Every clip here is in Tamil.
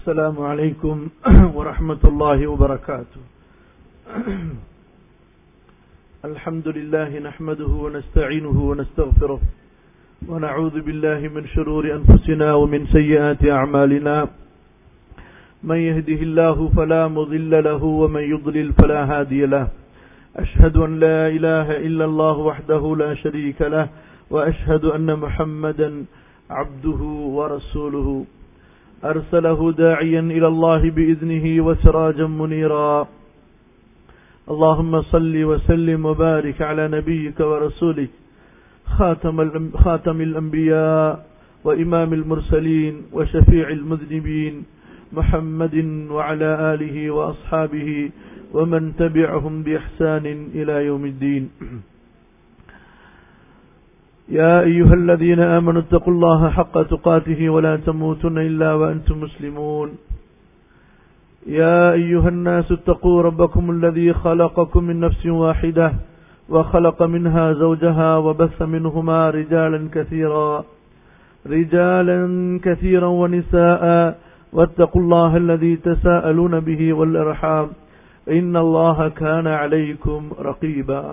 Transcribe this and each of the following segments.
السلام عليكم ورحمة الله وبركاته الحمد لله نحمده ونستعينه ونستغفره ونعوذ بالله من شرور أنفسنا ومن سيئات أعمالنا من يهده الله فلا مضل له ومن يضلل فلا هادي له أشهد أن لا إله إلا الله وحده لا شريك له وأشهد أن محمدا عبده ورسوله أرسله داعيا إلى الله بإذنه وسراجا منيرا اللهم صل وسلم وبارك على نبيك ورسولك خاتم, خاتم الأنبياء وإمام المرسلين وشفيع المذنبين محمد وعلى آله وأصحابه ومن تبعهم بإحسان إلى يوم الدين يا أيها الذين آمنوا اتقوا الله حق تقاته ولا تموتن إلا وأنتم مسلمون يا أيها الناس اتقوا ربكم الذي خلقكم من نفس واحدة وخلق منها زوجها وبث منهما رجالا كثيرا رجالا كثيرا ونساء واتقوا الله الذي تساءلون به والأرحام إن الله كان عليكم رقيبا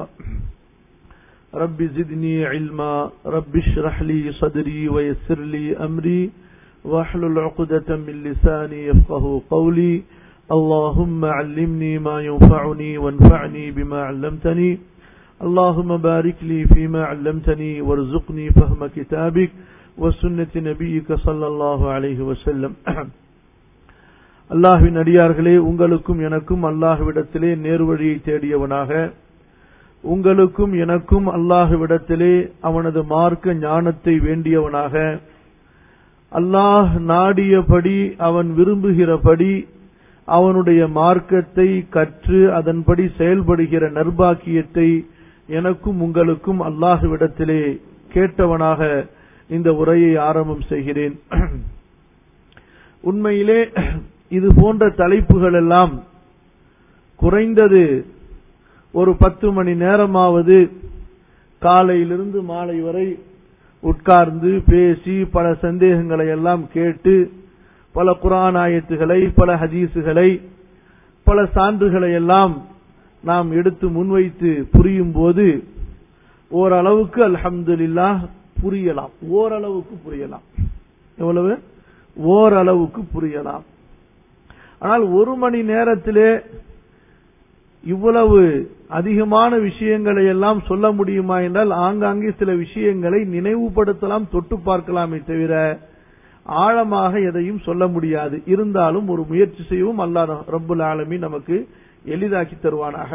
رب زدني علما رب اشرح لي صدري ويسر لي أمري واحلل عقدة من لساني يفقه قولي اللهم علمني ما ينفعني وانفعني بما علمتني اللهم بارك لي فيما علمتني وارزقني فهم كتابك وسنة نبيك صلى الله عليه وسلم அல்லாஹ்வின் அடியார்களே உங்களுக்கும் எனக்கும் அல்லாஹ்விடத்திலே நேர்வழியை தேடியவனாக உங்களுக்கும் எனக்கும் அல்லாஹ்விடத்திலே அவனது மார்க்க ஞானத்தை வேண்டியவனாக அல்லாஹ் நாடியபடி அவன் விரும்புகிறபடி அவனுடைய மார்க்கத்தை கற்று அதன்படி செயல்படுகிற நர்பாக்கியத்தை எனக்கும் உங்களுக்கும் அல்லாஹ்விடத்திலே கேட்டவனாக இந்த உரையை ஆரம்பம் செய்கிறேன் உண்மையிலே இது போன்ற தலைப்புகள் எல்லாம் குறைந்தது ஒரு பத்து மணி நேரமாவது காலையிலிருந்து மாலை வரை உட்கார்ந்து பேசி பல சந்தேகங்களை எல்லாம் கேட்டு பல குரான் ஆயத்துகளை பல ஹதீசுகளை பல சான்றுகளை எல்லாம் நாம் எடுத்து முன்வைத்து புரியும் போது ஓரளவுக்கு அல்ஹம்துலில்லா புரியலாம் ஓரளவுக்கு புரியலாம் எவ்வளவு ஓரளவுக்கு புரியலாம் ஆனால் ஒரு மணி நேரத்திலே இவ்வளவு அதிகமான விஷயங்களை எல்லாம் சொல்ல முடியுமா என்றால் ஆங்காங்கே சில விஷயங்களை நினைவுபடுத்தலாம் தொட்டு பார்க்கலாமே தவிர ஆழமாக எதையும் சொல்ல முடியாது இருந்தாலும் ஒரு முயற்சி செய்யவும் அல்லா ரப்புல் ஆலமி நமக்கு எளிதாக்கி தருவானாக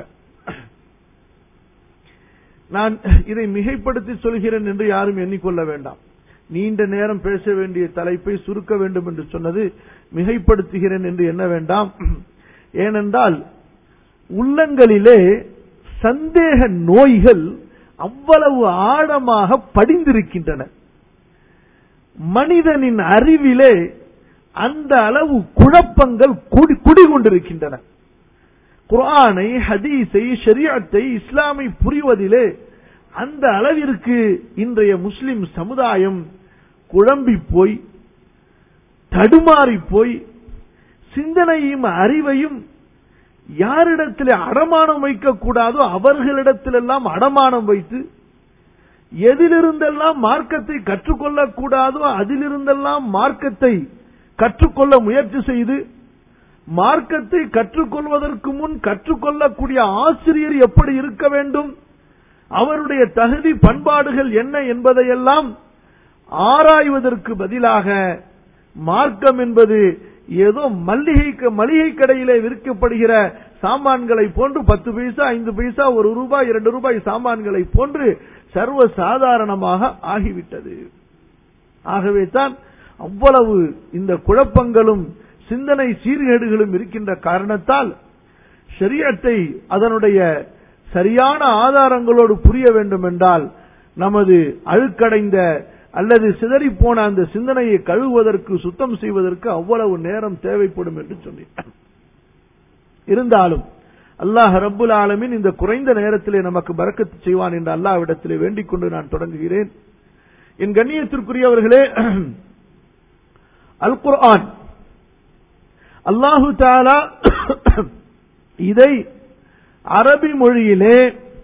நான் இதை மிகைப்படுத்தி சொல்கிறேன் என்று யாரும் எண்ணிக்கொள்ள வேண்டாம் நீண்ட நேரம் பேச வேண்டிய தலைப்பை சுருக்க வேண்டும் என்று சொன்னது மிகைப்படுத்துகிறேன் என்று எண்ண வேண்டாம் ஏனென்றால் உள்ளங்களிலே சந்தேக நோய்கள் அவ்வளவு ஆழமாக படிந்திருக்கின்றன மனிதனின் அறிவிலே அந்த அளவு குழப்பங்கள் குடிகொண்டிருக்கின்றன குரானை ஹதீஸை ஷரியத்தை இஸ்லாமை புரிவதிலே அந்த அளவிற்கு இன்றைய முஸ்லிம் சமுதாயம் குழம்பி போய் தடுமாறி போய் சிந்தனையும் அறிவையும் யாரிடத்தில் அடமானம் வைக்கக்கூடாதோ அவர்களிடத்திலெல்லாம் அடமானம் வைத்து எதிலிருந்தெல்லாம் மார்க்கத்தை கற்றுக்கொள்ளக்கூடாதோ அதிலிருந்தெல்லாம் மார்க்கத்தை கற்றுக்கொள்ள முயற்சி செய்து மார்க்கத்தை கற்றுக்கொள்வதற்கு முன் கற்றுக்கொள்ளக்கூடிய ஆசிரியர் எப்படி இருக்க வேண்டும் அவருடைய தகுதி பண்பாடுகள் என்ன என்பதையெல்லாம் ஆராய்வதற்கு பதிலாக மார்க்கம் என்பது ஏதோ மல்லிகை மளிகை கடையிலே விற்கப்படுகிற சாமான்களை போன்று பத்து பைசா ஐந்து பைசா ஒரு ரூபாய் இரண்டு ரூபாய் சாமான்களை போன்று சர்வ சாதாரணமாக ஆகிவிட்டது ஆகவே தான் அவ்வளவு இந்த குழப்பங்களும் சிந்தனை சீர்கேடுகளும் இருக்கின்ற காரணத்தால் ஷரியத்தை அதனுடைய சரியான ஆதாரங்களோடு புரிய வேண்டும் என்றால் நமது அழுக்கடைந்த அல்லது சிதறி போன அந்த சிந்தனையை கழுவுவதற்கு சுத்தம் செய்வதற்கு அவ்வளவு நேரம் தேவைப்படும் என்று சொன்னேன் இருந்தாலும் அல்லாஹ் ரப்புல் ஆலமின் இந்த குறைந்த நேரத்திலே நமக்கு பறக்கத்து செய்வான் என்று அல்லாஹ்விடத்திலே வேண்டிக் கொண்டு நான் தொடங்குகிறேன் என் கண்ணியத்திற்குரியவர்களே அல் குர்ஆன் அல்லாஹு தாலா இதை அரபி மொழியிலே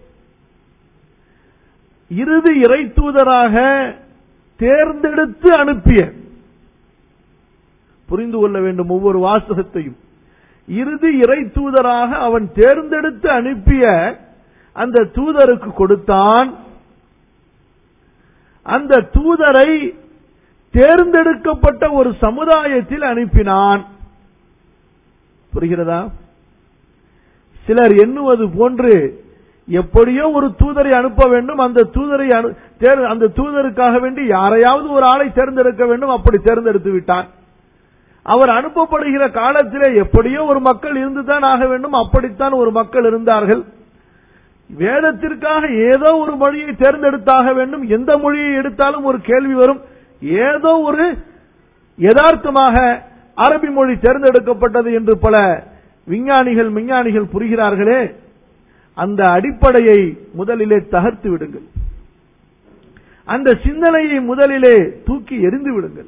இறுதி இறை தூதராக தேர்ந்தெடுத்து அனுப்பிய புரிந்து கொள்ள வேண்டும் ஒவ்வொரு வாசகத்தையும் இறுதி இறை தூதராக அவன் தேர்ந்தெடுத்து அனுப்பிய அந்த தூதருக்கு கொடுத்தான் அந்த தூதரை தேர்ந்தெடுக்கப்பட்ட ஒரு சமுதாயத்தில் அனுப்பினான் புரிகிறதா சிலர் எண்ணுவது போன்று எப்படியோ ஒரு தூதரை அனுப்ப வேண்டும் அந்த தூதரை அந்த தூதருக்காக வேண்டி யாரையாவது ஒரு ஆளை தேர்ந்தெடுக்க வேண்டும் அப்படி தேர்ந்தெடுத்து விட்டான் அவர் அனுப்பப்படுகிற காலத்திலே எப்படியோ ஒரு மக்கள் இருந்துதான் ஆக வேண்டும் அப்படித்தான் ஒரு மக்கள் இருந்தார்கள் வேதத்திற்காக ஏதோ ஒரு மொழியை தேர்ந்தெடுத்தாக வேண்டும் எந்த மொழியை எடுத்தாலும் ஒரு கேள்வி வரும் ஏதோ ஒரு யதார்த்தமாக அரபி மொழி தேர்ந்தெடுக்கப்பட்டது என்று பல விஞ்ஞானிகள் விஞ்ஞானிகள் புரிகிறார்களே அந்த அடிப்படையை முதலிலே தகர்த்து விடுங்கள் அந்த சிந்தனையை முதலிலே தூக்கி எரிந்து விடுங்கள்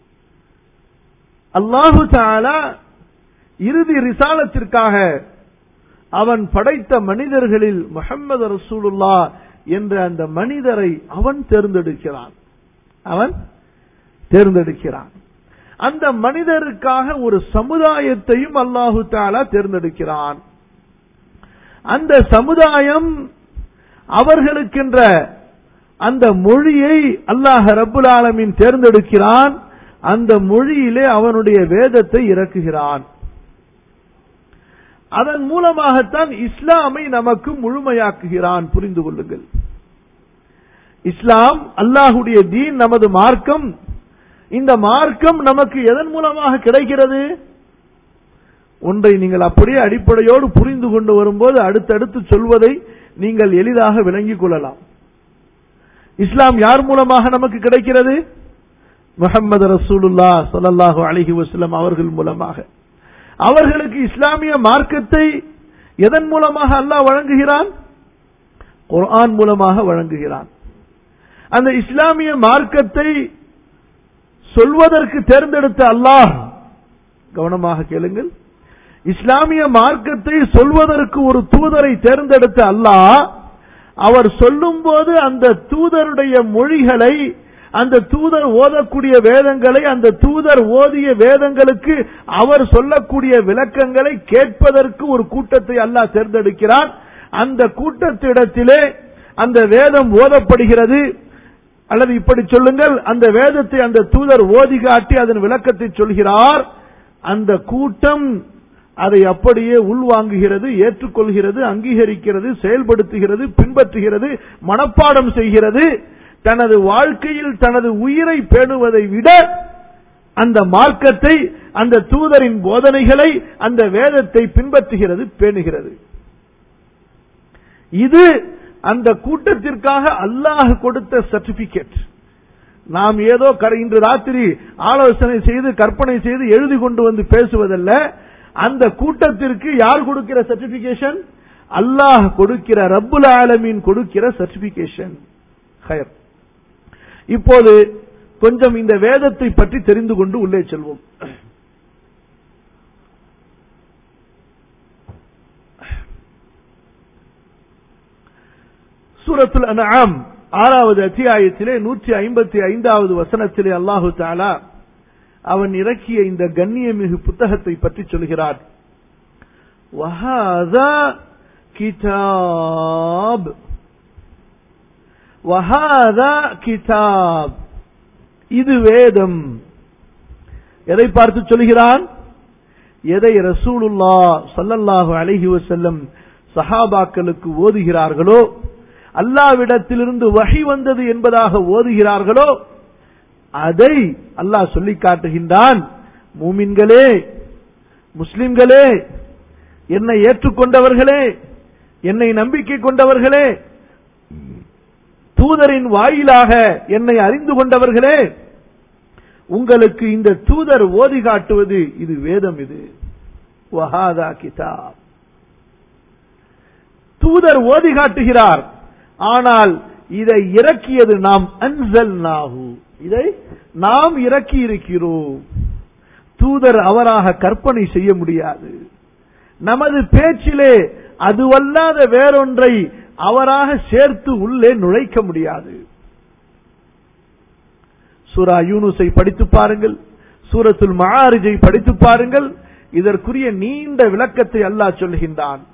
அல்லாஹு தாலா இறுதி ரிசாலத்திற்காக அவன் படைத்த மனிதர்களில் முகமது ரசூலுல்லா என்ற அந்த மனிதரை அவன் தேர்ந்தெடுக்கிறான் அவன் தேர்ந்தெடுக்கிறான் அந்த மனிதருக்காக ஒரு சமுதாயத்தையும் அல்லாஹு தாலா தேர்ந்தெடுக்கிறான் அந்த சமுதாயம் அவர்களுக்கென்ற அந்த மொழியை அல்லாஹ் ரபுல் ஆலமின் தேர்ந்தெடுக்கிறான் அந்த மொழியிலே அவனுடைய வேதத்தை இறக்குகிறான் அதன் மூலமாகத்தான் இஸ்லாமை நமக்கு முழுமையாக்குகிறான் புரிந்து கொள்ளுங்கள் இஸ்லாம் அல்லாஹுடைய தீன் நமது மார்க்கம் இந்த மார்க்கம் நமக்கு எதன் மூலமாக கிடைக்கிறது ஒன்றை நீங்கள் அப்படியே அடிப்படையோடு புரிந்து கொண்டு வரும்போது அடுத்தடுத்து சொல்வதை நீங்கள் எளிதாக விளங்கிக் கொள்ளலாம் இஸ்லாம் யார் மூலமாக நமக்கு கிடைக்கிறது முகமது ரசூலுல்லா சொல்லல்லாஹு அலிஹி வஸ்லம் அவர்கள் மூலமாக அவர்களுக்கு இஸ்லாமிய மார்க்கத்தை எதன் மூலமாக அல்லாஹ் வழங்குகிறான் குர்ஆன் மூலமாக வழங்குகிறான் அந்த இஸ்லாமிய மார்க்கத்தை சொல்வதற்கு தேர்ந்தெடுத்த அல்லாஹ் கவனமாக கேளுங்கள் இஸ்லாமிய மார்க்கத்தை சொல்வதற்கு ஒரு தூதரை தேர்ந்தெடுத்த அல்லாஹ் அவர் சொல்லும் போது அந்த தூதருடைய மொழிகளை அந்த தூதர் ஓதக்கூடிய வேதங்களை அந்த தூதர் ஓதிய வேதங்களுக்கு அவர் சொல்லக்கூடிய விளக்கங்களை கேட்பதற்கு ஒரு கூட்டத்தை அல்லாஹ் தேர்ந்தெடுக்கிறான் அந்த கூட்டத்திடத்திலே அந்த வேதம் ஓதப்படுகிறது அல்லது இப்படி சொல்லுங்கள் அந்த வேதத்தை அந்த தூதர் ஓதி காட்டி அதன் விளக்கத்தை சொல்கிறார் அந்த கூட்டம் அதை அப்படியே உள்வாங்குகிறது ஏற்றுக்கொள்கிறது அங்கீகரிக்கிறது செயல்படுத்துகிறது பின்பற்றுகிறது மனப்பாடம் செய்கிறது தனது வாழ்க்கையில் தனது உயிரை பேணுவதை விட அந்த மார்க்கத்தை அந்த தூதரின் போதனைகளை அந்த வேதத்தை பின்பற்றுகிறது பேணுகிறது இது அந்த கூட்டத்திற்காக அல்லாஹ் கொடுத்த சர்டிபிகேட் நாம் ஏதோ இன்று ராத்திரி ஆலோசனை செய்து கற்பனை செய்து எழுதி கொண்டு வந்து பேசுவதல்ல அந்த கூட்டத்திற்கு யார் கொடுக்கிற சர்டிபிகேஷன் அல்லாஹ் கொடுக்கிற ரப்புல் ஆலமீன் கொடுக்கிற சர்டிபிகேஷன் ஹயர் இப்போது கொஞ்சம் இந்த வேதத்தை பற்றி தெரிந்து கொண்டு உள்ளே செல்வோம் சூரத்துல் அன்ஆம் ஆறாவது அத்தியாயத்திலே நூற்றி ஐம்பத்தி ஐந்தாவது வசனத்திலே அல்லாஹு தாலா அவன் இறக்கிய இந்த கண்ணியமிகு புத்தகத்தை பற்றி சொல்கிறார் வஹாதா கிதாப் வஹாதா கிதாப் இது வேதம் எதை பார்த்து சொல்கிறான் எதை ரசூலுல்லா சல்லல்லாஹு அலைஹி வஸல்லம் சஹாபாக்களுக்கு ஓதுகிறார்களோ அல்லாவிடத்திலிருந்து வகை வந்தது என்பதாக ஓதுகிறார்களோ அதை அல்லாஹ் சொல்லி காட்டுகின்றான் மூமின்களே முஸ்லிம்களே என்னை ஏற்றுக்கொண்டவர்களே என்னை நம்பிக்கை கொண்டவர்களே தூதரின் வாயிலாக என்னை அறிந்து கொண்டவர்களே உங்களுக்கு இந்த தூதர் ஓதி காட்டுவது இது வேதம் இது வஹாதா கிதாப் தூதர் ஓதி காட்டுகிறார் ஆனால் இதை இறக்கியது நாம் அன்சல் நாகு இதை நாம் இறக்கி இருக்கிறோம் தூதர் அவராக கற்பனை செய்ய முடியாது நமது பேச்சிலே அதுவல்லாத வேறொன்றை அவராக சேர்த்து உள்ளே நுழைக்க முடியாது சூரா யூனுஸை படித்து பாருங்கள் சூரத்துல் மஆரிஜை படித்து பாருங்கள் இதற்குரிய நீண்ட விளக்கத்தை அல்லாஹ் சொல்கின்றான்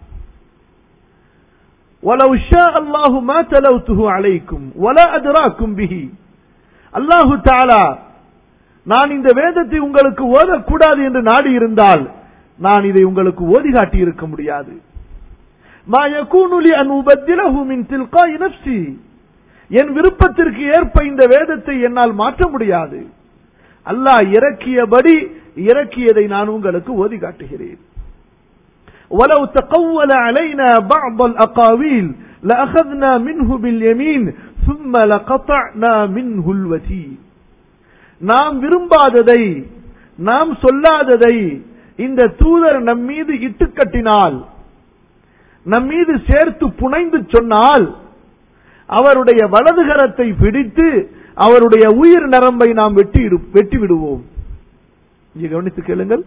وَلَوْ شَاءَ اللَّهُ مَا تَلَوْتُهُ عَلَيْكُمْ وَلَا أَدْرَاكُمْ بِهِ அல்லாஹு தஆலா நான் இந்த வேதத்தை உங்களுக்கு ஓதக்கூடாது என்று நாடி இருந்தால் நான் இதை உங்களுக்கு ஓதி காட்டி இருக்க முடியாது மா யகூனு லி அன் உபத்திலஹு மின் தில்காய் நஃப்ஸி என் விருப்பத்திற்கு ஏற்ப இந்த வேதத்தை என்னால் மாற்ற முடியாது அல்லாஹ் இறக்கியபடி இறக்கியதை நான் உங்களுக்கு ஓதி காட்டுகிறேன் ولو تقول علينا بعض الأقاويل لأخذنا منه باليمين ثم لقطعنا منه الوتين நாம் விரும்பாததை நாம் சொல்லாததை இந்த தூதர் நம் மீது இட்டுக்கட்டினால் நம் மீது சேர்த்து புனைந்து சொன்னால் அவருடைய வலதுகரத்தை பிடித்து அவருடைய உயிர் நரம்பை நாம் வெட்டி வெட்டி விடுவோம் இங்க கவனித்து கேளுங்கள்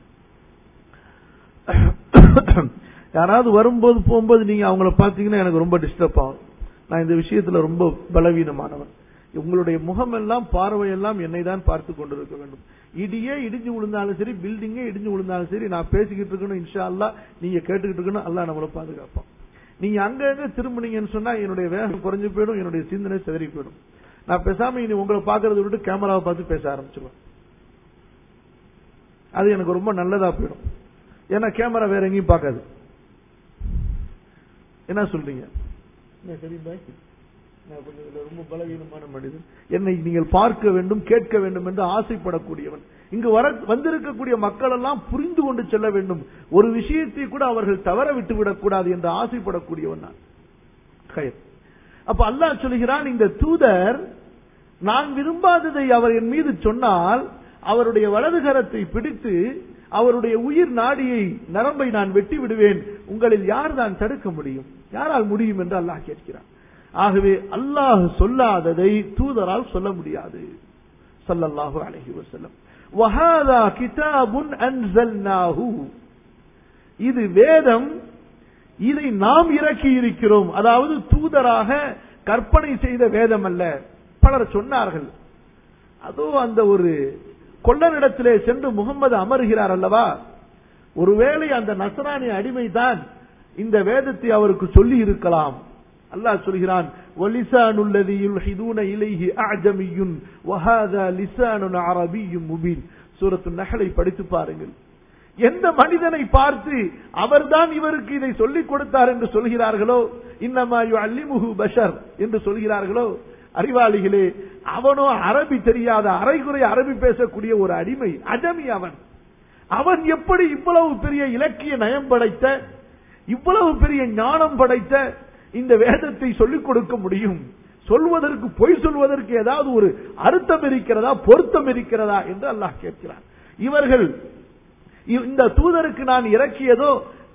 யாராவது வரும்போது போகும்போது நீங்க அவங்கள பாத்தீங்கன்னா எனக்கு ரொம்ப டிஸ்டர்ப் ஆகும் நான் இந்த விஷயத்துல ரொம்ப பலவீனமானவன் உங்களுடைய முகம் எல்லாம் பார்வை எல்லாம் என்னை தான் பார்த்து கொண்டிருக்க வேண்டும் இடியே இடிஞ்சு விழுந்தாலும் சரி பில்டிங்கே இடிஞ்சு விழுந்தாலும் சரி நான் பேசிக்கிட்டு இருக்கணும் இன்ஷா அல்லா நீங்க கேட்டுக்கிட்டு இருக்கணும் அல்லா நம்மளை பாதுகாப்பான் நீங்க அங்கங்க திரும்பினீங்கன்னு சொன்னா என்னுடைய வேகம் குறைஞ்சு போயிடும் என்னுடைய சிந்தனை சிதறி போயிடும் நான் பேசாம இனி உங்களை பாக்குறத விட்டு கேமராவை பார்த்து பேச ஆரம்பிச்சிருவேன் அது எனக்கு ரொம்ப நல்லதா போயிடும் ஏன்னா கேமரா வேற எங்கேயும் பார்க்காது என்ன சொல்றீங்க ரொம்ப பலவீனமான மனிதன் என்னை நீங்கள் பார்க்க வேண்டும் கேட்க வேண்டும் என்று ஆசைப்படக்கூடியவன் இங்கு வர வந்திருக்கக்கூடிய மக்கள் எல்லாம் புரிந்து கொண்டு செல்ல வேண்டும் ஒரு விஷயத்தை கூட அவர்கள் தவற விட்டு விடக்கூடாது என்று ஆசைப்படக்கூடியவன் நான் அப்ப அல்லாஹ் சொல்கிறான் இந்த தூதர் நான் விரும்பாததை அவர் என் மீது சொன்னால் அவருடைய வலதுகரத்தை பிடித்து அவருடைய உயிர் நாடியை நரம்பை நான் வெட்டி விடுவேன் உங்களில் யார் தான் தடுக்க முடியும் யாரால் முடியும் என்று அல்லாஹ் கேட்கிறான் ஆகவே அல்லாஹ் சொல்லாததை தூதரால் சொல்ல முடியாது சல்லல்லாஹு அலைஹி வஸல்லம் வஹாதா கிதாபுன் அன்சல்னாஹு இது வேதம் இதை நாம் இறக்கி இருக்கிறோம் அதாவது தூதராக கற்பனை செய்த வேதம் அல்ல பலர் சொன்னார்கள் அதோ அந்த ஒரு கொள்ளனிடத்திலே சென்று முகமது அமருகிறார் அல்லவா ஒருவேளை அந்த நசராணி அடிமைதான் இந்த வேதத்தை அவருக்கு சொல்லி இருக்கலாம் அல்லாஹ் சொல்கிறான் வலிசானுல்லதி யுல்ஹிதூன இலைஹி அஅஜமியுன் வஹாதா லிசானுன் அரபிய்யும் முபீன் சூரத்து நஹலை படித்து பாருங்கள் எந்த மனிதனை பார்த்து அவர்தான் இவருக்கு இதை சொல்லிக் கொடுத்தார் என்று சொல்கிறார்களோ இன்னமா அல்லிமுஹு பஷர் என்று சொல்கிறார்களோ அறிவாளிகளே அவனோ அரபி தெரியாத அரைகுறை அரபி பேசக்கூடிய ஒரு அடிமை அஜமி அவன் அவன் எப்படி இவ்வளவு பெரிய இலக்கிய நயம் படைத்த இவ்வளவு பெரிய ஞானம் படைத்த இந்த வேதத்தை சொல்லிக் கொடுக்க முடியும் சொல்வதற்கு பொய் சொல்வதற்கு ஏதாவது ஒரு அர்த்தம் இருக்கிறதா பொருத்தம் இருக்கிறதா என்று அல்லாஹ் கேட்கிறார் இவர்கள் இந்த தூதருக்கு நான் இறக்கியதோ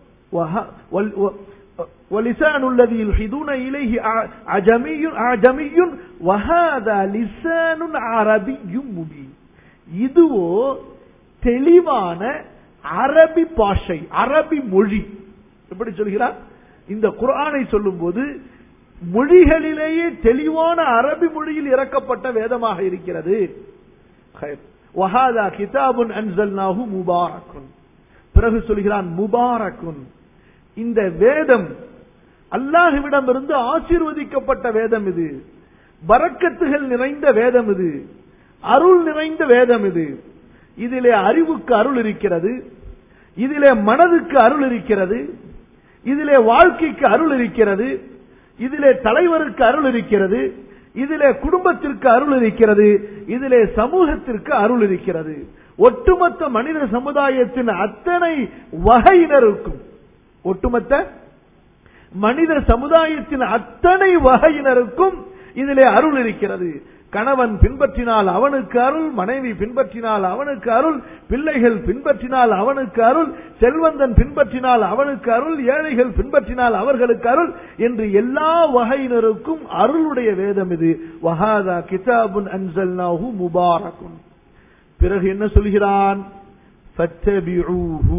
ولسان الذي يلحدون إليه عجمي عجمي وهذا لسان عربي مبين இதுவோ தெளிவான அரபி பாஷை அரபி மொழி எப்படி சொல்கிறார் இந்த குரானை சொல்லும் போது மொழிகளிலேயே தெளிவான அரபி மொழியில் இறக்கப்பட்ட வேதமாக இருக்கிறது வஹாதா கிதாபுன் அன்சல்னாஹு முபாரக்குன் பிறகு சொல்கிறான் முபாரக்குன் இந்த வேதம் அல்லாஹுவிடமிருந்து ஆசீர்வதிக்கப்பட்ட வேதம் இது பறக்கத்துகள் நிறைந்த வேதம் இது அருள் நிறைந்த வேதம் இது இதிலே அறிவுக்கு அருள் இருக்கிறது இதிலே மனதுக்கு அருள் இருக்கிறது இதிலே வாழ்க்கைக்கு அருள் இருக்கிறது இதிலே தலைவருக்கு அருள் இருக்கிறது இதிலே குடும்பத்திற்கு அருள் இருக்கிறது இதிலே சமூகத்திற்கு அருள் இருக்கிறது ஒட்டுமொத்த மனித சமுதாயத்தின் அத்தனை வகையினருக்கும் ஒட்டுமொத்த மனித சமுதாயத்தின் அத்தனை வகையினருக்கும் இதிலே அருள் இருக்கிறது கணவன் பின்பற்றினால் அவனுக்கு அருள் மனைவி பின்பற்றினால் அவனுக்கு அருள் பிள்ளைகள் பின்பற்றினால் அவனுக்கு அருள் செல்வந்தன் பின்பற்றினால் அவனுக்கு அருள் ஏழைகள் பின்பற்றினால் அவர்களுக்கு அருள் என்று எல்லா வகையினருக்கும் அருளுடைய வேதம் இது வஹாதா கிதாபுன் அன்சல்னாஹு முபாரகுன் பிறகு என்ன சொல்கிறான் ஃபத்தபிஊஹு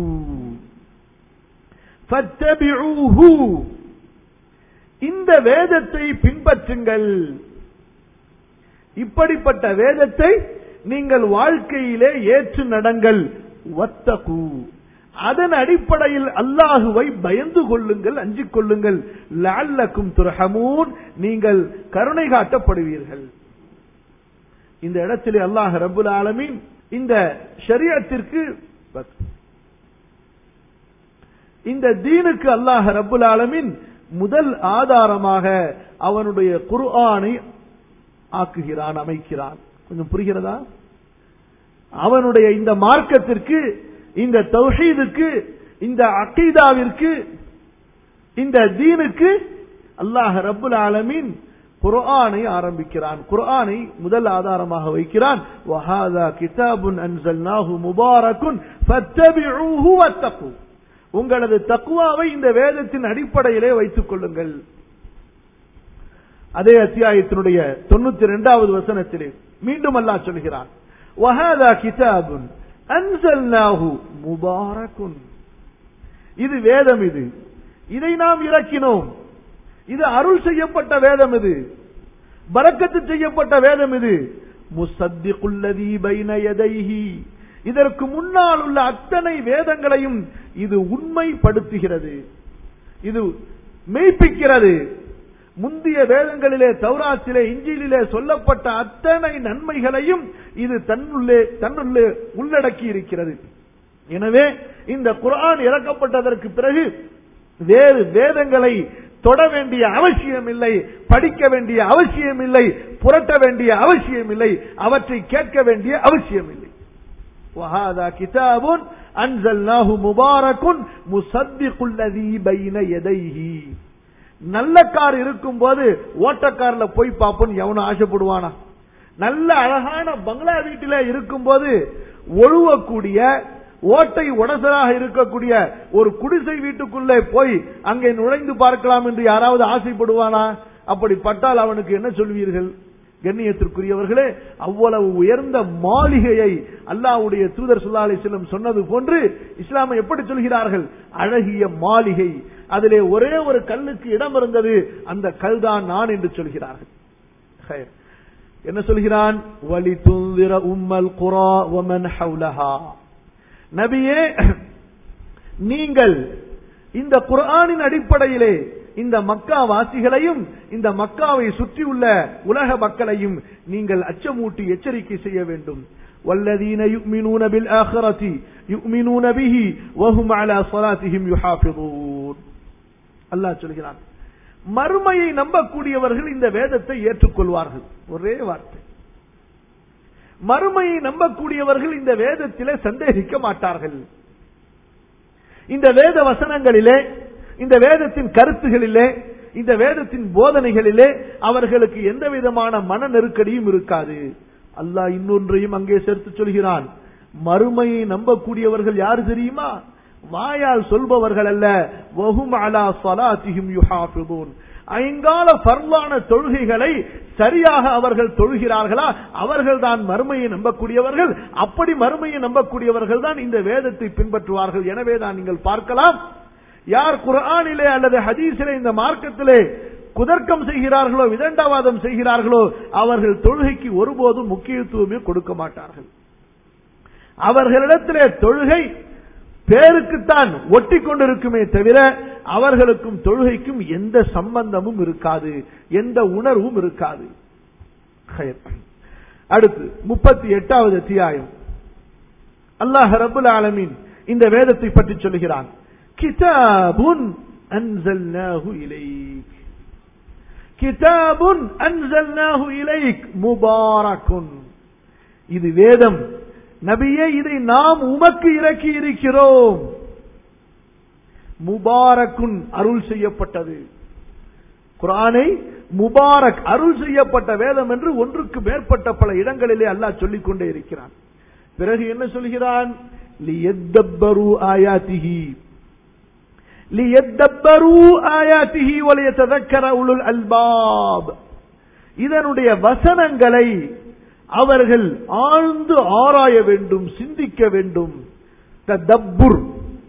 ஃபத்தபிஊஹு இந்த வேதத்தை பின்பற்றுங்கள் இப்படிப்பட்ட வேதத்தை நீங்கள் வாழ்க்கையிலே ஏற்று நடங்கள் வத்தகு அதன் அடிப்படையில் அல்லாஹுவை பயந்து கொள்ளுங்கள் அஞ்சிக் கொள்ளுங்கள் லஅல்லக்கும் துர்ஹமூன் நீங்கள் கருணை காட்டப்படுவீர்கள் இந்த இடத்திலே அல்லாஹ் ரபுல் ஆலமீன் இந்த ஷரியத்திற்கு இந்த தீனுக்கு அல்லாஹ் ரபுல் ஆலமீன் முதல் ஆதாரமாக அவனுடைய குர்ஆனை ஆக்குகிறான் அமைக்கிறான் கொஞ்சம் புரிகிறதா அவனுடைய இந்த மார்க்கத்திற்கு இந்த தௌஹீதுக்கு இந்த அக்கீதாவிற்கு இந்த தீனுக்கு அல்லாஹ் ரப்புல் ஆலமீன் குர்ஆனை ஆரம்பிக்கிறான் குர்ஆனை முதல் ஆதாரமாக வைக்கிறான் வஹாதா கிதாபுன் அன்சல்னாஹு முபாரக்குன் ஃபத்தபிஊஹு வத்தகு உங்களது தக்குவாவை இந்த வேதத்தின் அடிப்படையிலே வைத்துக் கொள்ளுங்கள் அதே அத்தியாயத்தினுடைய தொண்ணூத்தி இரண்டாவது வசனத்திலே மீண்டும் அல்லாஹ் சொல்கிறான் வஹாதா கிதாபுன் அன்சல்னாஹு முபாரக்குன் இது வேதம் இது இதை நாம் இறக்கினோம் இது அருள் செய்யப்பட்ட வேதம் இது பரக்கத்து செய்யப்பட்ட வேதம் இது முசத்திகுல்லதி பைன யதைஹி இதற்கு முன்னால் உள்ள அத்தனை வேதங்களையும் இது உண்மைப்படுத்துகிறது இது மெய்ப்பிக்கிறது முந்திய வேதங்களிலே தௌராத்திலே இஞ்சிலே சொல்லப்பட்ட அத்தனை நன்மைகளையும் இது தன்னுள்ளே தன்னுள்ளே உள்ளடக்கி இருக்கிறது எனவே இந்த குர்ஆன் இறக்கப்பட்டதற்கு பிறகு வேறு வேதங்களை தொட வேண்டிய அவசியம் இல்லை படிக்க வேண்டிய அவசியம் இல்லை புரட்ட வேண்டிய அவசியம் இல்லை அவற்றை கேட்க வேண்டிய அவசியம் இல்லை وهذا كتاب أنزلناه مبارك مصدق الذي بين يديه நல்ல கார் இருக்கும் போது ஓட்டக்கார்ல போய் பார்ப்போம் எவனும் ஆசைப்படுவானா நல்ல அழகான பங்களா வீட்டில இருக்கும் போது ஒழுவக்கூடிய ஓட்டை உடசலாக இருக்கக்கூடிய ஒரு குடிசை வீட்டுக்குள்ளே போய் அங்கே நுழைந்து பார்க்கலாம் என்று யாராவது ஆசைப்படுவானா அப்படி பட்டால் அவனுக்கு என்ன சொல்வீர்கள் கண்ணியத்திற்குரியவர்களே அவ்வளவு உயர்ந்த மாளிகையை அல்லாவுடைய தூதர் சுல்லா அலிஸ்லம் சொன்னது போன்று இஸ்லாமை எப்படி சொல்கிறார்கள் அழகிய மாளிகை அதிலே ஒரே ஒரு கல்லுக்கு இடம் இருந்தது அந்த கல் தான் நான் என்று சொல்கிறார்கள் ஹைர். என்ன சொல்கிறான் வலி துந்திர உம்மல் குரா ஒமன் ஹவுலஹா நபியே நீங்கள் இந்த குர்ஆனின் அடிப்படையிலே இந்த மக்கா வாசிகளையும் இந்த மக்காவை சுற்றியுள்ள உலக மக்களையும் நீங்கள் அச்சமூட்டி எச்சரிக்கை செய்ய வேண்டும் والذين يؤمنون بالآخرة يؤمنون به وهم على صلاتهم يحافظون அல்லாஹ் சொல்கிறான் மறுமையை நம்பக்கூடியவர்கள் இந்த வேதத்தை ஏற்றுக்கொள்வார்கள் ஒரே வார்த்தை மறுமையை நம்பக்கூடியவர்கள் இந்த வேதத்திலே சந்தேகிக்க மாட்டார்கள் இந்த வேத வசனங்களிலே இந்த வேதத்தின் கருத்துகளிலே இந்த வேதத்தின் போதனைகளிலே அவர்களுக்கு எந்த விதமான மன நெருக்கடியும் இருக்காது அல்லாஹ் இன்னொன்றையும் அங்கே சேர்த்து சொல்கிறான் மறுமையை நம்பக்கூடியவர்கள் யாரு தெரியுமா வாயால் சொல்பவர்கள் அல்ல வஹும் அலா ஸலாத்திஹிம் யுஹாஃபிதூன் ஐங்கால பர்வான தொழுகைகளை சரியாக அவர்கள் தொழுகிறார்களா அவர்கள் தான் மறுமையை நம்பக்கூடியவர்கள் அப்படி மறுமையை நம்பக்கூடியவர்கள் தான் இந்த வேதத்தை பின்பற்றுவார்கள் எனவே தான் நீங்கள் பார்க்கலாம் யார் குர்ஆனிலே அல்லது ஹதீஸிலே இந்த மார்க்கத்திலே குதர்க்கம் செய்கிறார்களோ விதண்டாவாதம் செய்கிறார்களோ அவர்கள் தொழுகைக்கு ஒருபோதும் முக்கியத்துவமே கொடுக்க மாட்டார்கள் அவர்களிடத்திலே தொழுகை பேருக்குத்தான் ஒட்டி கொண்டிருக்குமே தவிர அவர்களுக்கும் தொழுகைக்கும் எந்த சம்பந்தமும் இருக்காது எந்த உணர்வும் இருக்காது ஹைர். அடுத்து முப்பத்தி எட்டாவது அத்தியாயம் அல்லாஹ் ரபுல் ஆலமீன் இந்த வேதத்தை பற்றி சொல்கிறான் கிதாபுன் அன்சல்னாஹு இலைக் கிதாபுன் அன்சல்னாஹு இலைக் முபாரக்குன் இது வேதம் நபியே இதை நாம் உமக்கு இறக்கி இருக்கிறோம் முபாரக்குன் அருள் செய்யப்பட்டது குரானை முபாரக் அருள் செய்யப்பட்ட வேதம் என்று ஒன்றுக்கு மேற்பட்ட பல இடங்களிலே அல்லாஹ் சொல்லிக் கொண்டே இருக்கிறான் பிறகு என்ன சொல்கிறான் லியத்தப்பரு ஆயாத்திஹி லியத்தப்பரு ஆயாத்திஹி வலியத்ததக்கர உலுல் அல்பாப் இதனுடைய வசனங்களை அவர்கள் ஆழ்ந்து ஆராய வேண்டும் சிந்திக்க வேண்டும் ததப்புர்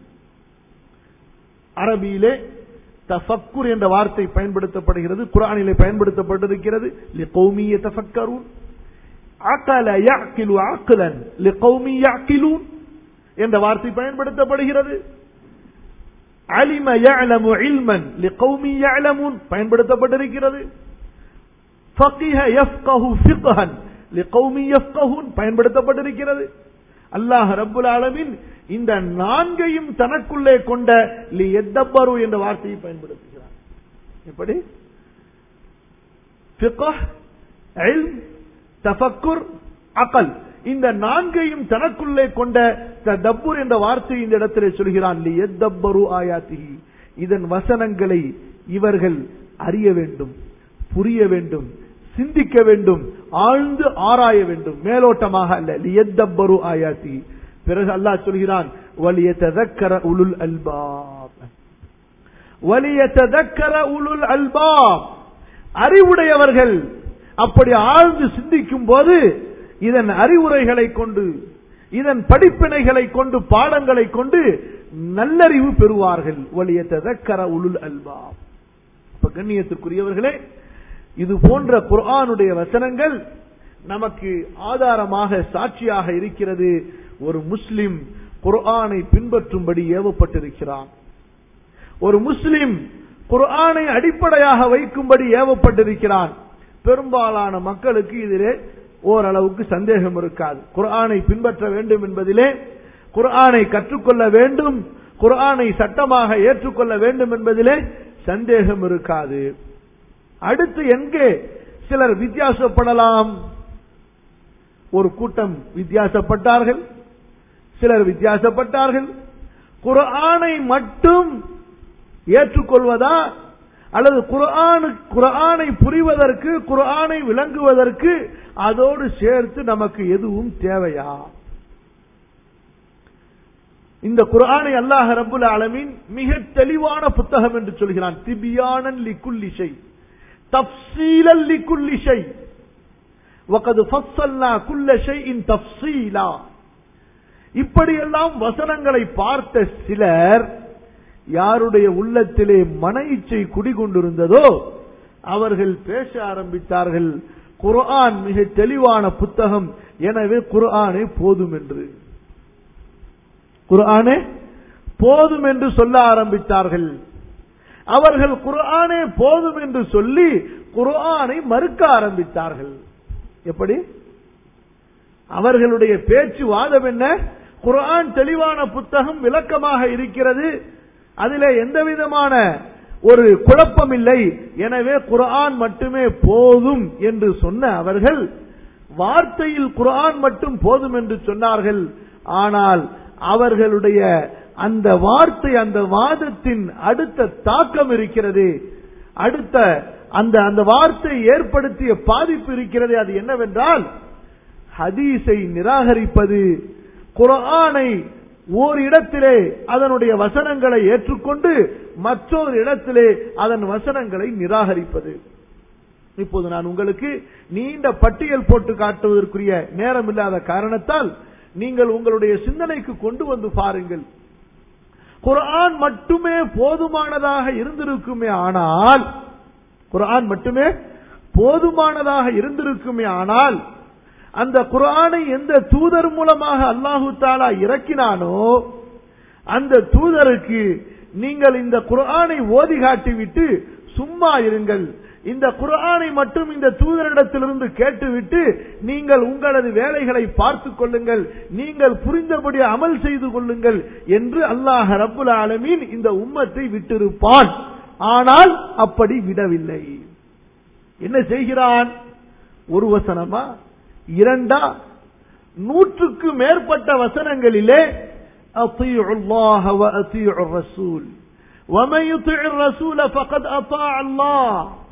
அரபியிலே தஃபக்குர் என்ற வார்த்தை பயன்படுத்தப்படுகிறது குரானிலே பயன்படுத்தப்பட்டிருக்கிறது லிகௌமிய தஃபக்கரூன் அகல யஅகிலு அக்லன் லிகௌமி யஅகிலூன் என்ற வார்த்தை பயன்படுத்தப்படுகிறது அலிம யஅலமு இல்மன் லிகௌமி யஅலமூன் பயன்படுத்தப்பட்டிருக்கிறது ஃபகிஹ யஃப்கஹு ஃபிக்ஹன் லிகௌமி யஃப்கஹூன் பயன்படுத்தப்பட்டிருக்கிறது அல்லாஹ் ரப்புல் ஆலமீன் இந்த நான்கையும் தனக்குள்ளே கொண்ட லி எத்தப்பரு என்ற வார்த்தையை பயன்படுத்துகிறார் எப்படி ஃபிக்ஹ் இல்ம் தஃபக்குர் அகல் இந்த நான்கையும் தனக்குள்ளே கொண்ட தப்பூர் என்ற வார்த்தை இந்த இடத்திலே சொல்கிறான் லி எத்தப்பரு ஆயாத்திஹி இதன் வசனங்களை இவர்கள் அறிய வேண்டும் புரிய வேண்டும் சிந்திக்க வேண்டும் ஆழ்ந்து ஆராய வேண்டும் மேலோட்டமாக அல்ல லியத்தப்பரு ஆயாத்தி பிறகு அல்லாஹ் சொல்கிறான் வலியத்ததக்கர உலுல் அல்பாப் வலியத்ததக்கர உலுல் அல்பாப் அறிவுடையவர்கள் அப்படி ஆழ்ந்து சிந்திக்கும் போது இதன் அறிவுரைகளை கொண்டு இதன் படிப்பினைகளை கொண்டு பாடங்களை கொண்டு நல்லறிவு பெறுவார்கள் வலியத்ததக்கர உலுல் அல்பாப் அப்ப கண்ணியத்திற்குரியவர்களே இது போன்ற குர்ஆனுடைய வசனங்கள் நமக்கு ஆதாரமாக சாட்சியாக இருக்கிறது ஒரு முஸ்லிம் குர்ஆனை பின்பற்றும்படி ஏவப்பட்டிருக்கிறான் ஒரு முஸ்லிம் குர்ஆனை அடிப்படையாக வைக்கும்படி ஏவப்பட்டிருக்கிறான் பெரும்பாலான மக்களுக்கு இதிலே ஓரளவுக்கு சந்தேகம் இருக்காது குர்ஆனை பின்பற்ற வேண்டும் என்பதிலே குர்ஆனை கற்றுக்கொள்ள வேண்டும் குர்ஆனை சட்டமாக ஏற்றுக்கொள்ள வேண்டும் என்பதிலே சந்தேகம் இருக்காது அடுத்து எங்கே சிலர் வித்தியாசப்படலாம் ஒரு கூட்டம் வித்தியாசப்பட்டார்கள் சிலர் வித்தியாசப்பட்டார்கள் குர்ஆனை மட்டும் ஏற்றுக்கொள்வதா அல்லது குர்ஆனு குர்ஆனை புரிவதற்கு குர்ஆனை விளங்குவதற்கு அதோடு சேர்த்து நமக்கு எதுவும் தேவையா இந்த குர்ஆனை அல்லாஹ் ரப்புல் ஆலமீன் மிக தெளிவான புத்தகம் என்று சொல்கிறான் திபியானன் லிக்குல்லி ஷை தப்சீலன் லிக்குல்லி ஷை وقد فصلنا كل شيء تفصيلا இப்படியெல்லாம் வசனங்களை பார்த்த சிலர் யாருடைய உள்ளத்திலே மன இச்சை குடிகொண்டிருந்ததோ அவர்கள் பேச ஆரம்பித்தார்கள் குர்ஆன் மிக தெளிவான புத்தகம் எனவே குர்ஆனே போதும் என்று குர்ஆனே போதும் என்று சொல்ல ஆரம்பித்தார்கள் அவர்கள் குர்ஆனே போதும் என்று சொல்லி குர்ஆனை மறுக்க ஆரம்பித்தார்கள் எப்படி அவர்களுடைய பேச்சு வாதம் என்ன குர்ஆன் தெளிவான புத்தகம் விளக்கமாக இருக்கிறது அதிலே எந்த விதமான ஒரு குழப்பம் இல்லை எனவே குர்ஆன் மட்டுமே போதும் என்று சொன்ன அவர்கள் வார்த்தையில் குர்ஆன் மட்டும் போதும் என்று சொன்னார்கள் ஆனால் அவர்களுடைய அந்த வார்த்தை அந்த வாதத்தின் அடுத்த தாக்கம் இருக்கிறது அடுத்த அந்த அந்த வார்த்தை ஏற்படுத்திய பாதிப்பு இருக்கிறது அது என்னவென்றால் ஹதீஸை நிராகரிப்பது குர்ஆனை ஓர் இடத்திலே அதனுடைய வசனங்களை ஏற்றுக்கொண்டு மற்றொரு இடத்திலே அதன் வசனங்களை நிராகரிப்பது இப்போது நான் உங்களுக்கு நீண்ட பட்டியல் போட்டு காட்டுவதற்குரிய நேரம் இல்லாத காரணத்தால் நீங்கள் உங்களுடைய சிந்தனைக்கு கொண்டு வந்து பாருங்கள் குர்ஆன் மட்டுமே போதுமானதாக இருந்திருக்குமே ஆனால் குர்ஆன் மட்டுமே போதுமானதாக இருந்திருக்குமே ஆனால் அந்த குர்ஆனை எந்த தூதர் மூலமாக அல்லாஹு தாலா இறக்கினானோ அந்த தூதருக்கு நீங்கள் இந்த குர்ஆனை ஓதி காட்டிவிட்டு சும்மா இருங்கள் இந்த குர்ஆனை மட்டும் இந்த தூதரிடத்திலிருந்து கேட்டுவிட்டு நீங்கள் உங்களது வேலைகளை பார்த்துக் கொள்ளுங்கள் நீங்கள் புரிந்தபடி அமல் செய்து கொள்ளுங்கள் என்று அல்லாஹ் ரப்புல் ஆலமீன் இந்த உம்மத்தை விட்டிருப்பான் ஆனால் அப்படி விடவில்லை என்ன செய்கிறான் ஒரு வசனமா இரண்டா நூற்றுக்கு மேற்பட்ட வசனங்களிலே أطيعوا الله وأطيعوا الرسول ومن يطع الرسول فقد أطاع الله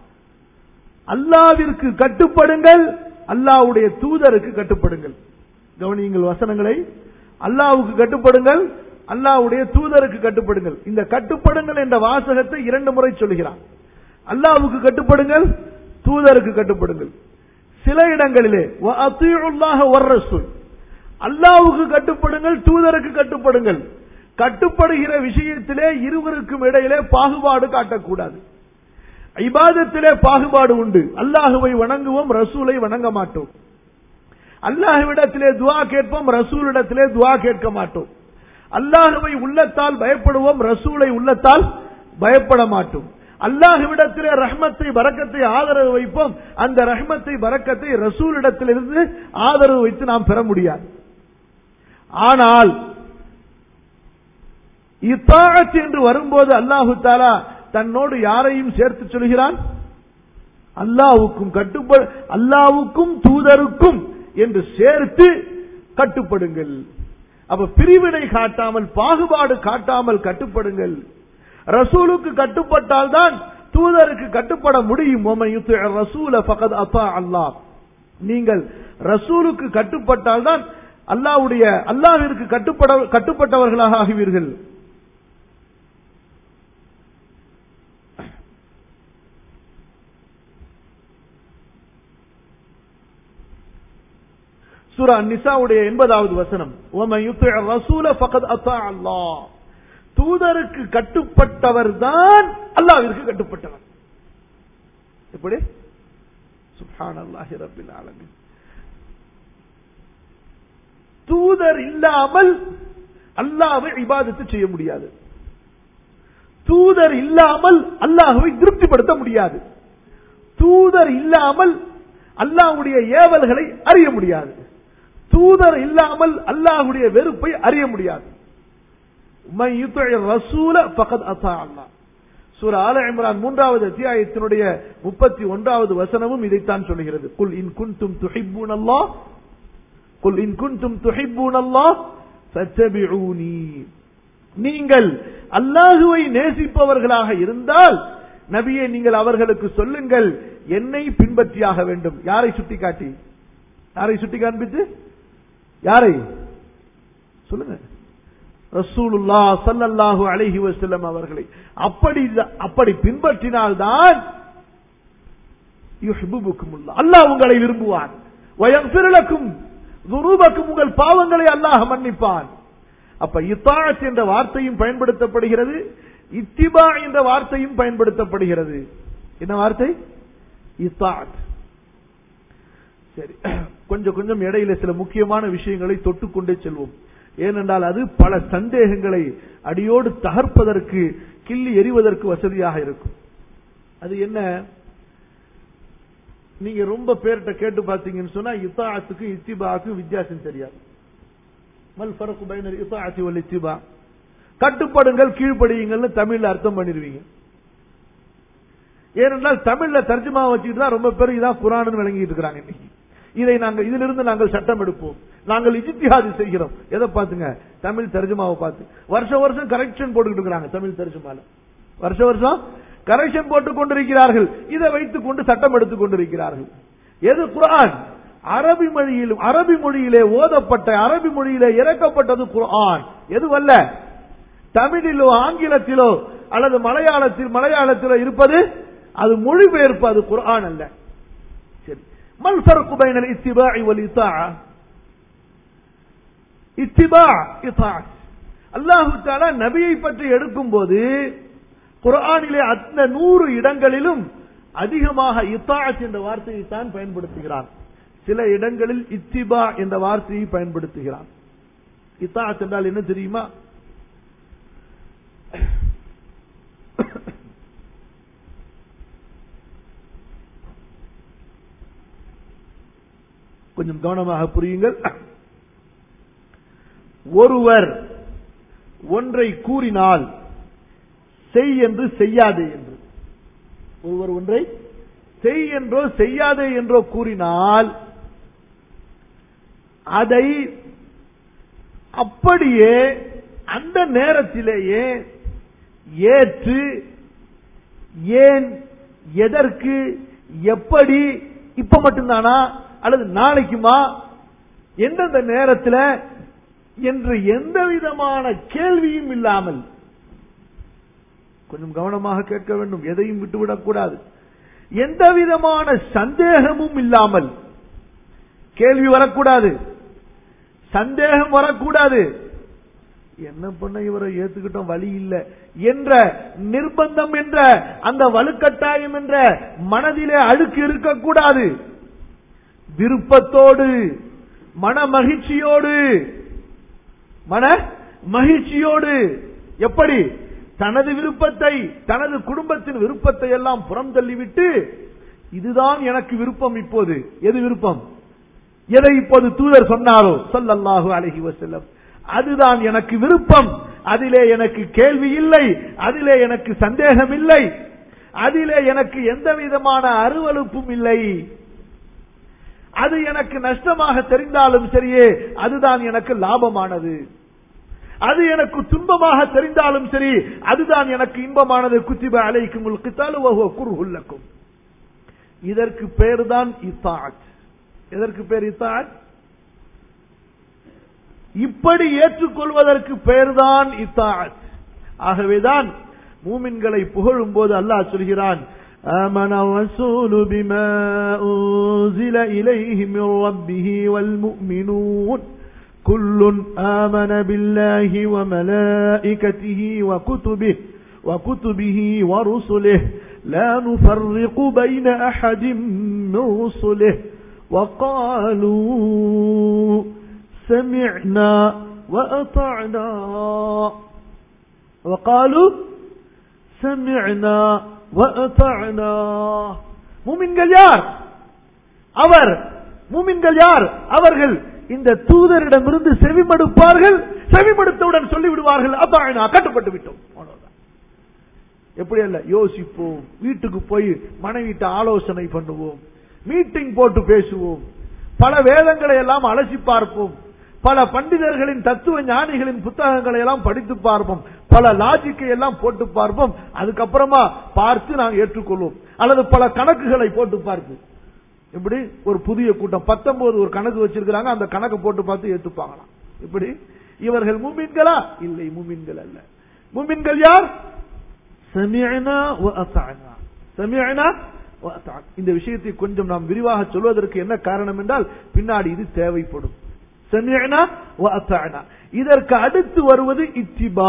அல்லாவிற்கு கட்டுப்படுங்கள் அல்லாவுடைய தூதருக்கு கட்டுப்படுங்கள் கவனியுங்கள் வசனங்களை அல்லாவுக்கு கட்டுப்படுங்கள் அல்லாவுடைய தூதருக்கு கட்டுப்படுங்கள் இந்த கட்டுப்படுங்கள் என்ற வாசகத்தை இரண்டு முறை சொல்கிறான் அல்லாவுக்கு கட்டுப்படுங்கள் தூதருக்கு கட்டுப்படுங்கள் சில இடங்களிலே ரசூல் அல்லாவுக்கு கட்டுப்படுங்கள் தூதருக்கு கட்டுப்படுங்கள் கட்டுப்படுகிற விஷயத்திலே இருவருக்கும் இடையிலே பாகுபாடு காட்டக்கூடாது இபாதத்திலே பாகுபாடு உண்டு அல்லாஹுவை வணங்குவோம் ரசூலை வணங்க மாட்டோம் அல்லாஹுவிடத்திலே துவா கேட்போம் ரசூலிடத்திலே துவா கேட்க மாட்டோம் அல்லாஹுவை உள்ளத்தால் பயப்படுவோம் ரசூலை உள்ளத்தால் பயப்பட மாட்டோம் அல்லாஹுவிடத்திலே ரஹ்மத்தை பறக்கத்தை ஆதரவு வைப்போம் அந்த ரஹ்மத்தை பறக்கத்தை ரசூலிடத்திலிருந்து ஆதரவு வைத்து நாம் பெற முடியாது ஆனால் இத்தாழத் என்று வரும்போது அல்லாஹு தாலா தன்னோடு யாரையும் சேர்த்து சொல்கிறான் அல்லாவுக்கும் கட்டுப்பட அல்லாவுக்கும் தூதருக்கும் என்று சேர்த்து கட்டுப்படுங்கள் அப்ப பிரிவினை காட்டாமல் பாகுபாடு காட்டாமல் கட்டுப்படுங்கள் ரசூலுக்கு கட்டுப்பட்டால் தான் தூதருக்கு கட்டுப்பட முடியும் ரசூல பகத் அப்பா அல்லாஹ் நீங்கள் ரசூலுக்கு கட்டுப்பட்டால் தான் அல்லாவுடைய அல்லாவிற்கு கட்டுப்பட கட்டுப்பட்டவர்களாக ஆகுவீர்கள் சூரா நிசாவுடைய எண்பதாவது வசனம் ரசூல பகத் அத்தா அல்லாஹ் தூதருக்கு கட்டுப்பட்டவர் தான் அல்லாவிற்கு கட்டுப்பட்டவர் எப்படி சுப்ஹான் அல்லாஹி ரபில் ஆலமின் தூதர் இல்லாமல் அல்லாவை இபாதத்து செய்ய முடியாது தூதர் இல்லாமல் அல்லாஹுவை திருப்திப்படுத்த முடியாது தூதர் இல்லாமல் அல்லாஹுடைய ஏவல்களை அறிய முடியாது தூதர் இல்லாமல் அல்லாஹுடைய வெறுப்பை அறிய முடியாது ரசூல பகத் அசா அல்லா சூர ஆல இம்ரான் மூன்றாவது அத்தியாயத்தினுடைய முப்பத்தி ஒன்றாவது வசனமும் இதைத்தான் சொல்கிறது குல் இன் குன்தும் துஹிப்பூன் அல்லாஹ் குல் இன் குன்தும் துஹிப்பூன் அல்லாஹ் ஃபத்தபிஊனி நீங்கள் அல்லாஹுவை நேசிப்பவர்களாக இருந்தால் நபியை நீங்கள் அவர்களுக்கு சொல்லுங்கள் என்னை பின்பற்றியாக வேண்டும் யாரை சுட்டிக்காட்டி யாரை சுட்டி காண்பித்து யாரை சொல்லுங்க ரசூலுல்லா சல்லல்லாஹு அலைஹி வஸல்லம் அவர்களை அப்படி அப்படி பின்பற்றினால்தான் யுஹிபுக்குமுல்லா அல்லாஹ் உங்களை விரும்புவான் வயஃபிரலக்கும் துருபக்கும் உங்கள் பாவங்களை அல்லாஹ் மன்னிப்பான் அப்ப இத்தாத் என்ற வார்த்தையும் பயன்படுத்தப்படுகிறது இத்திபா என்ற வார்த்தையும் பயன்படுத்தப்படுகிறது என்ன வார்த்தை இத்தாத் சரி கொஞ்சம் கொஞ்சம் இடையில சில முக்கியமான விஷயங்களை தொட்டுக்கொண்டே செல்வோம் ஏனென்றால் அது பல சந்தேகங்களை அடியோடு தகர்ப்பதற்கு கிள்ளி எறிவதற்கு வசதியாக இருக்கும் அது என்ன நீங்க ரொம்ப பேர்கிட்ட கேட்டு பார்த்தீங்கன்னு சொன்னா இத்தாத்துக்கு இத்திபாக்கு வித்தியாசம் தெரியாது மல் ஃபரக்கு பைனர் இத்தாத்தி வல் இத்திபா கட்டுப்படுங்கள் கீழ்ப்படியுங்கள்னு தமிழ்ல அர்த்தம் பண்ணிடுவீங்க ஏனென்றால் தமிழ்ல தர்ஜமா வச்சுட்டு தான் ரொம்ப பேர் இதான் குரான் விளங்கிட்டு இருக்கிறாங்க இன்னைக்கு இதை நாங்கள் இதிலிருந்து நாங்கள் சட்டம் எடுப்போம் நாங்கள் இஜித்தியாதி செய்கிறோம் எதை பார்த்துங்க தமிழ் தர்ஜமாவை பார்த்து வருஷ வருஷம் கரெக்ஷன் போட்டுக்கிட்டு இருக்கிறாங்க தமிழ் தர்ஜமால வருஷ வருஷம் கரெக்ஷன் போட்டுக் கொண்டிருக்கிறார்கள் இதை வைத்துக் கொண்டு சட்டம் எடுத்துக் கொண்டிருக்கிறார்கள் எது குரான் அரபி மொழியிலும் அரபி மொழியிலே ஓதப்பட்ட அரபி மொழியிலே இறக்கப்பட்டது குரான் எதுவல்ல தமிழிலோ ஆங்கிலத்திலோ அல்லது மலையாளத்தில் மலையாளத்திலோ இருப்பது அது மொழிபெயர்ப்பு அது குரான் அல்ல சரி மல் ஃபர்கு பைனல் இத்திபாஇ வல் இத்தாஅ இத்திபா இத்தாஅத் அல்லாஹ் தஆலா நபியை பற்றி எடுக்கும்போது குர்ஆனிலே அந்த நூறு இடங்களிலும் அதிகமாக இத்தாஅத் என்ற வார்த்தையை தான் பயன்படுத்துகிறான் சில இடங்களில் இத்திபா என்ற வார்த்தையை பயன்படுத்துகிறான் இத்தாஅத் என்றால் என்ன தெரியுமா கொஞ்சம் கவனமாக புரியுங்கள் ஒருவர் ஒன்றை கூறினால் செய் என்று செய்யாதே என்று ஒருவர் ஒன்றை செய் என்றோ செய்யாதே என்றோ கூறினால் அதை அப்படியே அந்த நேரத்திலேயே ஏற்று ஏன் எதற்கு எப்படி இப்ப மட்டும்தானா அல்லது நாளைக்குமா எந்தெந்த நேரத்தில் என்று எந்த விதமான கேள்வியும் இல்லாமல் கொஞ்சம் கவனமாக கேட்க வேண்டும் எதையும் விட்டுவிடக்கூடாது எந்த விதமான சந்தேகமும் இல்லாமல் கேள்வி வரக்கூடாது சந்தேகம் வரக்கூடாது என்ன பண்ண இவரை ஏத்துக்கிட்டோம் வழி இல்ல என்ற நிர்பந்தம் என்ற அந்த வலுக்கட்டாயம் என்ற மனதிலே அழுக்கு இருக்கக்கூடாது விருப்பத்தோடு மன மகிழ்ச்சியோடு மன மகிழ்ச்சியோடு எப்படி தனது விருப்பத்தை தனது குடும்பத்தின் விருப்பத்தை எல்லாம் புறம் தள்ளிவிட்டு இதுதான் எனக்கு விருப்பம் இப்போது எது விருப்பம் எதை இப்போது தூதர் சொன்னாரோ சொல்லல்லாஹு அலஹி வசல்லம் அதுதான் எனக்கு விருப்பம் அதிலே எனக்கு கேள்வி இல்லை அதிலே எனக்கு சந்தேகம் இல்லை அதிலே எனக்கு எந்த விதமான அருவலுப்பும் இல்லை அது எனக்கு நஷ்டமாக தெரிந்தாலும் சரியே அதுதான் எனக்கு லாபமானது அது எனக்கு துன்பமாக தெரிந்தாலும் சரி அதுதான் எனக்கு இன்பமானது குத்திப அலைக்கும் குருகுல்லக்கும் இதற்கு பேர் தான் இத்தாத் எதற்கு பேர் இத்தாத் இப்படி ஏற்றுக்கொள்வதற்கு பெயர்தான் இத்தாத் ஆகவேதான் மூமின்களை புகழும் போது அல்லாஹ் சொல்கிறான் آمن الرسول بما أنزل إليه من ربه والمؤمنون كل آمن بالله وملائكته وكتبه وكتبه ورسله لا نفرق بين أحد من رسله وقالوا سمعنا وأطعنا وقالوا سمعنا وأطعنا மூமின்கள் யார் அவர் மூமின்கள் யார் அவர்கள் இந்த தூதரிடமிருந்து செவிமடுப்பார்கள் செவிமடுத்தவுடன் சொல்லிவிடுவார்கள் அத்தாயினா கட்டுப்பட்டு விட்டோம் அவ்வளவுதான். எப்படி அல்ல யோசிப்போம் வீட்டுக்கு போய் மனைவிட்ட ஆலோசனை பண்ணுவோம் மீட்டிங் போட்டு பேசுவோம் பல வேதங்களை எல்லாம் அலசி பார்ப்போம் பல பண்டிதர்களின் தத்துவ ஞானிகளின் புத்தகங்களை எல்லாம் படித்து பார்ப்போம் பல லாஜிக்கை எல்லாம் போட்டு பார்ப்போம் அதுக்கப்புறமா பார்த்து நாம் ஏற்றுக்கொள்வோம் அல்லது பல கணக்குகளை போட்டு பார்த்து இப்படி ஒரு புதிய கூட்டம் பத்தொன்பது ஒரு கணக்கு வச்சிருக்கிறாங்க அந்த கணக்கு போட்டு பார்த்து ஏத்துப்பாங்களாம் இப்படி இவர்கள் மூமின்களா இல்லை மூமின்கள் அல்ல மூமின்கள் யார் சமியனா அத்தானா சமியனா இந்த விஷயத்தை கொஞ்சம் நாம் விரிவாக சொல்வதற்கு என்ன காரணம் என்றால் பின்னாடி இது தேவைப்படும் சமியனா அத்தானா இதற்கு அடுத்து வருவது இத்திபா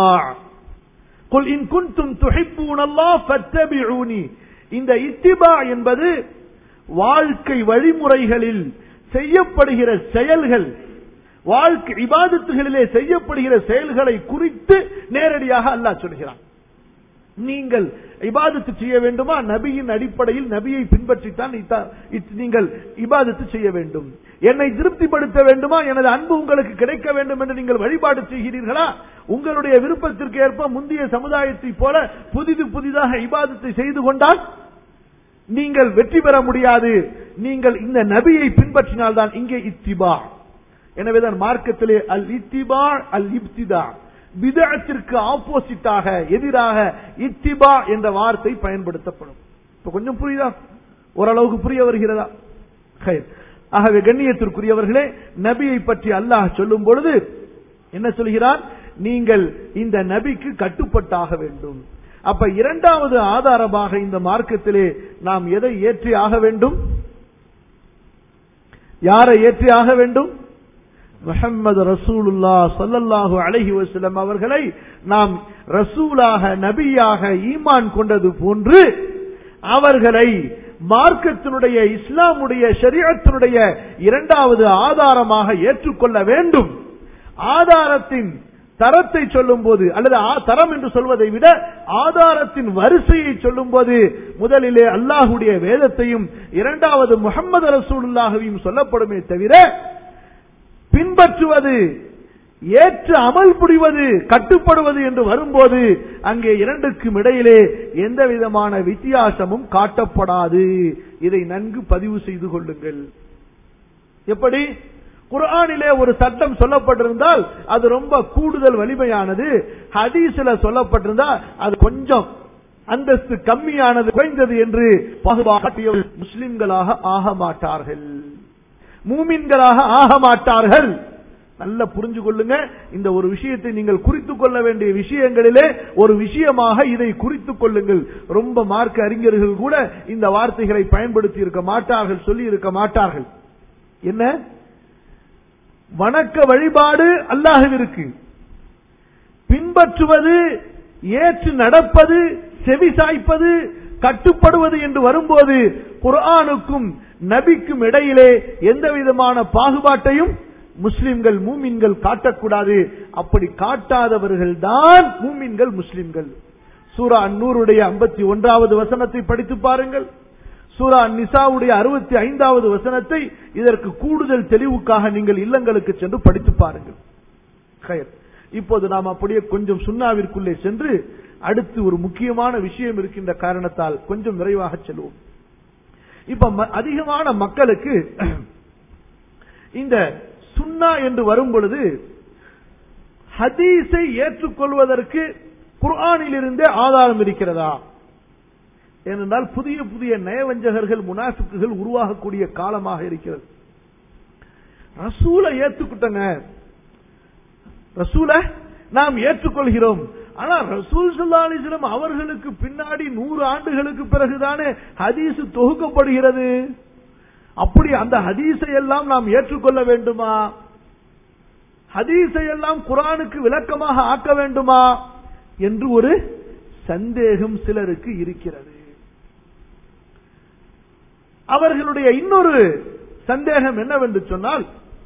குல் இன் குன்தும் துஹிப்பூன் அல்லாஹ் ஃபத்தபிஊனி இந்த இத்திபா என்பது வாழ்க்கை வழிமுறைகளில் செய்யப்படுகிற செயல்கள் வாழ்க்கை இபாதத்துகளிலே செய்யப்படுகிற செயல்களை குறித்து நேரடியாக அல்லாஹ் சொல்கிறான் நீங்கள் இபாதத்து செய்ய வேண்டுமா நபியின் அடிப்படையில் நபியை பின்பற்றித்தான் இத்தா- இத்- நீங்கள் இபாதத்து செய்ய வேண்டும் என்னை திருப்திப்படுத்த வேண்டுமா எனது அன்பு உங்களுக்கு கிடைக்க வேண்டும் என்று நீங்கள் வழிபாடு செய்கிறீர்களா உங்களுடைய விருப்பத்திற்கு ஏற்ப முந்தைய சமுதாயத்தை போல புதிது புதிதாக இபாதத்தை செய்து கொண்டால் நீங்கள் வெற்றி பெற முடியாது நீங்கள் இந்த நபியை பின்பற்றினால்தான் இங்கே இத்திபா எனவேதான் மார்க்கத்திலே அல் இத்திபா அல் இப்திதா விதத்திற்கு ஆப்போசிட்டாக எதிராக இத்திபா என்ற வார்த்தை பயன்படுத்தப்படும் இப்ப கொஞ்சம் புரியுதா ஓரளவுக்கு புரிய வருகிறதா ஹைர். ஆகவே கண்ணியத்திற்குரியவர்களே நபியை பற்றி அல்லாஹ் சொல்லும் பொழுது என்ன சொல்கிறார் நீங்கள் இந்த நபிக்கு கட்டுப்பட்டாக வேண்டும் அப்ப இரண்டாவது ஆதாரமாக இந்த மார்க்கத்திலே நாம் எதை ஏற்றி ஆக வேண்டும் யாரை ஏற்றி ஆக வேண்டும் முஹம்மது ரசூலுல்லா ஸல்லல்லாஹு அலைஹி வஸல்லம் அவர்களை நாம் ரசூலாக நபியாக ஈமான் கொண்டது போன்று அவர்களை மார்க்கத்தினுடைய இஸ்லாமுடைய ஷரியத்தினுடைய இரண்டாவது ஆதாரமாக ஏற்றுக்கொள்ள வேண்டும் ஆதாரத்தின் தரத்தை சொல்லும் போது அல்லது ஆ- தரம் என்று சொல்வதை விட ஆதாரத்தின் வரிசையை சொல்லும் போது முதலிலே அல்லாஹுடைய வேதத்தையும் இரண்டாவது முகமது ரசூலுல்லாஹையும் சொல்லப்படுமே தவிர பின்பற்றுவது ஏற்று அமல் புரிவது கட்டுப்படுவது என்று வரும்போது அங்கே இரண்டுக்கும் இடையிலே எந்த விதமான வித்தியாசமும் காட்டப்படாது இதை நன்கு பதிவு செய்து கொள்ளுங்கள் எப்படி குர்ஆனிலே ஒரு சட்டம் சொல்லப்பட்டிருந்தால் அது ரொம்ப கூடுதல் வலிமையானது ஹதீஸ்ல சொல்லப்பட்டிருந்தா அது கொஞ்சம் அந்தஸ்து கம்மியானது குறைந்தது என்று பாகுபாட்டிய முஸ்லிம்களாக ஆக மாட்டார்கள் மூமின்களாக ஆக மாட்டார்கள் நல்ல புரிஞ்சு கொள்ளுங்க இந்த ஒரு விஷயத்தை நீங்கள் குறித்துக் கொள்ள வேண்டிய விஷயங்களிலே ஒரு விஷயமாக இதை குறித்துக் கொள்ளுங்கள் ரொம்ப மார்க்க அறிஞர்கள் கூட இந்த வார்த்தைகளை பயன்படுத்தி இருக்க மாட்டார்கள் சொல்லி இருக்க மாட்டார்கள் என்ன வணக்க வழிபாடு அல்லாஹுவிற்கு பின்பற்றுவது ஏற்று நடப்பது செவி சாய்ப்பது கட்டுப்படுவது என்று வரும்போது குர்ஆனுக்கும் நபிக்கும் இடையிலே எந்த விதமான பாகுபாட்டையும் முஸ்லிம்கள் மூமின்கள் காட்டக்கூடாது அப்படி காட்டாதவர்கள் தான் மூமின்கள் முஸ்லிம்கள் சூரா அன்னூருடைய ஐம்பத்தி ஒன்றாவது வசனத்தை படித்து பாருங்கள் சூரா நிசாவுடைய அறுபத்தி ஐந்தாவது வசனத்தை இதற்கு கூடுதல் தெளிவுக்காக நீங்கள் இல்லங்களுக்கு சென்று படித்து பாருங்கள் கயர் இப்போது நாம் அப்படியே கொஞ்சம் சுண்ணாவிற்குள்ளே சென்று அடுத்து ஒரு முக்கியமான விஷயம் இருக்கின்ற காரணத்தால் கொஞ்சம் விரைவாக செல்வோம் இப்ப ம- அதிகமான மக்களுக்கு இந்த சுன்னா என்று வரும் பொழுது ஹதீஸை ஏற்றுக்கொள்வதற்கு குர்ஆனிலிருந்தே ஆதாரம் இருக்கிறதா ஏனென்றால் புதிய புதிய நயவஞ்சகர்கள் முனாஃபிக்குகள் உருவாகக்கூடிய காலமாக இருக்கிறது ரசூலை ஏத்துக்கிட்டங்க ரசூலை நாம் ஏற்றுக்கொள்கிறோம் ஆனா ரசூல் ஸல்லல்லாஹு அலைஹி வஸல்லம் அவர்களுக்கு பின்னாடி நூறு ஆண்டுகளுக்கு பிறகுதானே ஹதீஸ் தொகுக்கப்படுகிறது அப்படி அந்த ஹதீஸை எல்லாம் நாம் ஏற்றுக்கொள்ள வேண்டுமா ஹதீஸை எல்லாம் குரானுக்கு விளக்கமாக ஆக்க வேண்டுமா என்று ஒரு சந்தேகம் சிலருக்கு இருக்கிறது அவர்களுடைய இன்னொரு சந்தேகம் என்னவென்று சொன்னால்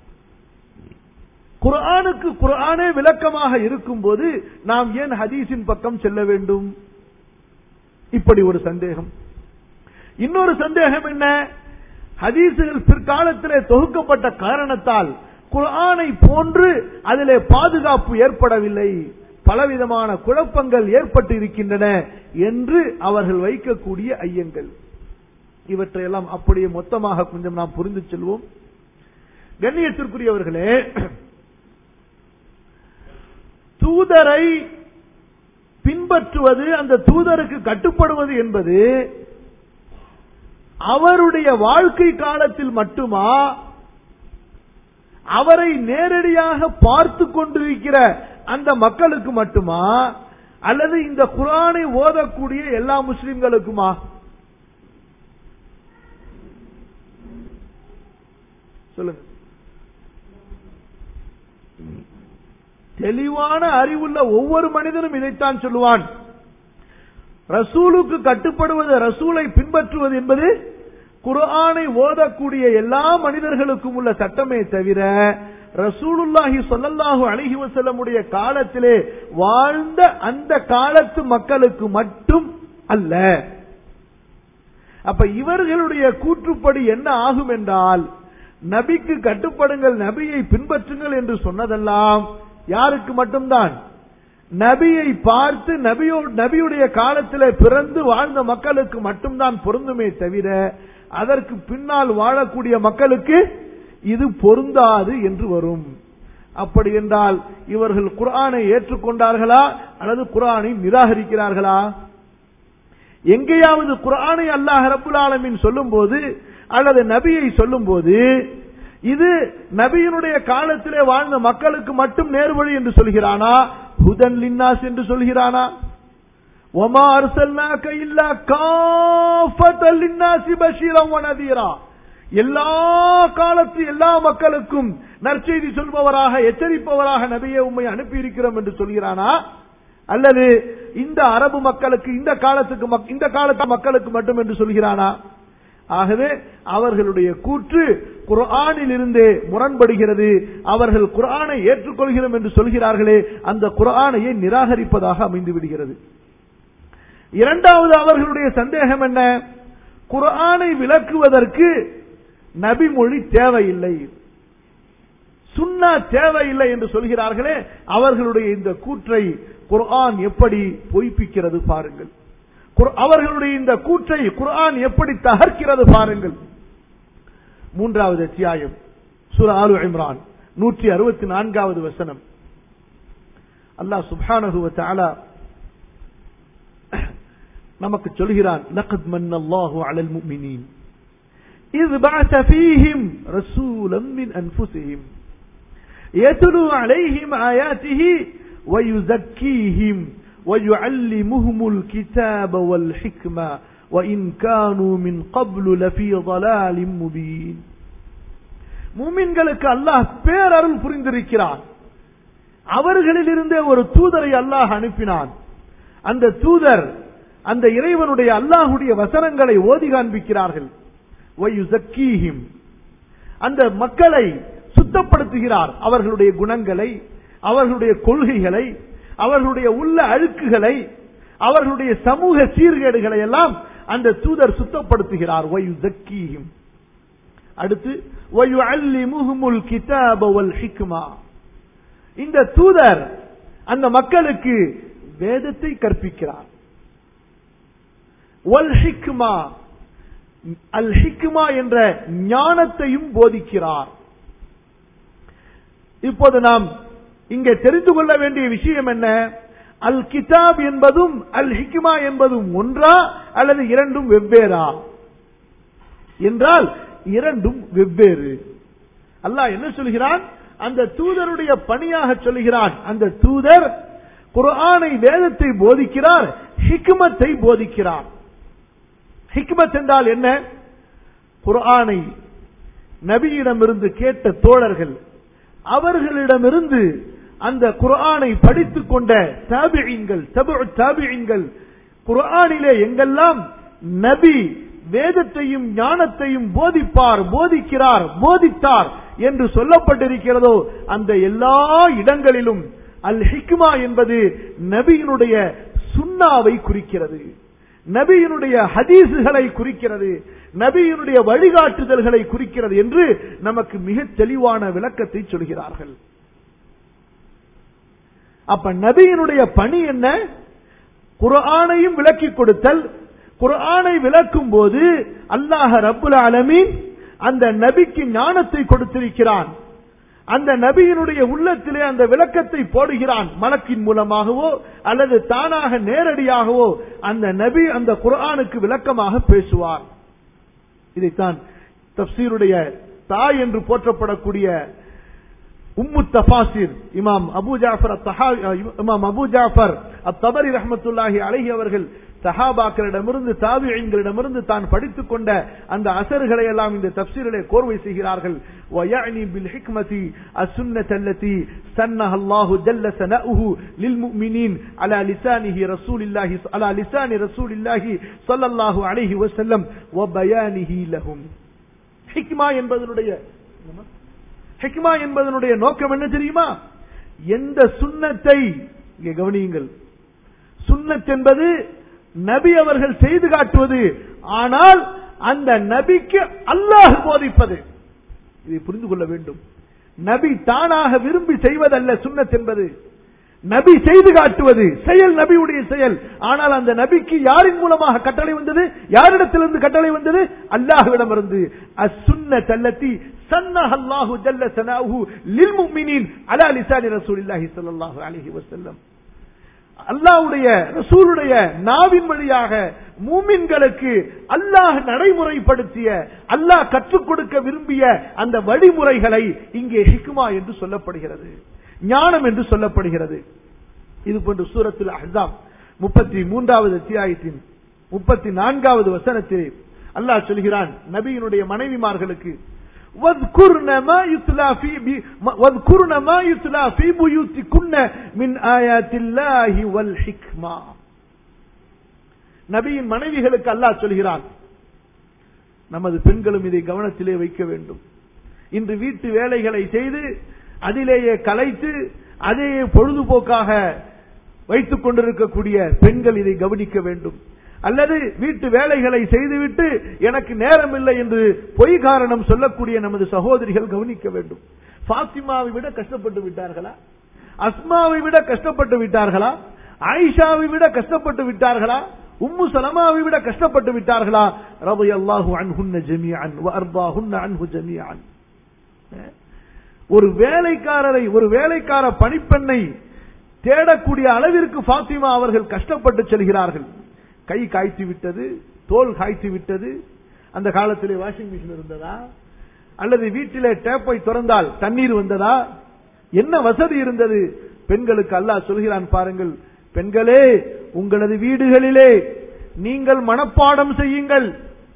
குர்ஆனுக்கு குர்ஆனே விளக்கமாக இருக்கும்போது நாம் ஏன் ஹதீஸின் பக்கம் செல்ல வேண்டும் இப்படி ஒரு சந்தேகம் இன்னொரு சந்தேகம் என்ன ஹதீஸுகள் பிற்காலத்திலே தொகுக்கப்பட்ட காரணத்தால் குர்ஆனை போன்று அதிலே பாதுகாப்பு ஏற்படவில்லை பலவிதமான குழப்பங்கள் ஏற்பட்டு இருக்கின்றன என்று அவர்கள் வைக்கக்கூடிய ஐயங்கள் இவற்றையெல்லாம் அப்படியே மொத்தமாக கொஞ்சம் நாம் புரிந்து செல்வோம் கண்ணியத்திற்குரியவர்களே தூதரை பின்பற்றுவது அந்த தூதருக்கு கட்டுப்படுவது என்பது அவருடைய வாழ்க்கை காலத்தில் மட்டுமா அவரை நேரடியாக பார்த்து கொண்டிருக்கிற அந்த மக்களுக்கு மட்டுமா அல்லது இந்த குரானை ஓதக்கூடிய எல்லா முஸ்லிம்களுக்குமா சொல்லுங்க தெளிவான அறிவுள்ள ஒவ்வொரு மனிதனும் இதைத்தான் சொல்லுவான் ரசூலுக்கு கட்டுப்படுவது ரசூலை பின்பற்றுவது என்பது குர்ஆனை ஓதக்கூடிய எல்லா மனிதர்களுக்கும் உள்ள சட்டமே தவிர ரசூலுல்லாஹி ஸல்லல்லாஹு அலைஹி வஸல்லமுடைய காலத்திலே வாழ்ந்த அந்த காலத்து மக்களுக்கு மட்டும் அல்ல அப்ப இவர்களுடைய கூற்றுப்படி என்ன ஆகும் என்றால் நபிக்கு கட்டுப்படுங்கள் நபியை பின்பற்றுங்கள் என்று சொன்னதெல்லாம் யாருக்கு மட்டும்தான் நபியை பார்த்து நபியோ நபியுடைய காலத்திலே பிறந்து வாழ்ந்த மக்களுக்கு மட்டும்தான் பொருந்துமே தவிர அதற்கு பின்னால் வாழக்கூடிய மக்களுக்கு இது பொருந்தாது என்று வரும் அப்படி என்றால் இவர்கள் குர்ஆனை ஏற்றுக்கொண்டார்களா அல்லது குர்ஆனை நிராகரிக்கிறார்களா எங்கேயாவது குர்ஆனை அல்லாஹ் ரப்புல் ஆலமீன் சொல்லும்போது அல்லது நபியை சொல்லும்போது இது நபியினுடைய காலத்திலே வாழ்ந்த மக்களுக்கு மட்டும் நேர்வழி என்று சொல்கிறானா ஹுதன் லின்னாஸ் என்று சொல்கிறானா ஒமா அர்சல்னாக இல்லா காஃபத்தல் லின்னாசி பஷீரம் வனதீரா எல்லா காலத்து எல்லா மக்களுக்கும் நற்செய்தி சொல்பவராக எச்சரிப்பவராக நபியை உண்மை அனுப்பி இருக்கிறோம் என்று சொல்கிறானா அல்லது இந்த அரபு மக்களுக்கு இந்த காலத்துக்கு மக்- இந்த காலத்து மக்களுக்கு மட்டும் என்று சொல்கிறானா ஆகவே அவர்களுடைய கூற்று குர்ஆனில் இருந்தே முரண்படுகிறது அவர்கள் குர்ஆனை ஏற்றுக்கொள்கிறோம் என்று சொல்கிறார்களே அந்த குர்ஆனையை நிராகரிப்பதாக அமைந்து விடுகிறது இரண்டாவது அவர்களுடைய சந்தேகம் என்ன குர்ஆனை விளக்குவதற்கு நபி மொழி தேவையில்லை சுன்னா தேவையில்லை என்று சொல்கிறார்களே அவர்களுடைய இந்த கூற்றை குர்ஆன் எப்படி பொய்ப்பிக்கிறது பாருங்கள் குர்- அவர்களுடைய இந்த கூற்றை குர்ஆன் எப்படி தகர்க்கிறது பாருங்கள் மூன்றாவது அத்தியாயம் சூரா ஆலு இம்ரான் நூற்றி அறுபத்தி நான்காவது வசனம் அல்லாஹ் சுப்ஹானஹு வ தஆலா நமக்கு சொல்கிறான் லقد من الله على المؤمنين إذ بعث فيهم رسولا من أنفسهم يتلو عليهم آياته ويزكيهم ويعلمهم الكتاب والحكمة وإن كانوا من قبل لفي ضلال مبين மூமின்களுக்கு அல்லாஹ் பேரருள் புரிந்திருக்கிறான் அவர்களிலிருந்தே ஒரு தூதரை அல்லாஹ் அனுப்பினான் அந்த தூதர் அந்த இறைவனுடைய அல்லாஹுடைய வசனங்களை ஓதி காண்பிக்கிறார்கள் وَيُزَكِّيهِمْ. அந்த மக்களை சுத்தப்படுத்துகிறார் அவர்களுடைய குணங்களை அவர்களுடைய கொள்கைகளை அவர்களுடைய உள்ள அழுக்குகளை அவர்களுடைய சமூக சீர்கேடுகளை எல்லாம் அந்த தூதர் சுத்தப்படுத்துகிறார் وَيُزَكِّيهِمْ. அடுத்து وَيُعَلِّمُهُمُ الْكِتَابَ وَالْحِكْمَةَ. இந்த தூதர் அந்த மக்களுக்கு வேதத்தை கற்பிக்கிறார் வல் ஹிக்மா அல் ஹிக்மா என்ற ஞானத்தையும் போதிக்கிறார் இப்போது நாம் இங்கே தெரிந்து கொள்ள வேண்டிய விஷயம் என்ன அல் கிதாப் என்பதும் அல் ஹிக்மா என்பதும் ஒன்றா அல்லது இரண்டும் வெவ்வேறா என்றால் இரண்டும் வெவ்வேறு அல்லாஹ் என்ன சொல்கிறான் அந்த தூதருடைய பணியாக சொல்கிறான் அந்த தூதர் குர்ஆனை வேதத்தை போதிக்கிறார் ஹிக்மத்தை போதிக்கிறார் ஹிக்மத் என்றால் என்ன குர்ஆனை நபியிடமிருந்து கேட்ட தோழர்கள் அவர்களிடமிருந்து அந்த குர்ஆனை படித்துக் கொண்ட தாபியங்கள் தாபியங்கள் குர்ஆனிலே எங்கெல்லாம் நபி வேதத்தையும் ஞானத்தையும் போதிப்பார் போதிக்கிறார் போதித்தார் என்று சொல்லப்பட்டிருக்கிறதோ அந்த எல்லா இடங்களிலும் அல் ஹிக்மா என்பது நபியினுடைய சுண்ணாவை குறிக்கிறது நபியினுடைய ஹதீசுகளை குறிக்கிறது நபியினுடைய வழிகாட்டுதல்களை குறிக்கிறது என்று நமக்கு மிக தெளிவான விளக்கத்தை சொல்கிறார்கள் அப்ப நபியினுடைய பணி என்ன குர்ஆனையும் விளக்கி கொடுத்தல் குர்ஆனை விளக்கும் போது அல்லாஹ் ரப்புல் ஆலமீன் அந்த நபிக்கு ஞானத்தை கொடுத்திருக்கிறான் அந்த நபியினுடைய உள்ளத்திலே அந்த விளக்கத்தை போடுகிறான் மலக்கின் மூலமாகவோ அல்லது தானாக நேரடியாகவோ அந்த நபி அந்த குர்ஆனுக்கு விளக்கமாக பேசுவார் இதைத்தான் தப்சீருடைய தாய் என்று போற்றப்படக்கூடிய உம்மு தபாசிர் இமாம் அபு ஜாஃபர் இமாம் அபு ஜாஃபர் அத்தபரி ரஹமத்துல்லாஹி அழகி அவர்கள் சஹாபாக்களிடமிருந்து தாபியங்களிடமிருந்து தான் படித்துக் கொண்ட அந்த அசர்களை எல்லாம் இந்த தப்சீரிலே கோர்வை செய்கிறார்கள் ويعني بالحكمة السنة التي سنها الله جل ثناؤه للمؤمنين على لسانه رسول الله على لسان رسول الله صلى الله عليه وسلم وبيانه لهم ஹிக்மா என்பதனுடைய ஹிக்மா என்பதனுடைய நோக்கம் என்ன தெரியுமா எந்த சுண்ணத்தை இங்கே கவனியுங்கள் சுன்னத் என்பது நபி அவர்கள் செய்து காட்டுவது ஆனால் அந்த நபிக்கு அல்லாஹ் போதிப்பது இதை புரிந்து கொள்ள வேண்டும் நபி தானாக விரும்பி செய்வதல்ல சுன்னத் என்பது நபி செய்து காட்டுவது செயல் நபியுடைய செயல் ஆனால் அந்த நபிக்கு யாரின் மூலமாக கட்டளை வந்தது யாரிடத்திலிருந்து கட்டளை வந்தது அல்லாஹ்விடமிருந்து அசுன்ன தல்லத்தி சன்னஹ அல்லாஹு ஜல்ல சனாஹு லில் முஃமினீன் அலா லிசானி ரசூலில்லாஹி ஸல்லல்லாஹு அலைஹி வஸல்லம் அல்லாஹ்வுடைய ரசூலுடைய நாவின் வழியாக மூமின்களுக்கு அல்லாஹ் நடைமுறைப்படுத்திய அல்லாஹ் கற்றுக் கொடுக்க விரும்பிய அந்த வழிமுறைகளை இங்கே ஹிக்மா என்று சொல்லப்படுகிறது ஞானம் என்று சொல்லப்படுகிறது இது போன்று சூரத்தில் அஹ்ஸாப் முப்பத்தி மூன்றாவது அத்தியாயத்தின் முப்பத்தி நான்காவது வசனத்தில் அல்லாஹ் சொல்கிறான் நபியினுடைய மனைவிமார்களுக்கு واذكرن ما يتلى في واذكرن ما يتلى في بيوتكن من آيات الله والحكمة நபியின் மனைவிகளுக்கு அல்லாஹ் சொல்கிறான் நமது பெண்களும் இதை கவனத்திலே வைக்க வேண்டும் இன்று வீட்டு வேலைகளை செய்து அதிலேயே கலைத்து அதையே பொழுதுபோக்காக வைத்துக் கொண்டிருக்கக்கூடிய பெண்கள் இதை கவனிக்க வேண்டும் அல்லது வீட்டு வேலைகளை செய்துவிட்டு எனக்கு நேரம் இல்லை என்று பொய் காரணம் சொல்லக்கூடிய நமது சகோதரிகள் கவனிக்க வேண்டும் பாத்திமாவை விட கஷ்டப்பட்டு விட்டார்களா அஸ்மாவை விட கஷ்டப்பட்டு விட்டார்களா ஆயிஷாவை விட கஷ்டப்பட்டு விட்டார்களா உம்மு சலமாவை விட கஷ்டப்பட்டு விட்டார்களா ரபி அல்லாஹு அன்ஹுன்ன ஜமியான் அர்பாஹுன்ன அன்ஹு ஜமியான் ஒரு வேலைக்காரரை ஒரு வேலைக்கார பணிப்பெண்ணை தேடக்கூடிய அளவிற்கு பாத்திமா அவர்கள் கஷ்டப்பட்டு செல்கிறார்கள் கை காய்த்து விட்டது தோல் காய்த்து விட்டது அந்த காலத்திலே வாஷிங் மிஷின் இருந்ததா அல்லது வீட்டிலே டேப்பை திறந்தால் தண்ணீர் வந்ததா என்ன வசதி இருந்தது பெண்களுக்கு அல்லாஹ் சொல்கிறான் பாருங்கள் பெண்களே உங்களது வீடுகளிலே நீங்கள் மனப்பாடம் செய்யுங்கள்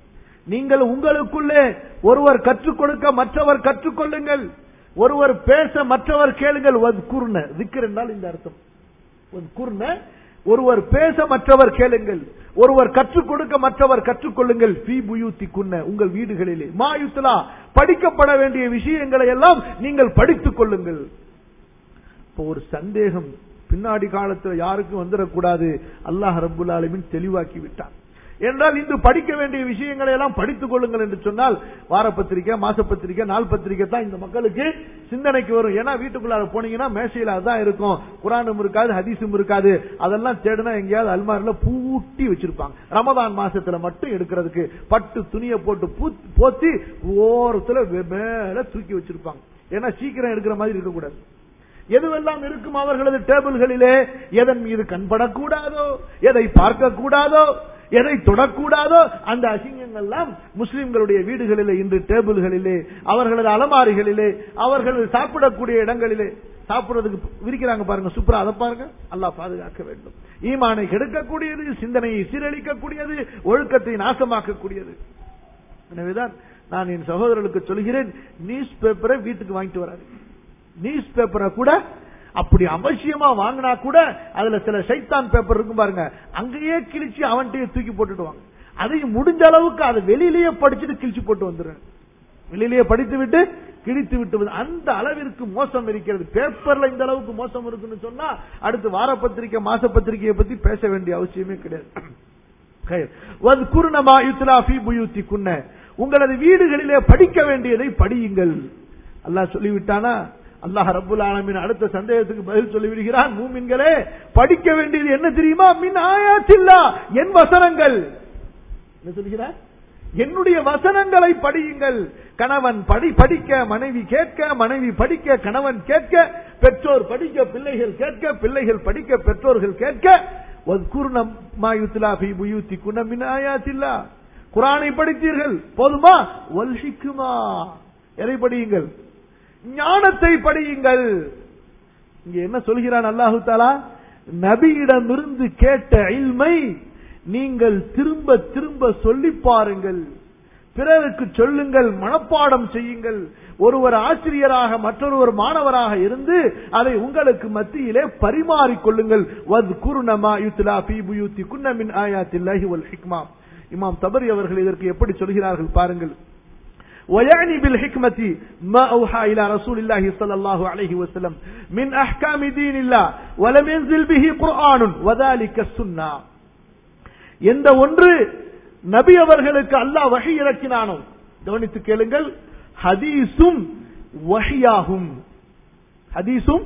நீங்கள் உங்களுக்குள்ளே ஒருவர் கற்றுக் கொடுக்க மற்றவர் கற்றுக்கொள்ளுங்கள் ஒருவர் பேச மற்றவர் கேளுங்கள் குர்ண திக்கர் என்றால் இந்த அர்த்தம் குர்ண ஒருவர் பேச மற்றவர் கேளுங்கள் ஒருவர் கற்றுக் கொடுக்க மற்றவர் கற்றுக்கொள்ளுங்கள் பி புயூத்தி குன்ன உங்கள் வீடுகளிலே மாயுத்தலா படிக்கப்பட வேண்டிய விஷயங்களை எல்லாம் நீங்கள் படித்துக் கொள்ளுங்கள் இப்போ ஒரு சந்தேகம் பின்னாடி காலத்தில் யாருக்கும் வந்துடக்கூடாது அல்லாஹ் ரபுல் ஆலமின் தெளிவாக்கி விட்டான் என்றால் இன்று படிக்க வேண்டிய விஷயங்களை எல்லாம் படித்துக் கொள்ளுங்கள் என்று சொன்னால் வார பத்திரிக்கை மாச பத்திரிக்கை நாள் பத்திரிக்கை தான் இந்த மக்களுக்கு சிந்தனைக்கு வரும் ஏன்னா வீட்டுக்குள்ளார போனீங்கன்னா மேசையில அதான் இருக்கும் குரானும் இருக்காது ஹதீஸும் இருக்காது அதெல்லாம் தேடினா எங்கேயாவது அல்மாரில பூட்டி வச்சிருப்பாங்க ரமதான் மாசத்துல மட்டும் எடுக்கிறதுக்கு பட்டு துணியை போட்டு போத்தி ஓரத்துல மேல தூக்கி வச்சிருப்பாங்க ஏன்னா சீக்கிரம் எடுக்கிற மாதிரி இருக்கக்கூடாது எதுவெல்லாம் இருக்கும் அவர்களது டேபிள்களிலே எதன் மீது கண்படக்கூடாதோ எதை பார்க்க கூடாதோ எதை தொடக்கூடாதோ அந்த அசிங்கங்கள்லாம் முஸ்லிம்களுடைய வீடுகளிலே இன்று டேபிள்களிலே அவர்களது அலமாரிகளிலே அவர்கள் சாப்பிடக்கூடிய இடங்களிலே சாப்பிடுறதுக்கு விரிக்கிறாங்க பாருங்க சூப்பரா அதை பாருங்க அல்லாஹ் பாதுகாக்க வேண்டும் ஈமானை கெடுக்கக்கூடியது சிந்தனையை சீரழிக்கக்கூடியது ஒழுக்கத்தை நாசமாக்கக்கூடியது எனவேதான் நான் என் சகோதரர்களுக்கு சொல்கிறேன் நியூஸ் பேப்பரை வீட்டுக்கு வாங்கிட்டு வராது நியூஸ் பேப்பரை கூட அப்படி அவசியமா வாங்கினா கூட அதுல சில சைத்தான் பேப்பர் இருக்கும் பாருங்க அங்கேயே கிழிச்சு அவன்கிட்டயே தூக்கி போட்டுடுவாங்க அதையும் முடிஞ்ச அளவுக்கு அதை வெளியிலேயே படிச்சுட்டு கிழிச்சு போட்டு வந்துடுறேன் வெளியிலேயே படித்து விட்டு கிழித்து விட்டு அந்த அளவிற்கு மோசம் இருக்கிறது பேப்பர்ல இந்த அளவுக்கு மோசம் இருக்குன்னு சொன்னா அடுத்து வார பத்திரிகை மாச பத்திரிகையை பத்தி பேச வேண்டிய அவசியமே கிடையாது உங்களது வீடுகளிலே படிக்க வேண்டியதை படியுங்கள் அல்லாஹ் சொல்லிவிட்டானா அல்லாஹ் ரபுல் ஆலமின் அடுத்த சந்தேகத்துக்கு பதில் சொல்லிவிடுகிறான் மூமின்களே படிக்க வேண்டியது என்ன தெரியுமா மின் ஆயாச்சில்லா என் வசனங்கள் என்ன சொல்கிறார் என்னுடைய வசனங்களை படியுங்கள் கணவன் படி படிக்க மனைவி கேட்க மனைவி படிக்க கணவன் கேட்க பெற்றோர் படிக்க பிள்ளைகள் கேட்க பிள்ளைகள் படிக்க பெற்றோர்கள் கேட்க குரானை படித்தீர்கள் போதுமா வல்ஹிக்குமா எதை படியுங்கள் ஞானத்தை படியுங்கள் இங்க என்ன சொல்கிறான் அல்லாஹு தாலா நபியிடமிருந்து கேட்ட இல்மை நீங்கள் திரும்ப திரும்ப சொல்லி பாருங்கள் பிறருக்கு சொல்லுங்கள் மனப்பாடம் செய்யுங்கள் ஒருவர் ஆசிரியராக மற்றொருவர் மாணவராக இருந்து அதை உங்களுக்கு மத்தியிலே பரிமாறிக்கொள்ளுங்கள் வத் குருணமா யுத்லா பி புயூத்தி குன்னமின் ஆயாத்தில்லாஹி வல் ஹிக்மா இமாம் தபரி அவர்கள் இதற்கு எப்படி சொல்கிறார்கள் பாருங்கள் ويعني بالحكمة ما أوحى إلى رسول الله صلى الله عليه وسلم من أحكام دين الله ولم ينزل به قرآن وذلك السنة எந்த ஒன்று நபி அவர்களுக்கு அல்லாஹ் வகை இறக்கினானோ கவனித்து கேளுங்கள் ஹதீஸும் வஹியாகும் ஹதீஸும்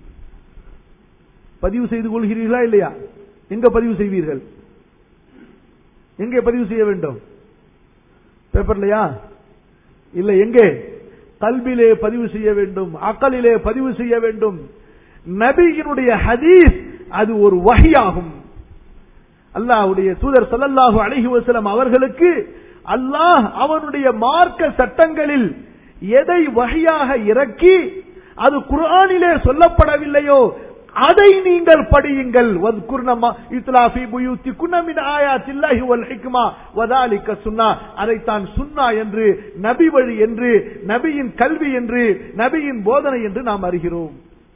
பதிவு செய்து கொள்கிறீர்களா இல்லையா எங்க பதிவு செய்வீர்கள் எங்கே பதிவு செய்ய வேண்டும் பேப்பர்லையா இல்ல எங்கே கல்விலே பதிவு செய்ய வேண்டும் அக்கலிலே பதிவு செய்ய வேண்டும் நபியினுடைய ஹதீஸ் அது ஒரு வகையாகும் அல்லாஹ்வுடைய தூதர் ஸல்லல்லாஹு அலைஹி வஸல்லம் அவர்களுக்கு அல்லாஹ் அவனுடைய மார்க்க சட்டங்களில் எதை வகையாக இறக்கி அது குர்ஆனிலே சொல்லப்படவில்லையோ அதை நீங்கள் படியுங்கள் வத்குர்னமா இத்லாஃபி புயூத்தி குன்னமின் ஆயாத்தில்லாஹி வல் ஹிக்மா வதாலிக்க சுன்னா அதைத்தான் சுன்னா என்று நபி வழி என்று நபியின் கல்வி என்று நபியின் போதனை என்று நாம் அறிகிறோம்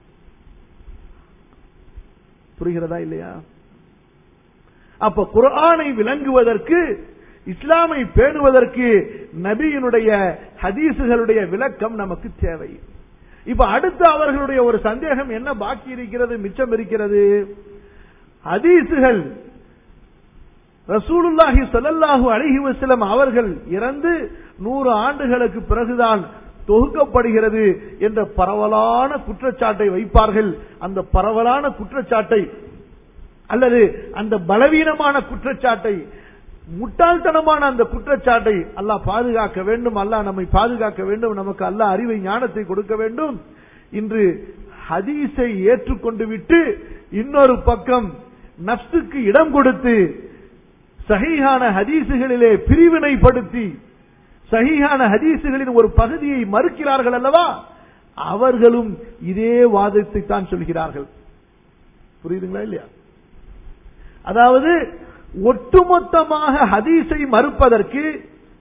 புரிகிறதா இல்லையா அப்ப குர்ஆனை விளங்குவதற்கு இஸ்லாமை பேணுவதற்கு நபியினுடைய ஹதீசுகளுடைய விளக்கம் நமக்கு தேவை இப்ப அடுத்து அவர்களுடைய ஒரு சந்தேகம் என்ன பாக்கி இருக்கிறது மிச்சம் இருக்கிறது ஹதீசுகள் ரசூலுல்லாஹி ஸல்லல்லாஹு அலைஹி வஸல்லம் அவர்கள் இறந்து நூறு ஆண்டுகளுக்கு பிறகுதான் தொகுக்கப்படுகிறது என்ற பரவலான குற்றச்சாட்டை வைப்பார்கள் அந்த பரவலான குற்றச்சாட்டை அல்லது அந்த பலவீனமான குற்றச்சாட்டை முட்டாள்தனமான அந்த குற்றச்சாட்டை அல்லாஹ் பாதுகாக்க வேண்டும் அல்லாஹ் நம்மை பாதுகாக்க வேண்டும் நமக்கு அல்லாஹ் அறிவை ஞானத்தை கொடுக்க வேண்டும் இன்று ஹதீஸை ஏற்றுக்கொண்டு விட்டு இன்னொரு பக்கம் நப்சுக்கு இடம் கொடுத்து சஹீஹான ஹதீசுகளிலே பிரிவினைப்படுத்தி சஹீஹான ஹதீசுகளின் ஒரு பகுதியை மறுக்கிறார்கள் அல்லவா அவர்களும் இதே வாதத்தை தான் சொல்கிறார்கள் புரியுதுங்களா இல்லையா அதாவது ஒட்டுமொத்தமாக ஹதீஸை மறுப்பதற்கு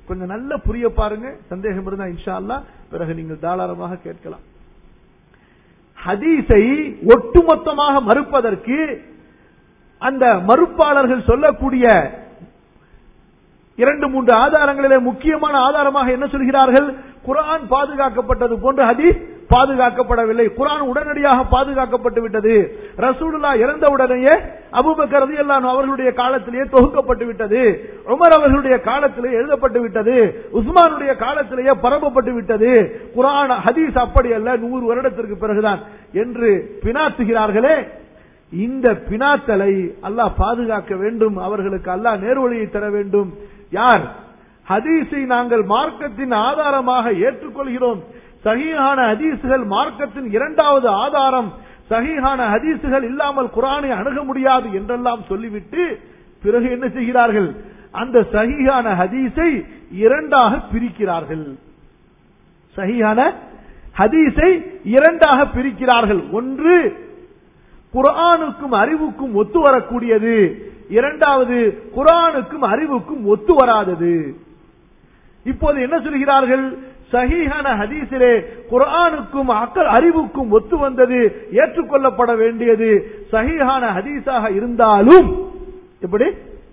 கொஞ்சம் நல்ல புரிய பாருங்க சந்தேகம் இருந்தா இன்ஷா அல்லாஹ் பிறகு நீங்கள் தாராளமாக கேட்கலாம் ஹதீஸை ஒட்டுமொத்தமாக மறுப்பதற்கு அந்த மறுப்பாளர்கள் சொல்லக்கூடிய இரண்டு மூன்று ஆதாரங்களிலே முக்கியமான ஆதாரமாக என்ன சொல்கிறார்கள் குரான் பாதுகாக்கப்பட்டது போன்று ஹதீஸ் பாதுகாக்கப்படவில்லை குரான் உடனடியாக பாதுகாக்கப்பட்டு விட்டது ரசூலுல்லா இறந்த உடனேயே அபூபக்கர் ரலியல்லாஹு அவர்களுடைய காலத்திலேயே தொகுக்கப்பட்டு விட்டது உமர் அவர்களுடைய காலத்திலே எழுதப்பட்டு விட்டது உஸ்மானுடைய காலத்திலேயே பரப்பப்பட்டு விட்டது குரான் ஹதீஸ் அப்படி அல்ல நூறு வருடத்திற்கு பிறகுதான் என்று பினாத்துகிறார்களே இந்த பினாத்தலை அல்லாஹ் பாதுகாக்க வேண்டும் அவர்களுக்கு அல்லாஹ் நேர்வழியை தர வேண்டும் யார் ஹதீஸை நாங்கள் மார்க்கத்தின் ஆதாரமாக ஏற்றுக்கொள்கிறோம் சஹீஹான ஹதீசுகள் மார்க்கத்தின் இரண்டாவது ஆதாரம் சஹீஹான ஹதீசுகள் இல்லாமல் குரானை அணுக முடியாது என்றெல்லாம் சொல்லிவிட்டு பிறகு என்ன செய்கிறார்கள் அந்த சஹீஹான ஹதீஸை இரண்டாக பிரிக்கிறார்கள் சஹீஹான ஹதீஸை இரண்டாக பிரிக்கிறார்கள் ஒன்று குரானுக்கும் அறிவுக்கும் ஒத்து வரக்கூடியது இரண்டாவது குரானுக்கும் அறிவுக்கும் ஒத்து வராதது இப்போது என்ன சொல்கிறார்கள் சஹீஹான ஹதீஸிலே குரானுக்கும் அக்கல் அறிவுக்கும் ஒத்து வந்தது ஏற்றுக்கொள்ளப்பட வேண்டியது சஹீஹான ஹதீஸாக இருந்தாலும் எப்படி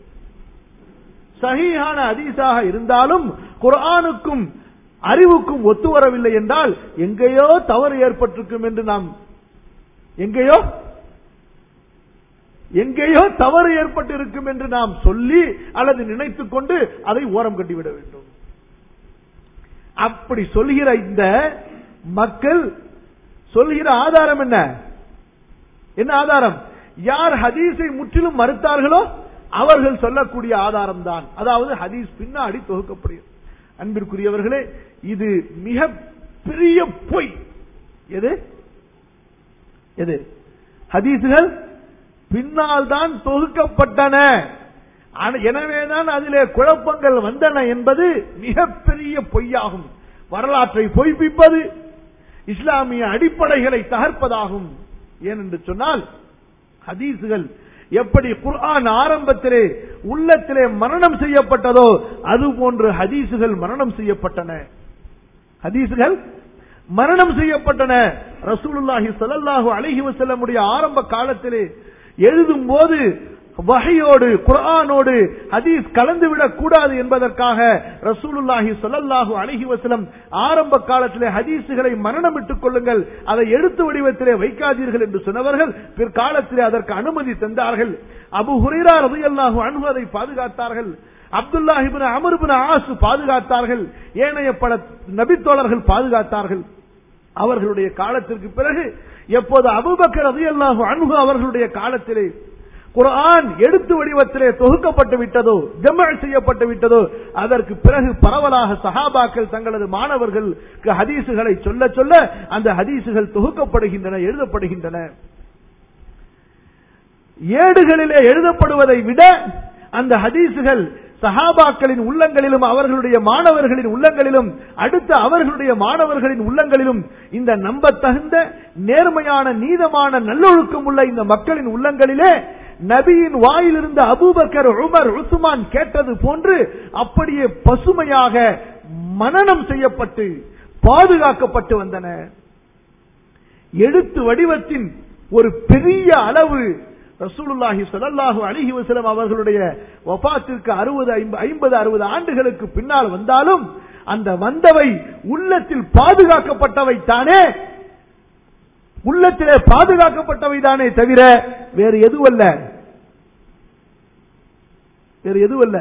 சஹீஹான ஹதீஸாக இருந்தாலும் குரானுக்கும் அறிவுக்கும் ஒத்து வரவில்லை என்றால் எங்கேயோ தவறு ஏற்பட்டிருக்கும் என்று நாம் எங்கேயோ எங்கேயோ தவறு ஏற்பட்டு இருக்கும் என்று நாம் சொல்லி அல்லது நினைத்துக் கொண்டு அதை ஓரம் கட்டிவிட வேண்டும் அப்படி சொல்கிற இந்த மக்கள் சொல்கிற ஆதாரம் என்ன என்ன ஆதாரம் யார் ஹதீஸை முற்றிலும் மறுத்தார்களோ அவர்கள் சொல்லக்கூடிய ஆதாரம் தான் அதாவது ஹதீஸ் பின்னாடி தொகுக்கப்படுகிறது அன்பிற்குரியவர்களே இது மிக பெரிய பொய் எது எது ஹதீசுகள் பின்னால் தான் தொகுக்கப்பட்டன எனவேதான் அதிலே குழப்பங்கள் வந்தன என்பது மிகப்பெரிய பொய்யாகும் வரலாற்றை பொய்ப்பிப்பது இஸ்லாமிய அடிப்படைகளை தகர்ப்பதாகும் ஏனென்று சொன்னால் ஹதீசுகள் எப்படி குர்ஆன் ஆரம்பத்திலே உள்ளத்திலே மரணம் செய்யப்பட்டதோ அது போன்று ஹதீசுகள் மரணம் செய்யப்பட்டன ஹதீசுகள் மரணம் செய்யப்பட்டன ரசூலுல்லாஹி ஸல்லல்லாஹு அலைஹி வஸல்லமுடைய ஆரம்ப காலத்திலே எழுதும் போது வகையோடு குர்ஆனோடு ஹதீஸ் கலந்துவிடக் கூடாது என்பதற்காக ரசூலுல்லாஹி ஸல்லல்லாஹு அலைஹி வஸல்லம் ஆரம்ப காலத்திலே ஹதீஸுகளை மரணமிட்டுக் கொள்ளுங்கள் அதை எழுத்து வடிவத்திலே வைக்காதீர்கள் என்று சொன்னவர்கள் பிற்காலத்திலே அதற்கு அனுமதி தந்தார்கள் அபு ஹுரைரா ரலியல்லாஹு அன்ஹு அதை பாதுகாத்தார்கள் அப்துல்லா இப்னு அமர் இப்னு ஆஸ் பாதுகாத்தார்கள் ஏனைய பல நபித்தோழர்கள் பாதுகாத்தார்கள் அவர்களுடைய காலத்திற்கு பிறகு எப்போது அபுபக்கர் ரலியல்லாஹு அன்ஹு அவர்களுடைய காலத்திலே குர்ஆன் எழுத்து வடிவத்திலே தொகுக்கப்பட்டு விட்டதோ ஜமல் செய்யப்பட்டு விட்டதோ அதற்கு பிறகு பரவலாக சஹாபாக்கள் தங்களது மாணவர்களுக்கு ஹதீசுகளை சொல்ல சொல்ல அந்த ஹதீசுகள் தொகுக்கப்படுகின்றன எழுதப்படுகின்றன ஏடுகளிலே எழுதப்படுவதை விட அந்த ஹதீசுகள் சஹாபாக்களின் உள்ளங்களிலும் அவர்களுடைய மாணவர்களின் உள்ளங்களிலும் அடுத்த அவர்களுடைய மாணவர்களின் உள்ளங்களிலும் இந்த நம்பத்தகுந்த நேர்மையான நீதமான நல்லொழுக்கம் உள்ள இந்த மக்களின் உள்ளங்களிலே நபியின் வாயிலிருந்த அபூபக்கர் உமர் உஸ்மான் கேட்டது போன்று அப்படியே பசுமையாக மனனம் செய்யப்பட்டு பாதுகாக்கப்பட்டு வந்தன எழுத்து வடிவத்தின் ஒரு பெரிய அளவு ரசூலுல்லாஹி ஸல்லல்லாஹு அலைஹி வஸல்லம் அவர்களுடைய வஃபாத்திற்கு 60 50 60 ஆண்டுகளுக்கு பின்னால் வந்தாலும் அந்த வந்தவை உள்ளத்தில் பாதுகாக்கப்பட்டவை தானே உள்ளத்திலே பாதுகாக்கப்பட்டவை தானே தவிர வேறு எதுவல்ல வேறு எதுவல்ல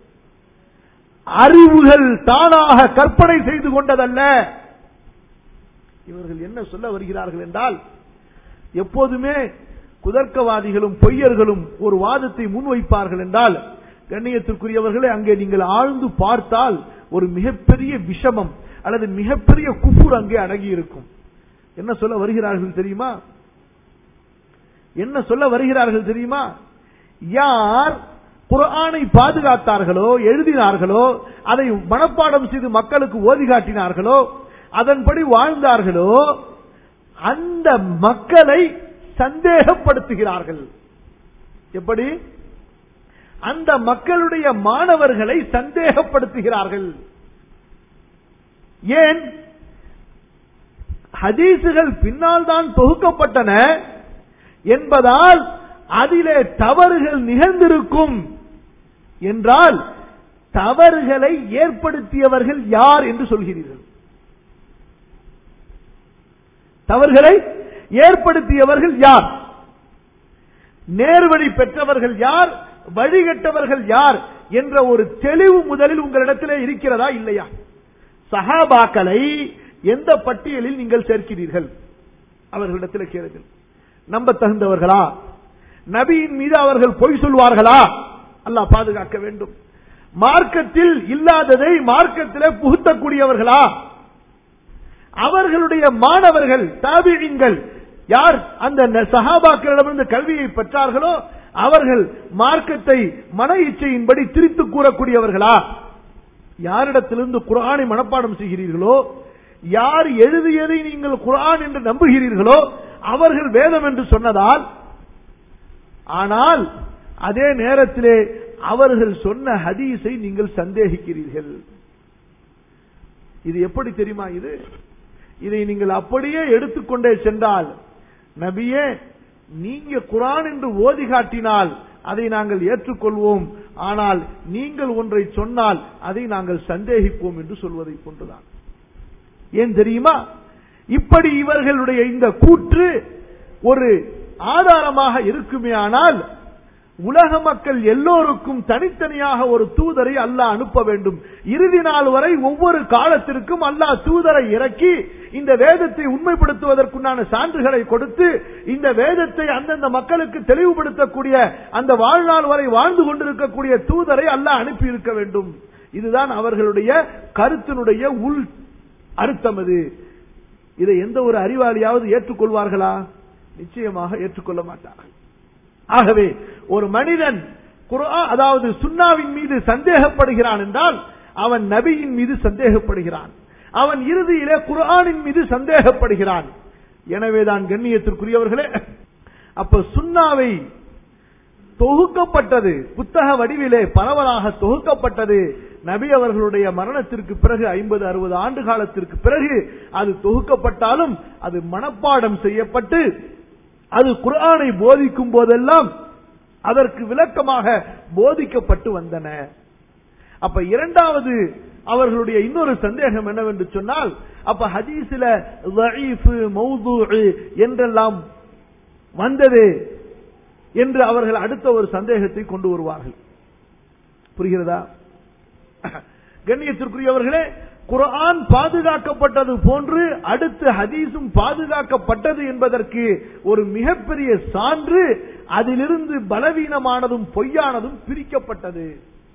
அறிவுகள் தானாக கற்பனை செய்து கொண்டதல்ல இவர்கள் என்ன சொல்ல வருகிறார்கள் என்றால் எப்போதுமே குதர்க்கவாதிகளும் பொய்யர்களும் ஒரு வாதத்தை முன்வைப்பார்கள் என்றால் கண்ணியத்திற்குரியவர்களை அங்கே நீங்கள் ஆழ்ந்து பார்த்தால் ஒரு மிகப்பெரிய விஷமம் அல்லது மிகப்பெரிய குஃபுர் அங்கே அடங்கி இருக்கும் என்ன சொல்ல வருகிறார்கள் தெரியுமா என்ன சொல்ல வருகிறார்கள் தெரியுமா யார் குரானை பாதுகாத்தார்களோ எழுதினார்களோ அதை மனப்பாடம் செய்து மக்களுக்கு ஓதி காட்டினார்களோ அதன்படி வாழ்ந்தார்களோ அந்த மக்களை சந்தேகப்படுத்துகிறார்கள் எப்படி அந்த மக்களுடைய மாணவர்களை சந்தேகப்படுத்துகிறார்கள் ஏன் ஹதீசுகள் பின்னால் தான் தொகுக்கப்பட்டன என்பதால் அதிலே தவறுகள் நிகழ்ந்திருக்கும் என்றால் தவறுகளை ஏற்படுத்தியவர்கள் யார் என்று சொல்கிறீர்கள் தவறுகளை ஏற்படுத்தியவர்கள் யார் நேர்வழி பெற்றவர்கள் யார் வழிகட்டவர்கள் யார் என்ற ஒரு தெளிவு முதலில் உங்களிடத்திலே இருக்கிறதா இல்லையா சஹாபாக்களை எந்த பட்டியலில் நீங்கள் சேர்க்கிறீர்கள் அவர்களிடத்தில் கேளுங்கள் நம்ப தகுந்தவர்களா நபியின் மீது அவர்கள் பொய் சொல்வார்களா அல்லாஹ் பாதுகாக்க வேண்டும் மார்க்கத்தில் இல்லாததை மார்க்கத்திலே புகுத்தக்கூடியவர்களா அவர்களுடைய மாணவர்கள் தாபிழிங்கள் யார் அந்த சஹாபாக்களிடமிருந்து கல்வியை பெற்றார்களோ அவர்கள் மார்க்கத்தை மன இச்சையின்படி திரித்து கூறக்கூடியவர்களா யாரிடத்திலிருந்து குரானை மனப்பாடம் செய்கிறீர்களோ யார் எழுதியதை நீங்கள் குரான் என்று நம்புகிறீர்களோ அவர்கள் வேதம் என்று சொன்னதால் ஆனால் அதே நேரத்திலே அவர்கள் சொன்ன ஹதீஸை நீங்கள் சந்தேகிக்கிறீர்கள் இது எப்படி தெரியுமா இது இதை நீங்கள் அப்படியே எடுத்துக்கொண்டே சென்றால் நபியே நீங்க குரான் என்று ஓதி காட்டினால் அதை நாங்கள் ஏற்றுக்கொள்வோம் ஆனால் நீங்கள் ஒன்றை சொன்னால் அதை நாங்கள் சந்தேகிப்போம் என்று சொல்வதை போன்றுதான் ஏன் தெரியுமா இப்படி இவர்களுடைய இந்த கூற்று ஒரு ஆதாரமாக இருக்குமே ஆனால் உலக மக்கள் எல்லோருக்கும் தனித்தனியாக ஒரு தூதரை அல்லாஹ் அனுப்ப வேண்டும் இறுதி நாள் வரை ஒவ்வொரு காலத்திற்கும் அல்லாஹ் தூதரை இறக்கி இந்த வேதத்தை உண்மைப்படுத்துவதற்குண்டான சான்றுகளை கொடுத்து இந்த வேதத்தை அந்தந்த மக்களுக்கு தெளிவுபடுத்தக்கூடிய அந்த வாழ்நாள் வரை வாழ்ந்து கொண்டிருக்கக்கூடிய தூதரை அல்லாஹ் அனுப்பி இருக்க வேண்டும் இதுதான் அவர்களுடைய கருத்தினுடைய உள் அர்த்தம் அது இதை எந்த ஒரு அறிவாளியாவது ஏற்றுக்கொள்வார்களா நிச்சயமாக ஏற்றுக்கொள்ள மாட்டார்கள் ஆகவே ஒரு மனிதன் குர்ஆன் அதாவது சுன்னாவின் மீது சந்தேகப்படுகிறான் என்றால் அவன் நபியின் மீது சந்தேகப்படுகிறான் அவன் இறுதியிலே குர்ஆனின் மீது சந்தேகப்படுகிறான் எனவேதான் கண்ணியத்திற்குரியவர்களே அப்ப சுன்னாவை தொகுக்கப்பட்டது புத்தக வடிவிலே பரவலாக தொகுக்கப்பட்டது நபி அவர்களுடைய மரணத்திற்கு பிறகு ஐம்பது அறுபது ஆண்டு காலத்திற்கு பிறகு அது தொகுக்கப்பட்டாலும் அது மனப்பாடம் செய்யப்பட்டு அது குர்ஆனை போதிக்கும் போதெல்லாம் அதற்கு விளக்கமாக போதிக்கப்பட்டு வந்தன அப்ப இரண்டாவது அவர்களுடைய இன்னொரு சந்தேகம் என்னவென்று சொன்னால் அப்ப ஹதீஸ்ல மௌது என்றெல்லாம் வந்தது என்று அவர்கள் அடுத்த ஒரு சந்தேகத்தை கொண்டு வருவார்கள் புரிகிறதா கண்ணியத்திற்குரியவர்களே குர்ஆன் பாதுகாக்கப்பட்டது போன்று அடுத்து ஹதீஸும் பாதுகாக்கப்பட்டது என்பதற்கு ஒரு மிகப்பெரிய சான்று அதிலிருந்து பலவீனமானதும் பொய்யானதும் பிரிக்கப்பட்டது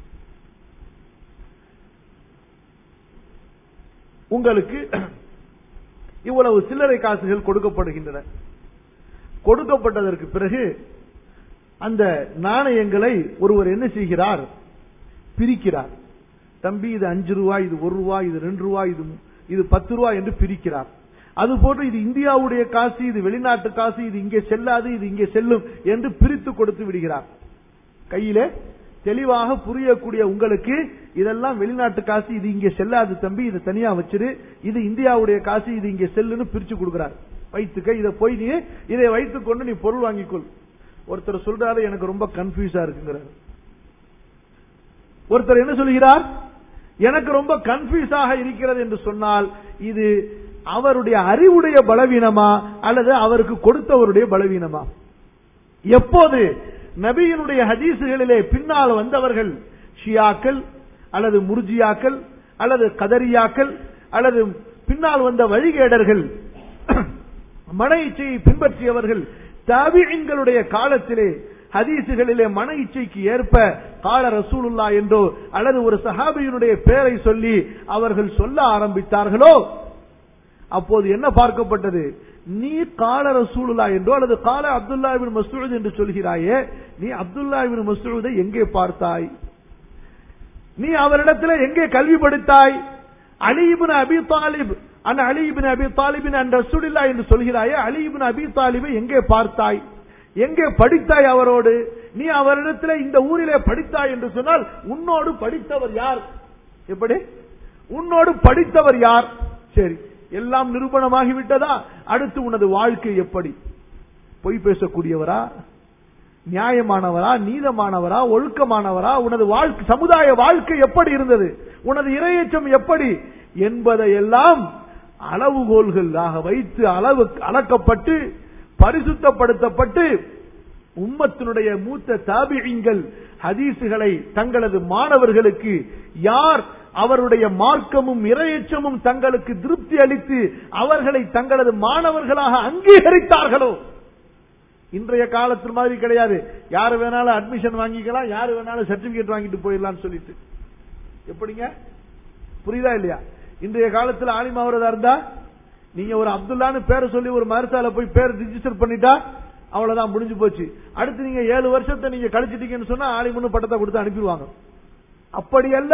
உங்களுக்கு இவ்வளவு சில்லறை காசுகள் கொடுக்கப்படுகின்றன கொடுக்கப்பட்டதற்கு பிறகு அந்த நாணயங்களை ஒருவர் என்ன செய்கிறார் பிரிக்கிறார் தம்பி இது அஞ்சு ரூபாய் இது ஒரு ரூபாய் இது ரெண்டு ரூபாய் இது இது பத்து ரூபாய் என்று பிரிக்கிறார் அது போன்று இது இந்தியாவுடைய காசு இது வெளிநாட்டு காசு இது இங்கே செல்லாது இது இங்கே செல்லும் என்று பிரித்து கொடுத்து விடுகிறார் கையிலே தெளிவாக புரியக்கூடிய உங்களுக்கு இதெல்லாம் வெளிநாட்டு காசு இது இங்கே செல்லாது தம்பி இதை தனியா வச்சிரு இது இந்தியாவுடைய காசு இது இங்கே செல்லுன்னு பிரிச்சு கொடுக்கிறார் வைத்துக்க இதை போய் நீ இதை வைத்துக் கொண்டு நீ பொருள் வாங்கிக்கொள் ஒருத்தர் சொல்றாரு எனக்கு ரொம்ப கன்ஃபியூஸா இருக்குங்கிறார் ஒருத்தர் என்ன சொல்கிறார் எனக்கு ரொம்ப கன்ஃபியூஸாக இருக்கிறது என்று சொன்னால் இது அவருடைய அறிவுடைய பலவீனமா அல்லது அவருக்கு கொடுத்தவருடைய பலவீனமா எப்போது நபியினுடைய ஹதீசுகளிலே பின்னால் வந்தவர்கள் ஷியாக்கள் அல்லது முர்ஜியாக்கள் அல்லது கதரியாக்கள் அல்லது பின்னால் வந்த வழிகேடர்கள் மன இச்சையை பின்பற்றியவர்கள் தாபியங்களுடைய காலத்திலே ஹதீசுகளிலே மன இச்சைக்கு ஏற்ப கால ரசூலுல்லா என்றோ அல்லது ஒரு சஹாபியினுடைய பெயரை சொல்லி அவர்கள் சொல்ல ஆரம்பித்தார்களோ அப்போது என்ன பார்க்கப்பட்டது நீ கால ரசூலுல்லா என்றோ அல்லது கால அப்துல்லா இபின் மசூத் என்று சொல்கிறாயே நீ அப்துல்லா இபின் மசூதை எங்கே பார்த்தாய் நீ அவரிடத்தில் எங்கே கல்வி படித்தாய் அலிபின் அபி தாலிப் அந்த அலிபின் அபி தாலிபின் அந்த ரசூலில்லா என்று சொல்கிறாயே அலிபின் அபி தாலிபை எங்கே பார்த்தாய் எங்கே படித்தாய் அவரோடு நீ அவரிடத்துல இந்த ஊரிலே படித்தாய் என்று சொன்னால் உன்னோடு படித்தவர் யார் எப்படி உன்னோடு படித்தவர் யார் சரி எல்லாம் நிரூபணமாகி விட்டதா அடுத்து உனது வாழ்க்கை எப்படி பொய் பேசக்கூடியவரா நியாயமானவரா நீதமானவரா ஒழுக்கமானவரா உனது வாழ்க்கை சமுதாய வாழ்க்கை எப்படி இருந்தது உனது இரையச்சம் எப்படி என்பதையெல்லாம் அளவுகோல்களாக வைத்து அளவு அளக்கப்பட்டு பரிசுத்தப்படுத்தப்பட்டு உம்மத்தினுடைய மூத்த தாபிகள் ஹதீசுகளை தங்களது மாணவர்களுக்கு யார் அவருடைய மார்க்கமும் இரையச்சமும் தங்களுக்கு திருப்தி அளித்து அவர்களை தங்களது மாணவர்களாக அங்கீகரித்தார்களோ இன்றைய காலத்தில் மாதிரி கிடையாது யாரு வேணாலும் அட்மிஷன் வாங்கிக்கலாம் யாரு வேணாலும் சர்டிபிகேட் வாங்கிட்டு போயிடலாம்னு சொல்லிட்டு எப்படிங்க புரியுதா இல்லையா இன்றைய காலத்தில் ஆலிமாவரதா இருந்தா நீங்க ஒரு அப்துல்லான்னு பேரை சொல்லி ஒரு மருத்தால போய் பேர் ரிஜிஸ்டர் பண்ணிட்டா அவ்வளவுதான் முடிஞ்சு போச்சு அடுத்து நீங்க ஏழு வருஷத்தை நீங்க கழிச்சிட்டீங்கன்னு சொன்னா ஆலிமுன்னு பட்டத்தை கொடுத்து அனுப்பிடுவாங்க அப்படி அல்ல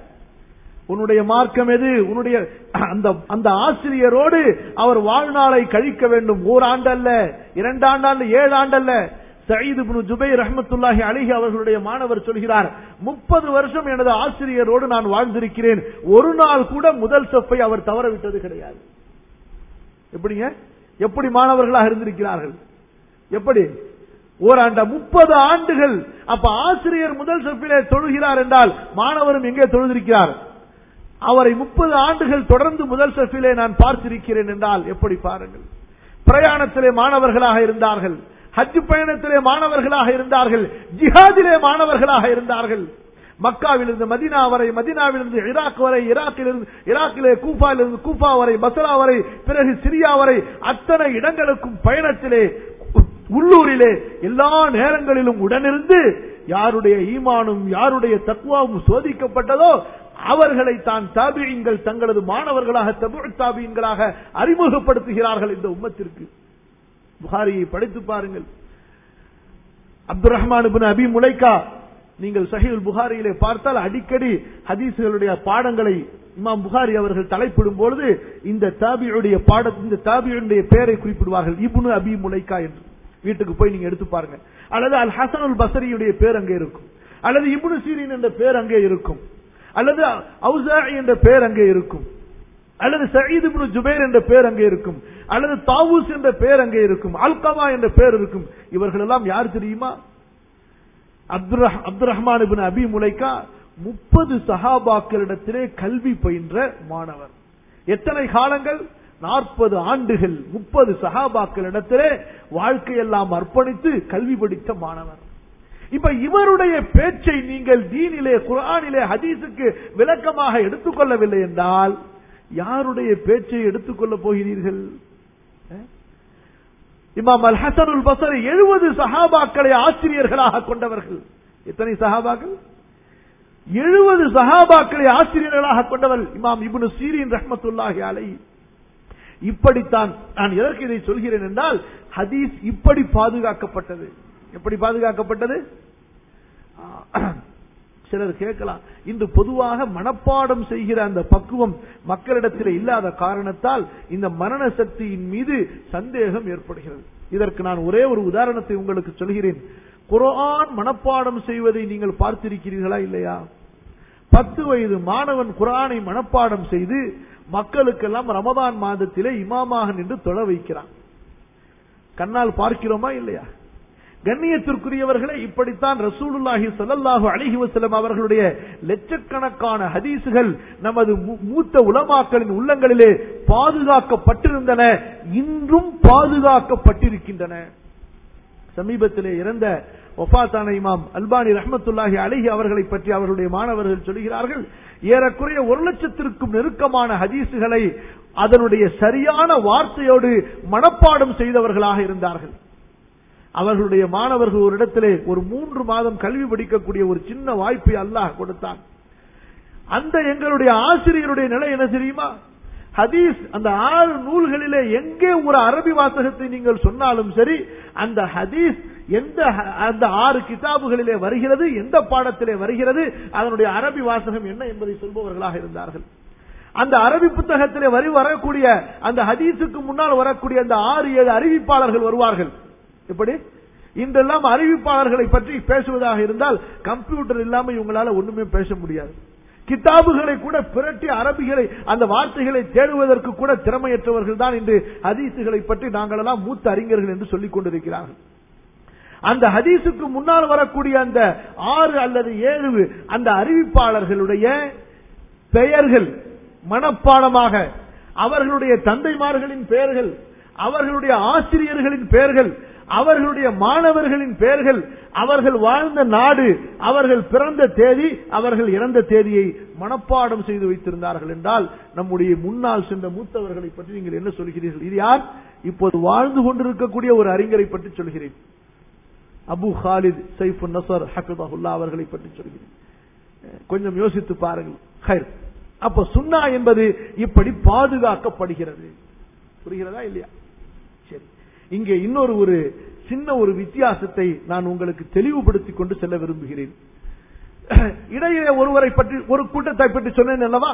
உன்னுடைய மார்க்கம் எது உன்னுடைய அந்த அந்த ஆசிரியரோடு அவர் வாழ்நாளை கழிக்க வேண்டும் ஓராண்டு அல்ல இரண்டாண்டு அல்ல ஏழு ஆண்டு அல்ல சயீது பின் ஜுபை ரஹமத்துல்லாஹி அலிஹி அவர்களுடைய மாணவர் சொல்கிறார் முப்பது வருஷம் எனது ஆசிரியரோடு நான் வாழ்ந்திருக்கிறேன் ஒரு நாள் கூட முதல் செப்பை அவர் தவற விட்டது கிடையாது எப்படிங்க எப்படி மாணவர்களாக இருந்திருக்கிறார்கள் எப்படி ஓராண்ட முப்பது ஆண்டுகள் அப்ப ஆசிரியர் முதல் செப்பிலே தொழுகிறார் என்றால் மாணவரும் எங்கே தொழுதிருக்கிறார் அவரை முப்பது ஆண்டுகள் தொடர்ந்து முதல் செஃபிலே நான் பார்த்திருக்கிறேன் என்றால் எப்படி பாருங்கள் பிரயாணத்திலே மாணவர்களாக இருந்தார்கள் ஹஜ் பயணத்திலே மாணவர்களாக இருந்தார்கள் ஜிஹாதிலே மாணவர்களாக இருந்தார்கள் மக்காவிலிருந்து மதினா வரை மதினாவிலிருந்து ஈராக் வரை ஈராக்கிலிருந்து ஈராக்கிலே கூஃபாவிலிருந்து கூஃபா வரை பசரா வரை பிறகு சிரியா வரை அத்தனை இடங்களுக்கும் பயணத்திலே உள்ளூரிலே எல்லா நேரங்களிலும் உடனிருந்து யாருடைய ஈமானும் யாருடைய தக்குவாவும் சோதிக்கப்பட்டதோ அவர்களை தான் தாபியங்கள் தங்களது மாணவர்களாக தமிழ் தாபியங்களாக அறிமுகப்படுத்துகிறார்கள் இந்த உம்மத்திற்கு புகாரியை படித்து பாருங்கள் அப்துல் ரஹ்மான் அபி முலைக்கா நீங்கள் சஹீல் புகாரியிலே பார்த்தால் அடிக்கடி ஹதீசுகளுடைய பாடங்களை இமாம் புகாரி அவர்கள் தலைப்பிடும் பொழுது இந்த தாபியுடைய பாட இந்த தாபியுடைய பெயரை குறிப்பிடுவார்கள் இபுனு அபி முலைக்கா என்று வீட்டுக்கு போய் நீங்க எடுத்து பாருங்க அல்லது அல் ஹசனுல் பசரியுடைய பேர் அங்கே இருக்கும் அல்லது இபுனு சீரின் என்ற பேர் அங்கே இருக்கும் அல்லது அவுசாஇ என்ற பெயர் அங்கே இருக்கும் அல்லது சயீத் இப்னு ஜுபைர் என்ற பெயர் அங்கே இருக்கும் அல்லது தாவூஸ் என்ற பெயர் அங்கே இருக்கும் அல்கமா என்ற பெயர் இருக்கும் இவர்கள் எல்லாம் யார் தெரியுமா அப்துல் அப்துல் ரஹ்மான் இபின் அபி முலைக்கா முப்பது சஹாபாக்களிடத்திலே கல்வி பயின்ற மாணவர் எத்தனை காலங்கள் நாற்பது ஆண்டுகள் முப்பது சஹாபாக்களிடத்திலே வாழ்க்கையெல்லாம் அர்ப்பணித்து கல்வி படித்த மாணவர் இப்ப இவருடைய பேச்சை நீங்கள் தீனிலே குரானிலே ஹதீஸுக்கு விளக்கமாக எடுத்துக்கொள்ளவில்லை என்றால் யாருடைய பேச்சை எடுத்துக்கொள்ள போகிறீர்கள் இமாம் அல் ஹசனுல் பசரி எழுபது சஹாபாக்களை ஆசிரியர்களாக கொண்டவர்கள் எத்தனை சஹாபாக்கள் எழுபது சஹாபாக்களை ஆசிரியர்களாக கொண்டவர் இமாம் இபுனு சீரின் ரஹமத்துல்லாஹி அலை இப்படித்தான் நான் எதற்கு இதை சொல்கிறேன் என்றால் ஹதீஸ் இப்படி பாதுகாக்கப்பட்டது எப்படி பாதுகாக்கப்பட்டது சிலர் கேட்கலாம் இன்று பொதுவாக மனப்பாடம் செய்கிற அந்த பக்குவம் மக்களிடத்தில் இல்லாத காரணத்தால் இந்த மரண சக்தியின் மீது சந்தேகம் ஏற்படுகிறது இதற்கு நான் ஒரே ஒரு உதாரணத்தை உங்களுக்கு சொல்கிறேன் குரான் மனப்பாடம் செய்வதை நீங்கள் பார்த்திருக்கிறீர்களா இல்லையா பத்து வயது மாணவன் குரானை மனப்பாடம் செய்து மக்களுக்கெல்லாம் ரமதான் மாதத்திலே இமாமாக நின்று தொழ வைக்கிறான் கண்ணால் பார்க்கிறோமா இல்லையா கண்ணியத்திற்குரியவர்களே இப்படித்தான் ரசூலுல்லாஹி ஸல்லல்லாஹு அலைஹி வஸல்லம் அவர்களுடைய லட்சக்கணக்கான ஹதீசுகள் நமது மூத்த உலமாக்களின் உள்ளங்களிலே பாதுகாக்கப்பட்டிருந்தன இன்றும் பாதுகாக்கப்பட்டிருக்கின்றன சமீபத்திலே இறந்த ஒஃபாத்தான இமாம் அல்பானி ரஹமத்துல்லாஹி அலிஹி அவர்களை பற்றி அவருடைய மாணவர்கள் சொல்கிறார்கள் ஏறக்குறைய ஒரு லட்சத்திற்கும் நெருக்கமான ஹதீசுகளை அதனுடைய சரியான வார்த்தையோடு மனப்பாடம் செய்தவர்களாக இருந்தார்கள் அவர்களுடைய மாணவர்கள் ஒரு இடத்திலே ஒரு மூன்று மாதம் கல்வி படிக்கக்கூடிய ஒரு சின்ன வாய்ப்பை அல்லாஹ் கொடுத்தான் அந்த எங்களுடைய ஆசிரியருடைய நிலை என்ன தெரியுமா ஹதீஸ் அந்த ஆறு நூல்களிலே எங்கே ஒரு அரபி வாசகத்தை நீங்கள் சொன்னாலும் சரி அந்த ஹதீஸ் எந்த அந்த ஆறு கிதாபுகளிலே வருகிறது எந்த பாடத்திலே வருகிறது அதனுடைய அரபி வாசகம் என்ன என்பதை சொல்பவர்களாக இருந்தார்கள் அந்த அரபி புத்தகத்திலே வரி வரக்கூடிய அந்த ஹதீஸுக்கு முன்னால் வரக்கூடிய அந்த ஆறு ஏழு அறிவிப்பாளர்கள் வருவார்கள் எப்படி இன்றெல்லாம் அறிவிப்பாளர்களை பற்றி பேசுவதாக இருந்தால் கம்ப்யூட்டர் இல்லாம இவங்களால ஒண்ணுமே பேச முடியாது கிதாபுகளை கூட பிரட்டி அரபிகளை அந்த வார்த்தைகளை தேடுவதற்கு கூட திறமையற்றவர்கள் தான் இன்று ஹதீசுகளை பற்றி நாங்கள் எல்லாம் மூத்த அறிஞர்கள் என்று சொல்லிக் கொண்டிருக்கிறார்கள் அந்த ஹதீஸுக்கு முன்னால் வரக்கூடிய அந்த ஆறு அல்லது ஏழு அந்த அறிவிப்பாளர்களுடைய பெயர்கள் மனப்பாடமாக அவர்களுடைய தந்தைமார்களின் பெயர்கள் அவர்களுடைய ஆசிரியர்களின் பெயர்கள் அவர்களுடைய மாணவர்களின் பெயர்கள் அவர்கள் வாழ்ந்த நாடு அவர்கள் பிறந்த தேதி அவர்கள் இறந்த தேதியை மனப்பாடம் செய்து வைத்திருந்தார்கள் என்றால் நம்முடைய முன்னால் சென்ற மூத்தவர்களை பற்றி நீங்கள் என்ன சொல்கிறீர்கள் இது யார் இப்போது வாழ்ந்து கொண்டிருக்கக்கூடிய ஒரு அறிஞரை பற்றி சொல்கிறேன் அபு ஹாலித் சைஃபு நசர் ஹக்கதுல்லா அவர்களை பற்றி சொல்கிறேன் கொஞ்சம் யோசித்து பாருங்கள் ஹைர் அப்ப சுன்னா என்பது இப்படி பாதுகாக்கப்படுகிறது புரிகிறதா இல்லையா சரி இங்கே இன்னொரு ஒரு சின்ன ஒரு வித்தியாசத்தை நான் உங்களுக்கு தெளிவுபடுத்திக் கொண்டு செல்ல விரும்புகிறேன் இடையே ஒருவரை பற்றி ஒரு கூட்டத்தை பற்றி சொன்னேன் அல்லவா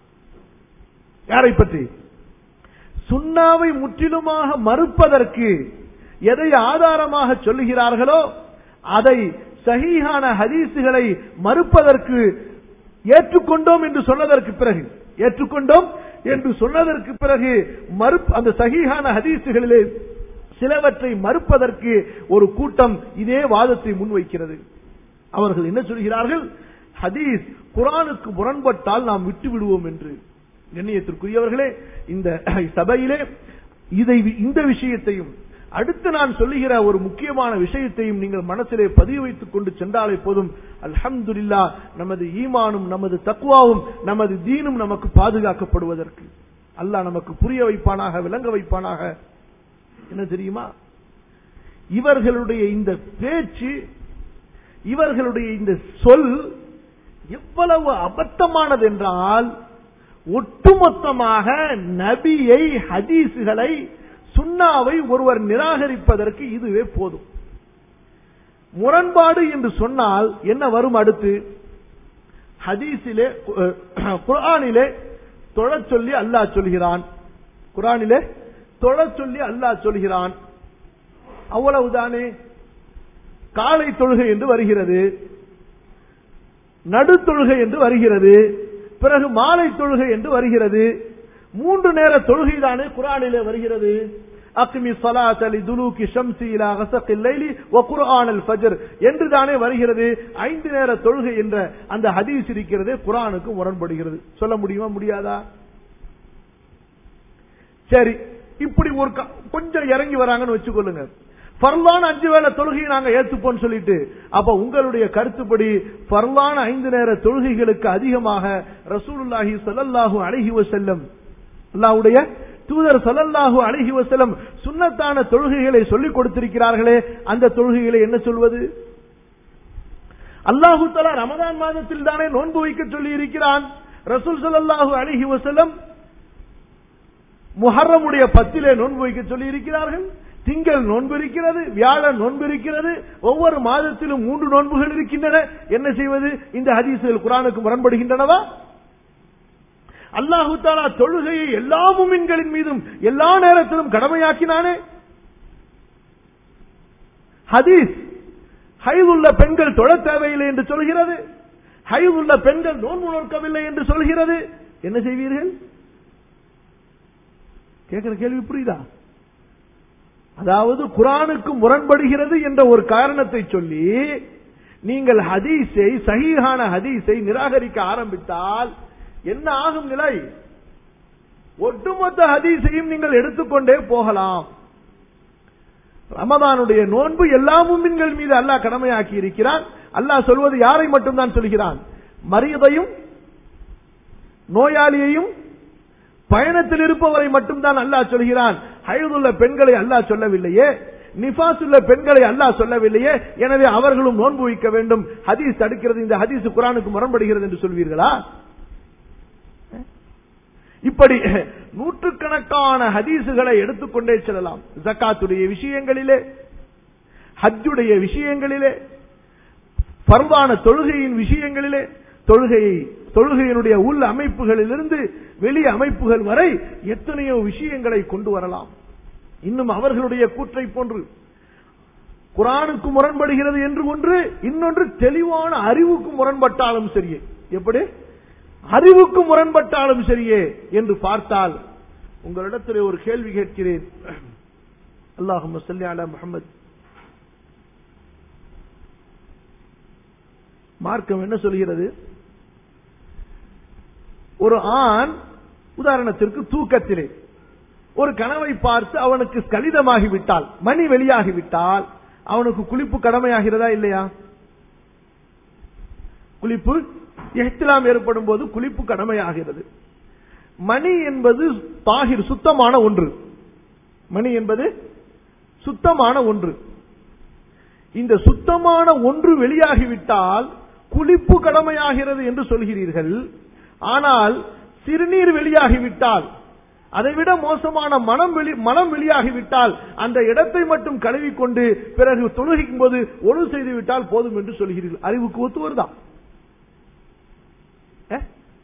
யாரை பற்றி சுண்ணாவை முற்றிலுமாக மறுப்பதற்கு எதை ஆதாரமாக சொல்லுகிறார்களோ அதை சஹீஹான ஹதீசுகளை மறுப்பதற்கு ஏற்றுக்கொண்டோம் என்று சொன்னதற்கு பிறகு ஏற்றுக்கொண்டோம் என்று சொன்னதற்கு பிறகு மறுப்பு அந்த சஹீஹான ஹதீசுகளிலே சிலவற்றை மறுப்பதற்கு ஒரு கூட்டம் இதே வாதத்தை முன்வைக்கிறது அவர்கள் என்ன சொல்கிறார்கள் ஹதீஸ் குரானுக்கு முரண்பட்டால் நாம் விட்டு விடுவோம் என்று எண்ணியத்திற்குரியவர்களே இந்த சபையிலே இதை இந்த விஷயத்தையும் அடுத்து நான் சொல்லுகிற ஒரு முக்கியமான விஷயத்தையும் நீங்கள் மனசிலே பதிவு வைத்துக் கொண்டு சென்றாலே போதும் அல்ஹம்துலில்லா நமது ஈமானும் நமது தக்குவாவும் நமது தீனும் நமக்கு பாதுகாக்கப்படுவதற்கு அல்லாஹ் நமக்கு புரிய வைப்பானாக விளங்க வைப்பானாக என்ன தெரியுமா இவர்களுடைய இந்த பேச்சு இவர்களுடைய இந்த சொல் எவ்வளவு அபத்தமானது என்றால் ஒட்டுமொத்தமாக நபியை ஹதீசுகளை சுண்ணாவை ஒருவர் நிராகரிப்பதற்கு இதுவே போதும் முரண்பாடு என்று சொன்னால் என்ன வரும் அடுத்து ஹதீஸிலே குரானிலே தொழச் சொல்லி அல்லாஹ் சொல்கிறான் குரானிலே தொழச் சொல்லி அல்லாஹ் சொல்கிறான் அவ்வளவுதானே காலை தொழுகை என்று வருகிறது நடு தொழுகை என்று வருகிறது பிறகு மாலை தொழுகை என்று வருகிறது மூன்று நேர தொழுகை தானே குரானிலே வருகிறது அக்மி சலாத் அலி துலூக்கி ஷம்சி இலா கசக்கில் லைலி வ குர்ஆனல் ஃபஜர் என்று தானே வருகிறது ஐந்து நேர தொழுகை என்ற அந்த ஹதீஸ் இருக்கிறது குரானுக்கு முரண்படுகிறது சொல்ல முடியுமா முடியாதா சரி இப்படி ஒரு கொஞ்சம் இறங்கி வராங்கன்னு வச்சுக்கொள்ளுங்க பர்லான அஞ்சு வேளை தொழுகையை நாங்க ஏத்துப்போம் சொல்லிட்டு அப்ப உங்களுடைய கருத்துப்படி பர்லான ஐந்து நேர தொழுகைகளுக்கு அதிகமாக ரசூலுல்லாஹி ஸல்லல்லாஹு அலைஹி வஸல்லம் அல்லாஹ்வுடைய தூதர் ஸல்லல்லாஹு அலைஹி வஸல்லம் சுன்னத்தான தொழுகைகளை சொல்லிக் கொடுத்திருக்கிறார்களே அந்த தொழுகைகளை என்ன சொல்வது அல்லாஹு தலா ரமதான் மாதத்தில் தானே நோன்பு வைக்க சொல்லி இருக்கிறான் ரசூல் ஸல்லல்லாஹு அலைஹி வஸல்லம் முஹர்ரமுடைய பத்திலே நோன்பு வைக்க சொல்லி இருக்கிறார்கள் திங்கள் நோன்பு இருக்கிறது வியாழன் நோன்பு இருக்கிறது ஒவ்வொரு மாதத்திலும் மூன்று நோன்புகள் இருக்கின்றன என்ன செய்வது இந்த ஹதீசுகள் குரானுக்கு முரண்படுகின்றனவா அல்லாஹு தாலா தொழுகையை எல்லா முமின்களின் மீதும் எல்லா நேரத்திலும் கடமையாக்கினானே ஹதீஸ் ஹைதுள்ள பெண்கள் தொழ தேவையில்லை என்று சொல்கிறது ஹைதுள்ள பெண்கள் நோன்பு நோக்கவில்லை என்று சொல்கிறது என்ன செய்வீர்கள் கேட்கிற கேள்வி புரியுதா அதாவது குரானுக்கு முரண்படுகிறது என்ற ஒரு காரணத்தை சொல்லி நீங்கள் ஹதீஸை சஹீஹான ஹதீஸை நிராகரிக்க ஆரம்பித்தால் என்ன ஆகும் நிலை ஒட்டுமொத்த ஹதீஸையும் நீங்கள் எடுத்துக்கொண்டே போகலாம் ரமதானுடைய நோன்பு எல்லா முன்பின்கள் மீது அல்லாஹ் கடமையாக்கி இருக்கிறான் அல்லாஹ் சொல்வது யாரை மட்டும்தான் சொல்கிறான் மரியதையும் நோயாளியையும் பயணத்தில் இருப்பவரை மட்டும்தான் அல்லாஹ் சொல்கிறான் ஹயதுள்ள பெண்களை அல்லாஹ் சொல்லவில்லையே நிபாஸ் உள்ள பெண்களை அல்லாஹ் சொல்லவில்லையே எனவே அவர்களும் நோன்பு வைக்க வேண்டும் ஹதீஸ் தடுக்கிறது இந்த ஹதீஸ் குரானுக்கு முரண்படுகிறது என்று சொல்வீர்களா இப்படி நூற்றுக்கணக்கான ஹதீசுகளை எடுத்துக்கொண்டே செல்லலாம் ஜக்காத்துடைய விஷயங்களிலே ஹஜ்ஜுடைய விஷயங்களிலே பர்வான தொழுகையின் விஷயங்களிலே தொழுகையை தொழுகையினுடைய உள் அமைப்புகளிலிருந்து வெளி அமைப்புகள் வரை எத்தனையோ விஷயங்களை கொண்டு வரலாம் இன்னும் அவர்களுடைய கூற்றை போன்று குரானுக்கு முரண்படுகிறது என்று ஒன்று இன்னொன்று தெளிவான அறிவுக்கு முரண்பட்டாலும் சரியே எப்படி அறிவுக்கு முரண்பட்டாலும் சரியே என்று பார்த்தால் உங்களிடத்தில் ஒரு கேள்வி கேட்கிறேன் அல்லாஹும் சொல்லி அலா முகமது மார்க்கம் என்ன சொல்கிறது ஒரு ஆண் உதாரணத்திற்கு தூக்கத்திலே ஒரு கனவை பார்த்து அவனுக்கு கலிதமாகிவிட்டால் மணி வெளியாகிவிட்டால் அவனுக்கு குளிப்பு கடமையாகிறதா இல்லையா குளிப்பு எஹ்திலாம் ஏற்படும் போது குளிப்பு கடமையாகிறது மணி என்பது தாகிர் சுத்தமான ஒன்று மணி என்பது சுத்தமான ஒன்று இந்த சுத்தமான ஒன்று வெளியாகிவிட்டால் குளிப்பு கடமையாகிறது என்று சொல்கிறீர்கள் ஆனால் சிறுநீர் வெளியாகிவிட்டால் அதைவிட மோசமான மனம் வெளி மனம் வெளியாகிவிட்டால் அந்த இடத்தை மட்டும் கழுவிக்கொண்டு பிறகு தொழுகிக்கும் போது ஒழு செய்து விட்டால் போதும் என்று சொல்கிறீர்கள் அறிவுக்கு ஒத்து வருதா அஹ்?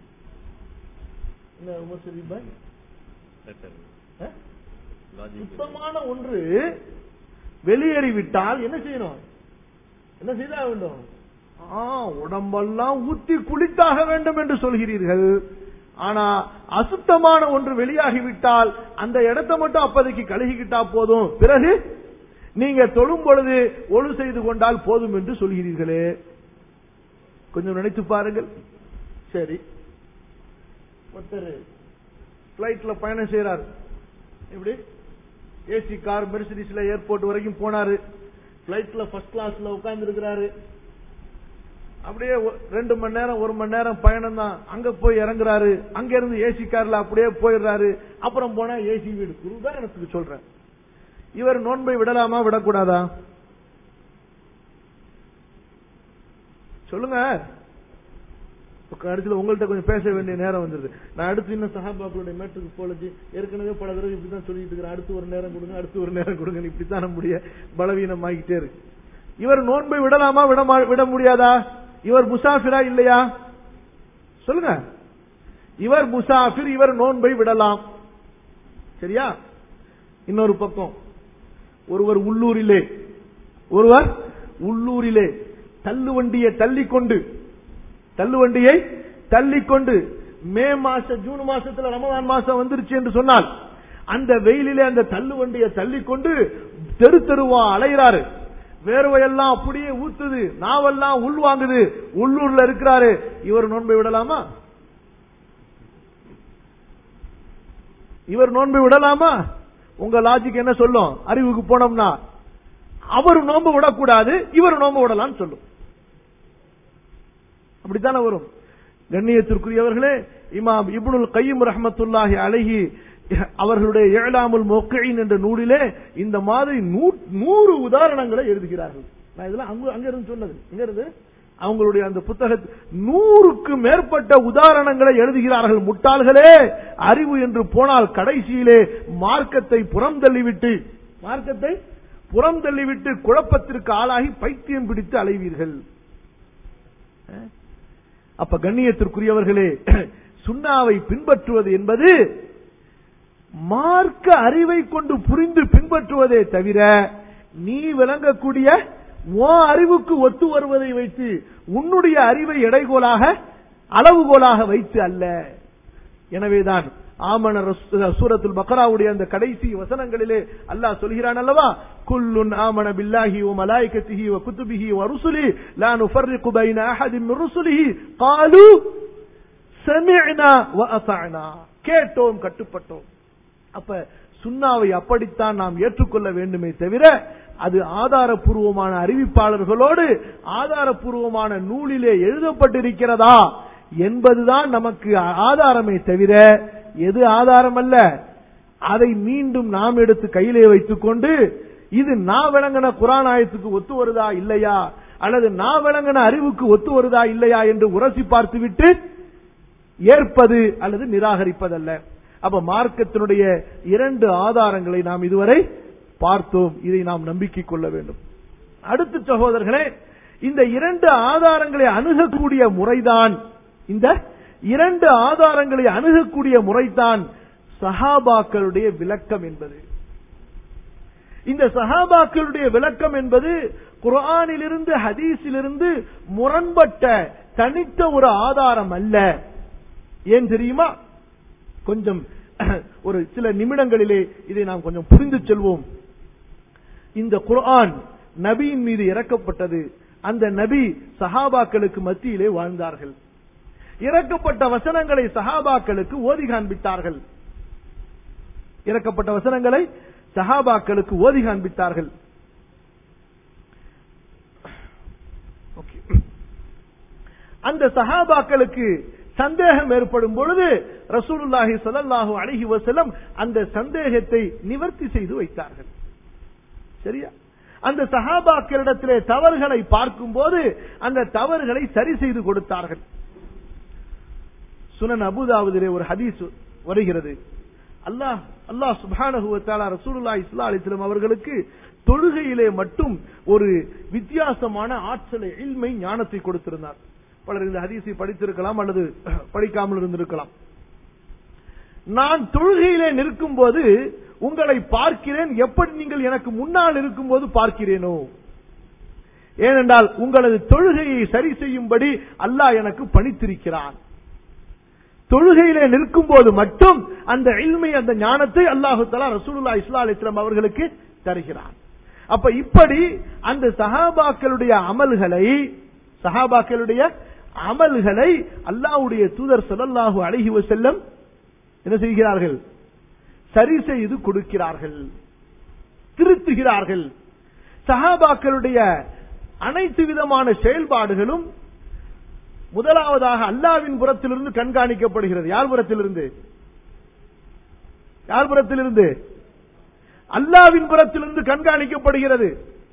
என்ன உமர் ஷரீப் பாய்? அஹ்? சுத்தமான ஒன்று வெளியேறிவிட்டால் என்ன செய்யணும் என்ன செய்தாக வேண்டும் ஆ, உடம்பெல்லாம் ஊத்தி குளித்தாக வேண்டும் என்று சொல்கிறீர்கள் ஆனா அசுத்தமான ஒன்று வெளியாகிவிட்டால் அந்த இடத்தை மட்டும் அப்போதைக்கு கழுகிக்கிட்டா போதும் பிறகு நீங்க தொழும் பொழுது ஒழு செய்து கொண்டால் போதும் என்று சொல்கிறீர்களே கொஞ்சம் நினைத்து பாருங்கள் சரி ஒருத்தர் பிளைட்ல பயணம் செய்யறாரு எப்படி ஏசி கார் மெர்சிடிஸ்ல ஏர்போர்ட் வரைக்கும் போனாரு பிளைட்ல ஃபர்ஸ்ட் கிளாஸ்ல உட்கார்ந்து இருக்கிறாரு அப்படியே ஒ- ரெண்டு மணி நேரம் ஒரு மணி நேரம் பயணம் தான் அங்க போய் இறங்குறாரு அங்க இருந்து ஏசி கார்ல அப்படியே போயிடுறாரு அப்புறம் போனா ஏசி வீடு உதாரணத்துக்கு சொல்றேன் இவர் நோன்பை விடலாமா விடக்கூடாதா சொல்லுங்க அடுத்துல உங்கள்ட்ட கொஞ்சம் பேச வேண்டிய நேரம் வந்துருது நான் அடுத்து இன்னும் சஹாபாக்களுடைய மேட்டுக்கு போலச்சு ஏற்கனவே பல தடவை இப்படிதான் சொல்லிட்டு இருக்கிறேன் அடுத்து ஒரு நேரம் கொடுங்க அடுத்து ஒரு நேரம் கொடுங்க இப்படித்தான் நம்முடைய பலவீனம் ஆகிட்டே இருக்கு இவர் நோன்பை விடலாமா விட மா- விட முடியாதா இவர் முசாஃபிரா இல்லையா சொல்லுங்க இவர் முசாஃபிர் இவர் நோன்பை விடலாம் சரியா இன்னொரு பக்கம் ஒருவர் உள்ளூரிலே ஒருவர் உள்ளூரிலே தள்ளுவண்டியை தள்ளிக்கொண்டு தள்ளுவண்டியை தள்ளிக்கொண்டு மே மாச ஜூன் மாசத்துல ரமதான் மாசம் வந்துருச்சு என்று சொன்னால் அந்த வெயிலிலே அந்த தள்ளுவண்டியை தள்ளிக்கொண்டு தெரு தெருவா அலைகிறாரு வேர்வையெல்லாம் அப்படியே ஊத்துது நாவெல்லாம் உள்வாங்குது உள்ளூர்ல இருக்கிறாரு இவர் நோன்பை விடலாமா இவர் நோன்பை விடலாமா உங்க லாஜிக் என்ன சொல்லும் அறிவுக்கு போனோம்னா அவர் நோன்பு விடக்கூடாது இவர் நோன்பு விடலாம்னு சொல்லும் அப்படித்தானே வரும் கண்ணியத்திற்குரியவர்களே இமாம் இப்னுல் கையும் ரஹமத்துல்லாஹி அழகி அவர்களுடைய ஏழாமுல் மொக்கையின் என்ற நூலிலே இந்த மாதிரி நூ- நூறு உதாரணங்களை எழுதுகிறார்கள் நான் இதெல்லாம் அங்க அங்க இருந்து சொன்னது எங்க இருந்து அவங்களுடைய அந்த புத்தக நூறுக்கு மேற்பட்ட உதாரணங்களை எழுதுகிறார்கள் முட்டாள்களே அறிவு என்று போனால் கடைசியிலே மார்க்கத்தை புறம் தள்ளிவிட்டு மார்க்கத்தை புறம் தள்ளிவிட்டு குழப்பத்திற்கு ஆளாகி பைத்தியம் பிடித்து அலைவீர்கள் அப்ப கண்ணியத்திற்குரியவர்களே சுண்ணாவை பின்பற்றுவது என்பது மார்க்க அறிவை கொண்டு புரிந்து பின்பற்றுவதே தவிர நீ விளங்கக்கூடிய உன் அறிவுக்கு ஒத்து வருவதை வைத்து உன்னுடைய அறிவை எடைகோலாக அளவுகோலாக வைத்து அல்ல எனவேதான் ஆமன ரஸ்- சூரத்துல் பக்ராவுடைய அந்த கடைசி வசனங்களிலே அல்லாஹ் சொல்கிறான் அல்லவா குல்லுன் ஆமன பில்லாஹி வ மலாயிகத்திஹி வ குதுபிஹி வ ருசுலி லா நுஃபர்ரிகு பைன அஹதின் மின் ருசுலிஹி قالوا சமிஅனா வ அஸஅனா கேட்டோம் கட்டுப்பட்டோம் அப்ப சுன்னாவை அப்படித்தான் நாம் ஏற்றுக்கொள்ள வேண்டுமே தவிர அது ஆதாரப்பூர்வமான அறிவிப்பாளர்களோடு ஆதாரப்பூர்வமான நூலிலே எழுதப்பட்டிருக்கிறதா என்பதுதான் நமக்கு ஆதாரமே தவிர எது ஆதாரம் அல்ல அதை மீண்டும் நாம் எடுத்து கையிலே வைத்துக் கொண்டு இது நான் விளங்கின குரான் ஆயத்துக்கு ஒத்து வருதா இல்லையா அல்லது நான் விளங்கின அறிவுக்கு ஒத்து வருதா இல்லையா என்று உரசி பார்த்துவிட்டு ஏற்பது அல்லது நிராகரிப்பதல்ல அப்ப மார்க்கத்தினுடைய இரண்டு ஆதாரங்களை நாம் இதுவரை பார்த்தோம் இதை நாம் நம்பிக்கை கொள்ள வேண்டும் அடுத்து சகோதரர்களே இந்த இரண்டு ஆதாரங்களை அணுகக்கூடிய முறைதான் இந்த இரண்டு ஆதாரங்களை அணுகக்கூடிய முறைதான் சஹாபாக்களுடைய விளக்கம் என்பது இந்த சஹாபாக்களுடைய விளக்கம் என்பது குர்ஆனிலிருந்து ஹதீஸிலிருந்து முரண்பட்ட தனித்த ஒரு ஆதாரம் அல்ல ஏன் தெரியுமா கொஞ்சம் ஒரு சில நிமிடங்களிலே இதை நாம் கொஞ்சம் புரிந்து செல்வோம் இந்த குர்ஆன் நபியின் மீது இறக்கப்பட்டது அந்த நபி சஹாபாக்களுக்கு மத்தியிலே வாழ்ந்தார்கள் இறக்கப்பட்ட வசனங்களை சஹாபாக்களுக்கு ஓதி காண்பித்தார்கள் இறக்கப்பட்ட வசனங்களை சஹாபாக்களுக்கு ஓதி காண்பித்தார்கள் Okay. அந்த சஹாபாக்களுக்கு சந்தேகம் ஏற்படும் பொழுது ரசூலுல்லாஹி ஸல்லல்லாஹு அலைஹி வஸல்லம் அந்த சந்தேகத்தை நிவர்த்தி செய்து வைத்தார்கள் சரியா அந்த சஹாபாக்களிடத்திலே தவறுகளை பார்க்கும்போது அந்த தவறுகளை சரி செய்து கொடுத்தார்கள் சுனன் அபுதாவுதிலே ஒரு ஹதீஸ் வருகிறது அல்லாஹ் அல்லாஹ் சுப்ஹானஹு வ தஆலா ரசூலுல்லாஹி ஸல்லல்லாஹு அலைஹி வஸல்லம் அவர்களுக்கு தொழுகையிலே மட்டும் ஒரு வித்தியாசமான ஆற்றலை இல்மை ஞானத்தை கொடுத்திருந்தார் பலர் இந்த ஹதீஸை படித்திருக்கலாம் அல்லது படிக்காமல் இருந்திருக்கலாம் நான் தொழுகையிலே நிற்கும் போது உங்களை பார்க்கிறேன் எப்படி நீங்கள் எனக்கு முன்னால் இருக்கும்போது பார்க்கிறேனோ ஏனென்றால் உங்களது தொழுகையை சரி செய்யும்படி அல்லாஹ் எனக்கு பணித்திருக்கிறான் தொழுகையிலே நிற்கும் போது மட்டும் அந்த இல்மை அந்த ஞானத்தை அல்லாஹு தலா ரசூலுல்லா இஸ்லா அலிஸ்லாம் அவர்களுக்கு தருகிறான் அப்ப இப்படி அந்த சஹாபாக்களுடைய அமல்களை சஹாபாக்களுடைய அமல்களை அல்லாஹ்வுடைய தூதர் ஸல்லல்லாஹு அலைஹி வஸல்லம் என்ன செய்கிறார்கள் சரி செய்து கொடுக்கிறார்கள் திருத்துகிறார்கள் சஹாபாக்களுடைய அனைத்து விதமான செயல்பாடுகளும் முதலாவதாக அல்லாவின் புறத்திலிருந்து கண்காணிக்கப்படுகிறது யார் புறத்திலிருந்து யார் புறத்திலிருந்து அல்லாவின் புறத்திலிருந்து கண்காணிக்கப்படுகிறது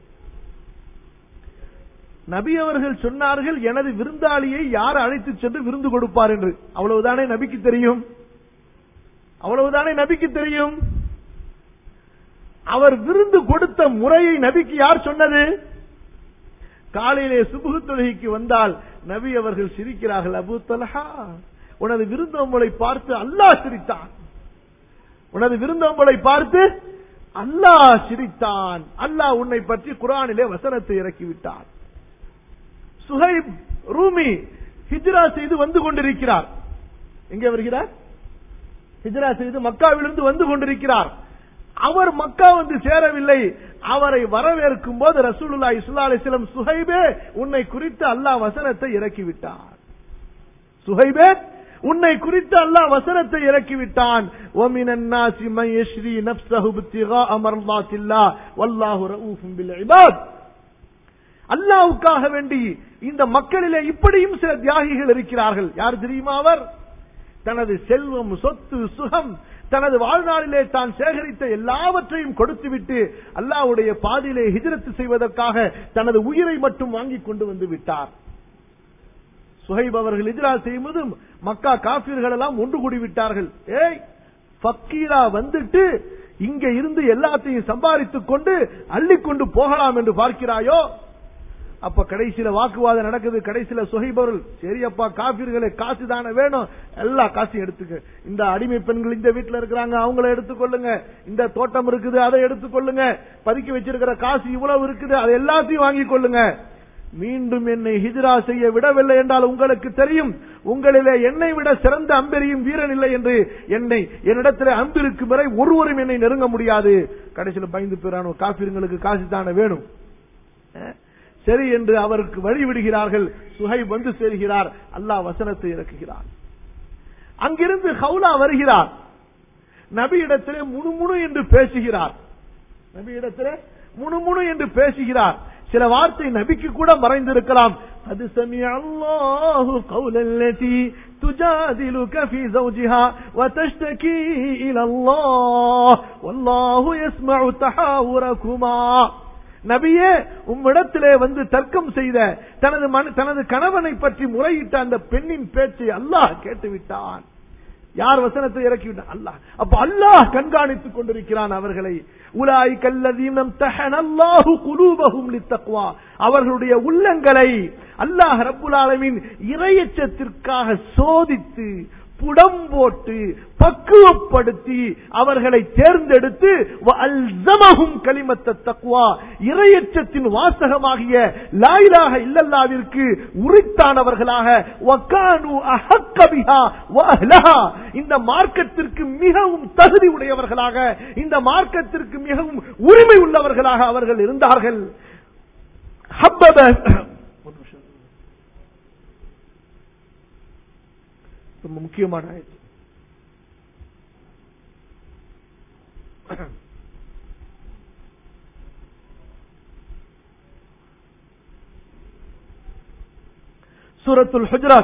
நபி அவர்கள் சொன்னார்கள் எனது விருந்தாளியை யார் அழைத்து சென்று விருந்து கொடுப்பார் என்று அவ்வளவுதானே நபிக்கு தெரியும் அவ்வளவுதானே நபிக்கு தெரியும் அவர் விருந்து கொடுத்த முறையை நபிக்கு யார் சொன்னது காலையிலே சுபுகு தொழுகைக்கு வந்தால் நபி அவர்கள் சிரிக்கிறார்கள் அபு தலஹா உனது விருந்தோம்பலை பார்த்து அல்லாஹ் சிரித்தான் உனது விருந்தோம்பலை பார்த்து அல்லாஹ் சிரித்தான் அல்லாஹ் உன்னை பற்றி குரானிலே வசனத்தை இறக்கிவிட்டான் சுஹைப் ரூமி ஹிஜ்ரா செய்து வந்து கொண்டிருக்கிறார் எங்கே வருகிறார் ஹிஜ்ரா செய்து மக்காவிலிருந்து வந்து கொண்டிருக்கிறார் அவர் மக்கா வந்து சேரவில்லை அவரை வரவேற்கும் போது ரசூலுல்லா இஸ்லா அலிஸ்லம் சுஹைபே உன்னை குறித்து அல்லாஹ் வசனத்தை இறக்கிவிட்டார் சுஹைபே உன்னை குறித்து அல்லாஹ் வசனத்தை இறக்கிவிட்டான் وَمِنَ النَّاسِ مَن يَشْرِي نَفْسَهُ ابْتِغَاءَ مَرْضَاتِ اللَّهِ وَاللَّهُ رَءُوفٌ بِالْعِبَادِ அல்லாஹ்வுக்காக வேண்டி இந்த மக்களிலே இப்படியும் சில தியாகிகள் இருக்கிறார்கள் யார் தெரியுமா அவர் தனது செல்வம் சொத்து சுகம் தனது வாழ்நாளிலே தான் சேகரித்த எல்லாவற்றையும் கொடுத்துவிட்டு அல்லாஹ்வுடைய பாதியிலே ஹிஜ்ரத் செய்வதற்காக தனது உயிரை மட்டும் வாங்கி கொண்டு வந்து விட்டார் சுஹைப் அவர்கள் ஹிஜ்ரா செய்யும்போது மக்கா காபீர்கள் எல்லாம் ஒன்று கூடி விட்டார்கள் ஏய் ஃபக்கீரா வந்துட்டு இங்க இருந்து எல்லாத்தையும் சம்பாதித்துக் கொண்டு அள்ளிக்கொண்டு போகலாம் என்று பார்க்கிறாயோ அப்ப கடைசியில வாக்குவாதம் நடக்குது கடைசியில சுகைபவர்கள் சரி அப்பா காப்பீர்களே காசு தானே வேணும் எல்லா காசையும் எடுத்துக்க இந்த அடிமை பெண்கள் இந்த வீட்டுல இருக்கிறாங்க அவங்கள எடுத்துக்கொள்ளுங்க இந்த தோட்டம் இருக்குது அதை எடுத்துக்கொள்ளுங்க பதுக்கி வச்சிருக்கிற காசு இவ்வளவு இருக்குது அதை எல்லாத்தையும் வாங்கிக் கொள்ளுங்க மீண்டும் என்னை ஹிஜ்ரா செய்ய விடவில்லை என்றால் உங்களுக்கு தெரியும் உங்களிலே என்னை விட சிறந்த அம்பெரியும் வீரன் இல்லை என்று என்னை என்னிடத்திலே அம்பிருக்கும் வரை ஒருவரும் என்னை நெருங்க முடியாது கடைசியில் பயந்து போயிறானோ காப்பீர்களுக்கு காசு தானே வேணும் அஹ், சரி என்று அவருக்கு வழி விடுகிறார்கள் சுஹை வந்து சேர்கிறார் அல்லாஹ் வசனத்தை இறக்குகிறார் அங்கிருந்து ஹவுலா வருகிறார் நபி இடத்திலே முணுமுணு என்று பேசுகிறார் நபி இடத்திலே முணுமுணு என்று பேசுகிறார் சில வார்த்தை நபிக்கு கூட மறைந்திருக்கலாம் அது சமி அல்லாஹு கௌலல்லதி تجادلك في زوجها وتشتكي إلى الله والله يسمع تحاوركما நபியே உம்மிடத்திலே வந்து தர்க்கம் செய்த தனது மன- தனது கணவனை பற்றி முறையிட்ட அந்த பெண்ணின் பேச்சை அல்லாஹ் கேட்டுவிட்டான் யார் வசனத்தை இறக்கிவிட்டான் அல்லாஹ் அப்ப அல்லாஹ் கண்காணித்துக் கொண்டிருக்கிறான் அவர்களை உலாய் கல்லதீனம் தஹனல்லாஹு குலூபஹும் லித்தக்வா அவர்களுடைய உள்ளங்களை அல்லாஹ் ரப்புல் ஆலமீன் இறையச்சத்திற்காக சோதித்து புடம் போட்டு பக்குவப்படுத்தி அவர்களை தேர்ந்தெடுத்து அல்சமஹும் கலிமத்த தக்குவா இரையச்சத்தின் வாசகமாகிய லாயிலாக இல்லல்லாவிற்கு உரித்தானவர்களாக வக்கானு அஹக்கபிஹா வஅஹ்லஹா இந்த மார்க்கத்திற்கு மிகவும் தகுதி உடையவர்களாக இந்த மார்க்கத்திற்கு மிகவும் உரிமை உள்ளவர்களாக அவர்கள் இருந்தார்கள் ஹப்பப ஒரு நிமிஷம். ரொம்ப முக்கியமான ஆயத்து سورة الحجرات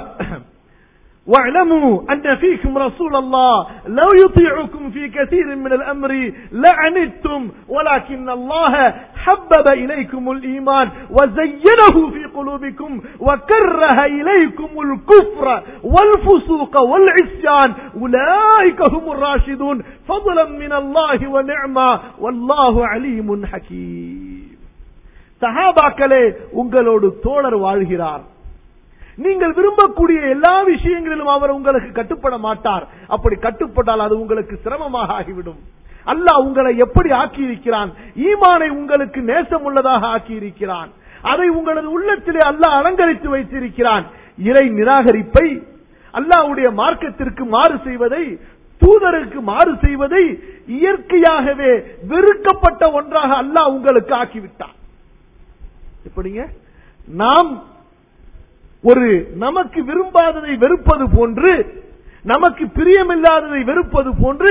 واعلموا أن فيكم رسول الله لو يطيعكم في كثير من الأمر لعنتم ولكن الله حبب إليكم الإيمان وزينه في قلوبكم وكره إليكم الكفر والفسوق والعصيان أولئك هم الراشدون فضلا من الله ونعمة والله عليم حكيم சஹாபாக்களே உங்களோடு தோழர் வாழ்கிறார் நீங்கள் விரும்பக்கூடிய எல்லா விஷயங்களிலும் அவர் உங்களுக்கு கட்டுப்பட மாட்டார் அப்படி கட்டுப்பட்டால் அது உங்களுக்கு சிரமமாக ஆகிவிடும் அல்லாஹ் உங்களை எப்படி ஆக்கியிருக்கிறான் ஈமானை உங்களுக்கு நேசம் உள்ளதாக ஆக்கியிருக்கிறான் அதை உங்களது உள்ளத்திலே அல்லாஹ் அலங்கரித்து வைத்திருக்கிறான் இறை நிராகரிப்பை அல்லாஹ்வுடைய மார்க்கத்திற்கு மாறு செய்வதை தூதருக்கு மாறு செய்வதை இயற்கையாகவே வெறுக்கப்பட்ட ஒன்றாக அல்லாஹ் உங்களுக்கு ஆக்கிவிட்டான் எப்படிங்க நாம் ஒரு நமக்கு விரும்பாததை வெறுப்பது போன்று நமக்கு பிரியமில்லாததை வெறுப்பது போன்று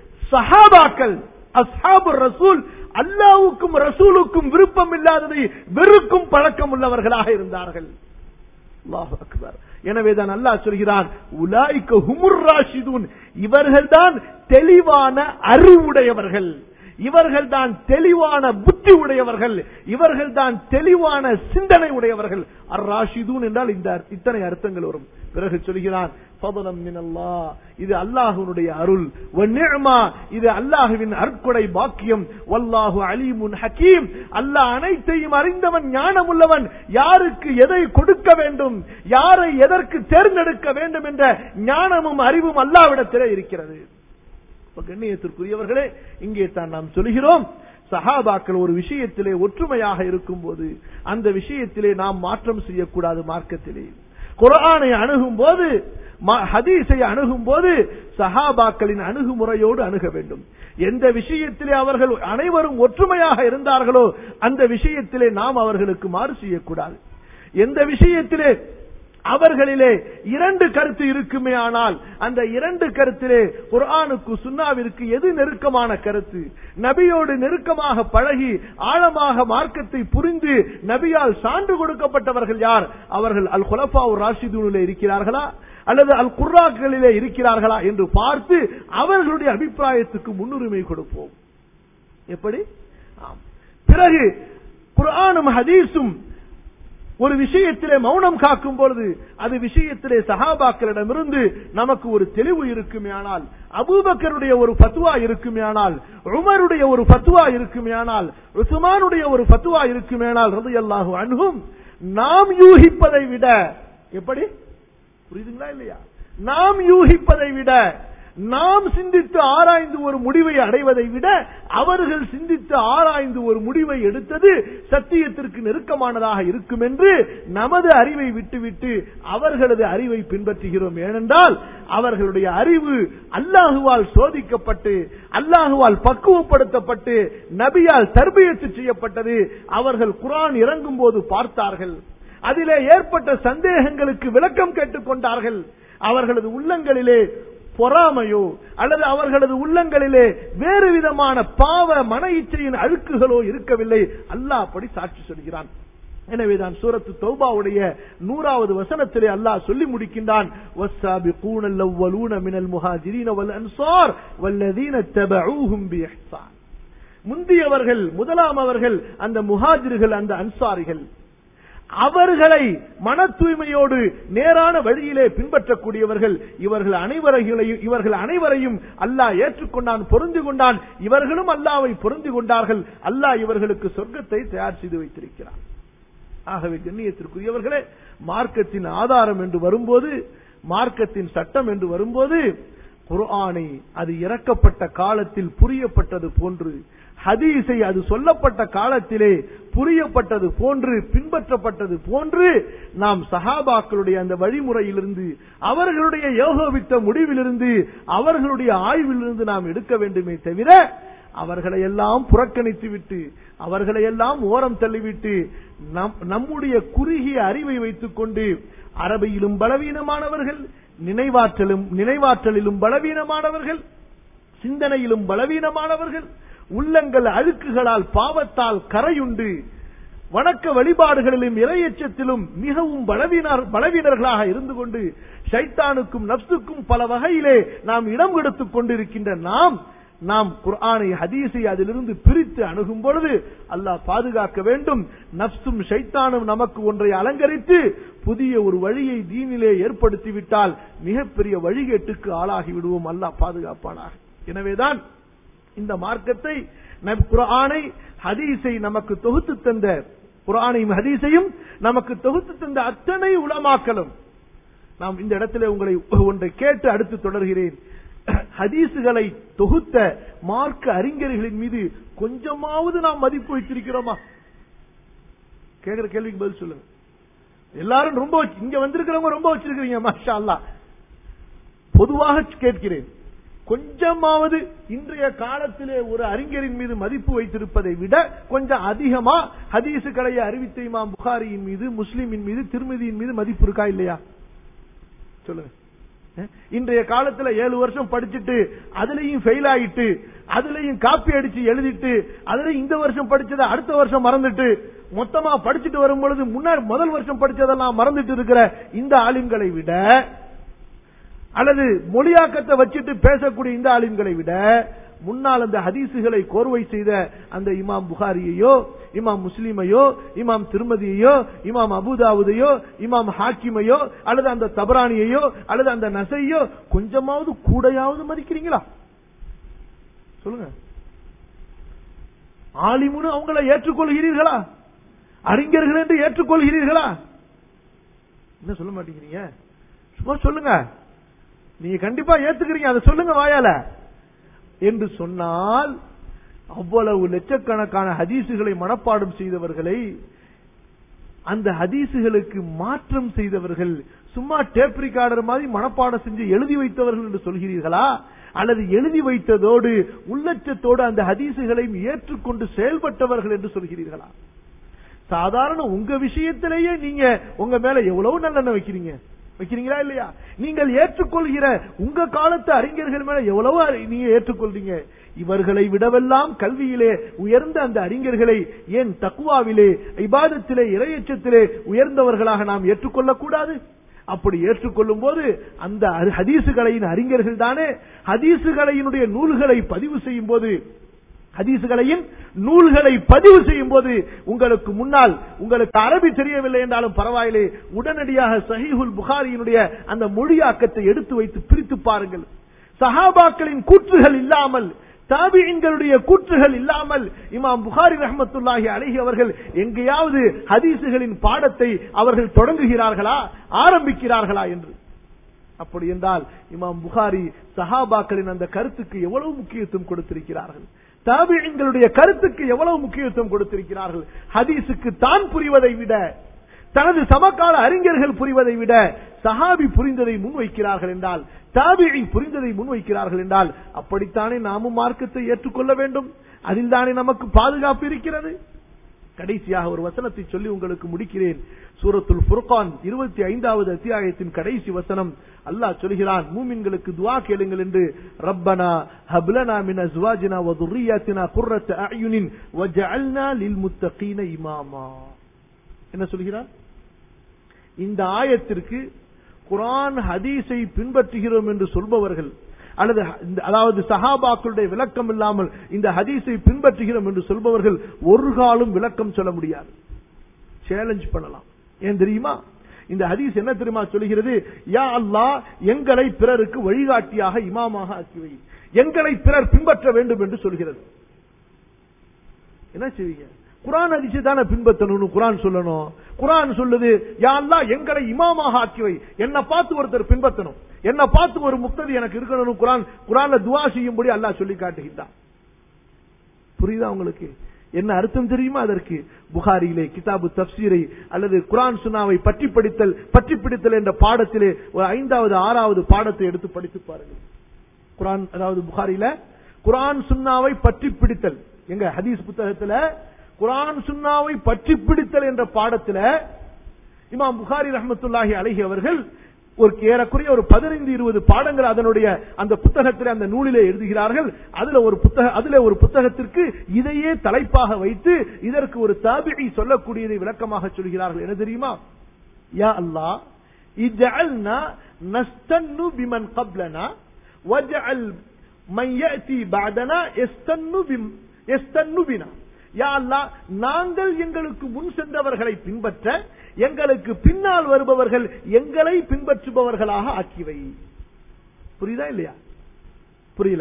சஹாபாக்கள் அஸ்ஹாபு ரசூல் அல்லாவுக்கும் ரசூலுக்கும் விருப்பம் இல்லாததை வெறுக்கும் பழக்கம் உள்ளவர்களாக இருந்தார்கள் அல்லாஹ் அக்பர் எனவேதான் அல்லாஹ் சொல்கிறான் உலாய்க்க ஹுமுர் ராஷிதூன் இவர்கள்தான் தெளிவான அறிவுடையவர்கள் இவர்கள் தான் தெளிவான புத்தி உடையவர்கள் இவர்கள் தான் தெளிவான சிந்தனை உடையவர்கள் அர் ராஷிதூன் என்றால் இந்த இத்தனை அர்த்தங்கள் வரும் பிறகு சொல்கிறான் ஃபதலம் மினல்லாஹ் இது அல்லாஹ்வுடைய அருள் வன்னிஅமா இது அல்லாஹ்வின் அற்கொடை பாக்கியம் வல்லாஹு அலீமுன் ஹக்கீம் அல்லாஹ் அனைத்தையும் அறிந்தவன் ஞானம் உள்ளவன் யாருக்கு எதை கொடுக்க வேண்டும் யாரை எதற்கு தேர்ந்தெடுக்க வேண்டும் என்ற ஞானமும் அறிவும் அல்லாவிடத்திலே இருக்கிறது இப்ப கண்ணியத்திற்குரியவர்களே இங்கே தான் நாம் சொல்கிறோம் சஹாபாக்கள் ஒரு விஷயத்திலே ஒற்றுமையாக இருக்கும் போது அந்த விஷயத்திலே நாம் மாற்றம் செய்யக்கூடாது மார்க்கத்திலே குரானை அணுகும் போது ஹதீஸை அணுகும் போது சஹாபாக்களின் அணுகுமுறையோடு அணுக வேண்டும் எந்த விஷயத்திலே அவர்கள் அனைவரும் ஒற்றுமையாக இருந்தார்களோ அந்த விஷயத்திலே நாம் அவர்களுக்கு மாறு செய்யக்கூடாது எந்த விஷயத்திலே அவர்களிலே இரண்டு கருத்து இருக்குமே ஆனால் அந்த இரண்டு கருத்திலே குர்ஆனுக்கு சுன்னாவிற்கு எது நெருக்கமான கருத்து நபியோடு நெருக்கமாக பழகி ஆழமாக மார்க்கத்தை புரிந்து நபியால் சான்று கொடுக்கப்பட்டவர்கள் யார் அவர்கள் அல் குலஃபா ராஷிதூனிலே இருக்கிறார்களா அல்லது அல் குர்ராக்களிலே இருக்கிறார்களா என்று பார்த்து அவர்களுடைய அபிப்பிராயத்துக்கு முன்னுரிமை கொடுப்போம் எப்படி ஆம். பிறகு குர்ஆனும் ஹதீஸும் ஒரு விஷயத்திலே மௌனம் காக்கும் பொழுது அது விஷயத்திலே சஹாபாக்களிடமிருந்து நமக்கு ஒரு தெளிவு இருக்குமே ஆனால் அபூபக்கருடைய ஒரு பத்துவா இருக்குமே ஆனால் உமருடைய ஒரு பத்துவா இருக்குமே ஆனால் உஸ்மானுடைய ஒரு பத்துவா இருக்குமே ஆனால் ரலியல்லாஹு அன்ஹும் நாம் யூகிப்பதை விட எப்படி புரியுதுங்களா இல்லையா நாம் யூகிப்பதை விட நாம் சிந்தித்து ஆராய்ந்து ஒரு முடிவை அடைவதை விட அவர்கள் சிந்தித்து ஆராய்ந்து ஒரு முடிவை எடுத்தது சத்தியத்திற்கு நெருக்கமானதாக இருக்கும் என்று நமது அறிவை விட்டுவிட்டு அவர்களது அறிவை பின்பற்றுகிறோம் ஏனென்றால் அவர்களுடைய அறிவு அல்லாஹுவால் சோதிக்கப்பட்டு அல்லாஹுவால் பக்குவப்படுத்தப்பட்டு நபியால் தர்பியத்து செய்யப்பட்டது அவர்கள் குரான் இறங்கும் போது பார்த்தார்கள் அதிலே ஏற்பட்ட சந்தேகங்களுக்கு விளக்கம் கேட்டுக் கொண்டார்கள் அவர்களது உள்ளங்களிலே பொறாமையோ அல்லது அவர்களது உள்ளங்களிலே வேறு விதமான பாவ மன இச்சையின் அழுக்குகளோ இருக்கவில்லை அல்லாஹ் அப்படி சாட்சி சொல்கிறான் எனவேதான் சூரத்து தௌபாவுடைய நூறாவது வசனத்திலே அல்லாஹ் சொல்லி முடிக்கின்றான் وَالسَّابِقُونَ الْأَوَّلُونَ مِنَ الْمُهَاجِرِينَ وَالْأَنصَارِ وَالَّذِينَ اتَّبَعُوهُم بِإِحْسَانٍ முந்தியவர்கள் முதலாம் அவர்கள் அந்த முஹாஜிர்கள் அந்த அன்சாரிகள் அவர்களை மன தூய்மையோடு நேரான வழியிலே பின்பற்றக்கூடியவர்கள் இவர்கள் அனைவரையும் இவர்கள் அனைவரையும் அல்லாஹ் ஏற்றுக்கொண்டான் பொருந்து கொண்டான் இவர்களும் அல்லாவை பொருந்து கொண்டார்கள் அல்லாஹ் இவர்களுக்கு சொர்க்கத்தை தயார் செய்து வைத்திருக்கிறார் ஆகவே கண்ணியத்திற்குரியவர்களே மார்க்கத்தின் ஆதாரம் என்று வரும்போது மார்க்கத்தின் சட்டம் என்று வரும்போது குர்ஆனை அது இறக்கப்பட்ட காலத்தில் புரியப்பட்டது போன்று ஹதீஸை அது சொல்லப்பட்ட காலத்திலே புரியப்பட்டது போன்று பின்பற்றப்பட்டது போன்று நாம் சஹாபாக்களுடைய அந்த வழிமுறையிலிருந்து அவர்களுடைய யோகோவித்த முடிவிலிருந்து அவர்களுடைய ஆய்விலிருந்து நாம் எடுக்க வேண்டுமே தவிர அவர்களை எல்லாம் புறக்கணித்து விட்டு அவர்களை எல்லாம் ஓரம் தள்ளிவிட்டு நம் நம்முடைய குறுகிய அறிவை வைத்துக் கொண்டு அரபியிலும் பலவீனமானவர்கள் நினைவாற்றலும் நினைவாற்றலிலும் பலவீனமானவர்கள் சிந்தனையிலும் பலவீனமானவர்கள் உள்ளங்கள் அழுக்குகளால் பாவத்தால் கரையுண்டு வணக்க வழிபாடுகளிலும் இறையச்சத்திலும் மிகவும் பலவீனர் பலவீனர்களாக இருந்து கொண்டு ஷைத்தானுக்கும் நப்சுக்கும் பல வகையிலே நாம் இடம் கொடுத்துக் கொண்டிருக்கின்ற நாம் நாம் குர்ஆனை ஹதீஸை அதிலிருந்து பிரித்து அணுகும் பொழுது அல்லாஹ் பாதுகாக்க வேண்டும் நப்சும் ஷைத்தானும் நமக்கு ஒன்றை அலங்கரித்து புதிய ஒரு வழியை தீனிலே ஏற்படுத்திவிட்டால் மிகப்பெரிய வழிகேட்டுக்கு ஆளாகி விடுவோம் அல்லாஹ் பாதுகாப்பானாக எனவேதான் இந்த மார்க்கத்தை நம் குர்ஆனை ஹதீஸை நமக்கு தொகுத்து தந்த குர்ஆனையும் ஹதீஸையும் நமக்கு தொகுத்து தந்த அத்தனை உலமாக்களும் நாம் இந்த இடத்துல உங்களை ஒன்றை கேட்டு அடுத்து தொடர்கிறேன் ஹதீசுகளை தொகுத்த மார்க்க அறிஞர்களின் மீது கொஞ்சமாவது நாம் மதிப்பு வைத்திருக்கிறோமா கேக்குற கேள்விக்கு பதில் சொல்லுங்க எல்லாரும் ரொம்ப வச்சு- இங்க வந்திருக்கிறவங்க ரொம்ப வச்சிருக்கிறீங்க மாஷா அல்லாஹ் பொதுவாக கேட்கிறேன் கொஞ்சமாவது இன்றைய காலத்திலே ஒரு அறிஞரின் மீது மதிப்பு வைத்திருப்பதை விட கொஞ்சம் அதிகமா ஹதீசுகளை அறிவித்த இமாம் புகாரியின் மீது முஸ்லிமின் மீது திருமதியின் மீது மதிப்பு இருக்கா இல்லையா சொல்லுங்க அஹ், இன்றைய காலத்துல ஏழு வருஷம் படிச்சுட்டு அதுலயும் ஃபெயில் ஆயிட்டு அதுலயும் காப்பி அடிச்சு எழுதிட்டு அதுல இந்த வருஷம் படிச்சதை அடுத்த வருஷம் மறந்துட்டு மொத்தமா படிச்சுட்டு வரும் பொழுது முன்னாடி முதல் வருஷம் படிச்சதெல்லாம் மறந்துட்டு இருக்கிற இந்த ஆலிம்களை விட அல்லது மொழியாக்கத்தை வச்சுட்டு பேசக்கூடிய இந்த ஆலிம்களை விட முன்னால் அந்த ஹதீசுகளை கோர்வை செய்த அந்த இமாம் புகாரியையோ இமாம் முஸ்லிமையோ இமாம் திருமதியையோ இமாம் அபுதாவுதையோ இமாம் ஹாக்கிமையோ அல்லது அந்த தபரானியையோ அல்லது அந்த நசையோ கொஞ்சமாவது கூடையாவது மதிக்கிறீங்களா சொல்லுங்க ஆலிமுன்னு அவங்கள ஏற்றுக்கொள்கிறீர்களா அறிஞர்கள் என்று ஏற்றுக்கொள்கிறீர்களா என்ன சொல்ல மாட்டேங்கிறீங்க சும்மா சொல்லுங்க நீங்க கண்டிப்பா ஏத்துக்கிறீங்க அதை சொல்லுங்க வாயால என்று சொன்னால் அவ்வளவு லட்சக்கணக்கான ஹதீசுகளை மனப்பாடம் செய்தவர்களை அந்த ஹதீசுகளுக்கு மாற்றம் செய்தவர்கள் சும்மா டேப் ரிகார்டர் மாதிரி மனப்பாடம் செஞ்சு எழுதி வைத்தவர்கள் என்று சொல்கிறீர்களா அல்லது எழுதி வைத்ததோடு உள்ளச்சத்தோடு அந்த ஹதீசுகளையும் ஏற்றுக்கொண்டு செயல்பட்டவர்கள் என்று சொல்கிறீர்களா சாதாரண உங்க விஷயத்திலேயே நீங்க உங்க மேல எவ்வளவு நல்லெண்ணம் வைக்கிறீங்க வைக்கிறீங்களா இல்லையா நீங்கள் ஏற்றுக்கொள்கிற உங்க காலத்து அறிஞர்கள் மேல எவ்வளவு அறி- நீங்க ஏற்றுக்கொள்றீங்க இவர்களை விடவெல்லாம் கல்வியிலே உயர்ந்த அந்த அறிஞர்களை ஏன் தக்குவாவிலே இபாதத்திலே இறையச்சத்திலே உயர்ந்தவர்களாக நாம் ஏற்றுக்கொள்ளக் கூடாது அப்படி ஏற்றுக்கொள்ளும் போது அந்த அரி- ஹதீசுகளையின் அறிஞர்கள் தானே ஹதீசுகளையினுடைய நூல்களை பதிவு செய்யும் போது ஹதீசுகளையும் நூல்களை பதிவு செய்யும் போது உங்களுக்கு முன்னால் உங்களுக்கு அரபி தெரியவில்லை என்றாலும் பரவாயில்லை உடனடியாக சஹீஹுல் புகாரியினுடைய அந்த மொழியாக்கத்தை எடுத்து வைத்து பிரித்து பாருங்கள் சஹாபாக்களின் கூற்றுகள் இல்லாமல் தாபியின்களுடைய கூற்றுகள் இல்லாமல் இமாம் புகாரி ரஹமத்துல்லாஹி அலைஹி அவர்கள் எங்கேயாவது ஹதீசுகளின் பாடத்தை அவர்கள் தொடங்குகிறார்களா ஆரம்பிக்கிறார்களா என்று அப்படி என்றால் இமாம் புகாரி சஹாபாக்களின் அந்த கருத்துக்கு எவ்வளவு முக்கியத்துவம் கொடுத்திருக்கிறார்கள் தாபியங்களுடைய கருத்துக்கு எவ்வளவு முக்கியத்துவம் கொடுத்திருக்கிறார்கள் ஹதீஸுக்கு தான் புரிவதை விட தனது சமகால அறிஞர்கள் புரிவதை விட சஹாபி புரிந்ததை முன்வைக்கிறார்கள் என்றால் தாபியை புரிந்ததை முன்வைக்கிறார்கள் என்றால் அப்படித்தானே நாமும் மார்க்கத்தை ஏற்றுக்கொள்ள வேண்டும் அதில் தானே நமக்கு பாதுகாப்பு இருக்கிறது கடைசியாக ஒரு வசனத்தை சொல்லி உங்களுக்கு முடிக்கிறேன் சூரத்துல் ஃபுர்கான் இருபத்தி ஐந்தாவது அத்தியாயத்தின் கடைசி வசனம் அல்லாஹ் சொல்கிறான் மூமின்களுக்கு துவா கேளுங்கள் என்று ரப்பனா ஹப்லனா மின் அஸ்வாஜினா வ துர்ரியாத்தினா குர்ரத்த அயுனின் வஜஅல்னா லில் முத்தகீன இமாமா என்ன சொல்கிறான் இந்த ஆயத்திற்கு குர்ஆன் ஹதீஸை பின்பற்றுகிறோம் என்று சொல்பவர்கள் அல்லது இந்த- அதாவது சஹாபாக்களுடைய விளக்கம் இல்லாமல் இந்த ஹதீஸை பின்பற்றுகிறோம் என்று சொல்பவர்கள் ஒரு காலம் விளக்கம் சொல்ல முடியாது சேலஞ்ச் பண்ணலாம் ஏன் தெரியுமா இந்த ஹதீஸ் என்ன தெரியுமா சொல்கிறது யா அல்லாஹ் எங்களை பிறருக்கு வழிகாட்டியாக இமாமாக ஆக்கி வை எங்களை பிறர் பின்பற்ற வேண்டும் என்று சொல்கிறது என்ன செய்வீங்க குரான் அதிசை தானே பின்பற்றணும்னு குரான் சொல்லணும் குரான் சொல்லுது யா அல்லாஹ் எங்களை இமாமாக ஆக்கிவை என்ன பார்த்து ஒருத்தர் பின்பற்றணும் என்ன பார்த்து ஒரு முக்ததி எனக்கு இருக்கணும் குரான் குரான்ல துவா செய்யும்படி அல்லாஹ் சொல்லி காட்டுகின்றான் புரியுதா உங்களுக்கு என்ன அர்த்தம் தெரியுமா அதற்கு புகாரியிலே கிதாபு தப்சீரை அல்லது குரான் சுனாவை பற்றி படித்தல் பற்றி பிடித்தல் என்ற பாடத்திலே ஒரு ஐந்தாவது ஆறாவது பாடத்தை எடுத்து படித்து பாருங்கள் குரான் அதாவது புகாரில குரான் சுன்னாவை பற்றி பிடித்தல் எங்க ஹதீஸ் புத்தகத்துல குரான் சுன்னாவை பற்றி பிடித்தல் என்ற பாடத்துல இமாம் புகாரி ரஹமத்துல்லாஹி அலைஹி அவர்கள் ஒரு ஏறக்குறைய ஒரு பதினைந்து இருபது பாடங்கள் அதனுடைய அந்த புத்தகத்தில் அந்த நூலிலே எழுதுகிறார்கள் அதுல ஒரு புத்தக அதுல ஒரு புத்தகத்திற்கு இதையே தலைப்பாக வைத்து இதற்கு ஒரு தாபிகை சொல்லக்கூடியதை விளக்கமாக சொல்கிறார்கள் என்ன தெரியுமா யா அல்லாஹ் இஜஅல்னா நஸ்தன்னு பிமன் கப்லனா வஜஅல் மன் யஅதி பஅதனா யஸ்தன்னு பிம் யஸ்தன்னு பினா யா அல்லாஹ் நாங்கள் எங்களுக்கு முன் சென்றவர்களை பின்பற்ற எங்களுக்கு பின்னால் வருபவர்கள் எங்களை பின்பற்றுபவர்களாக ஆக்கிவை புரியுதா இல்லையா புரியல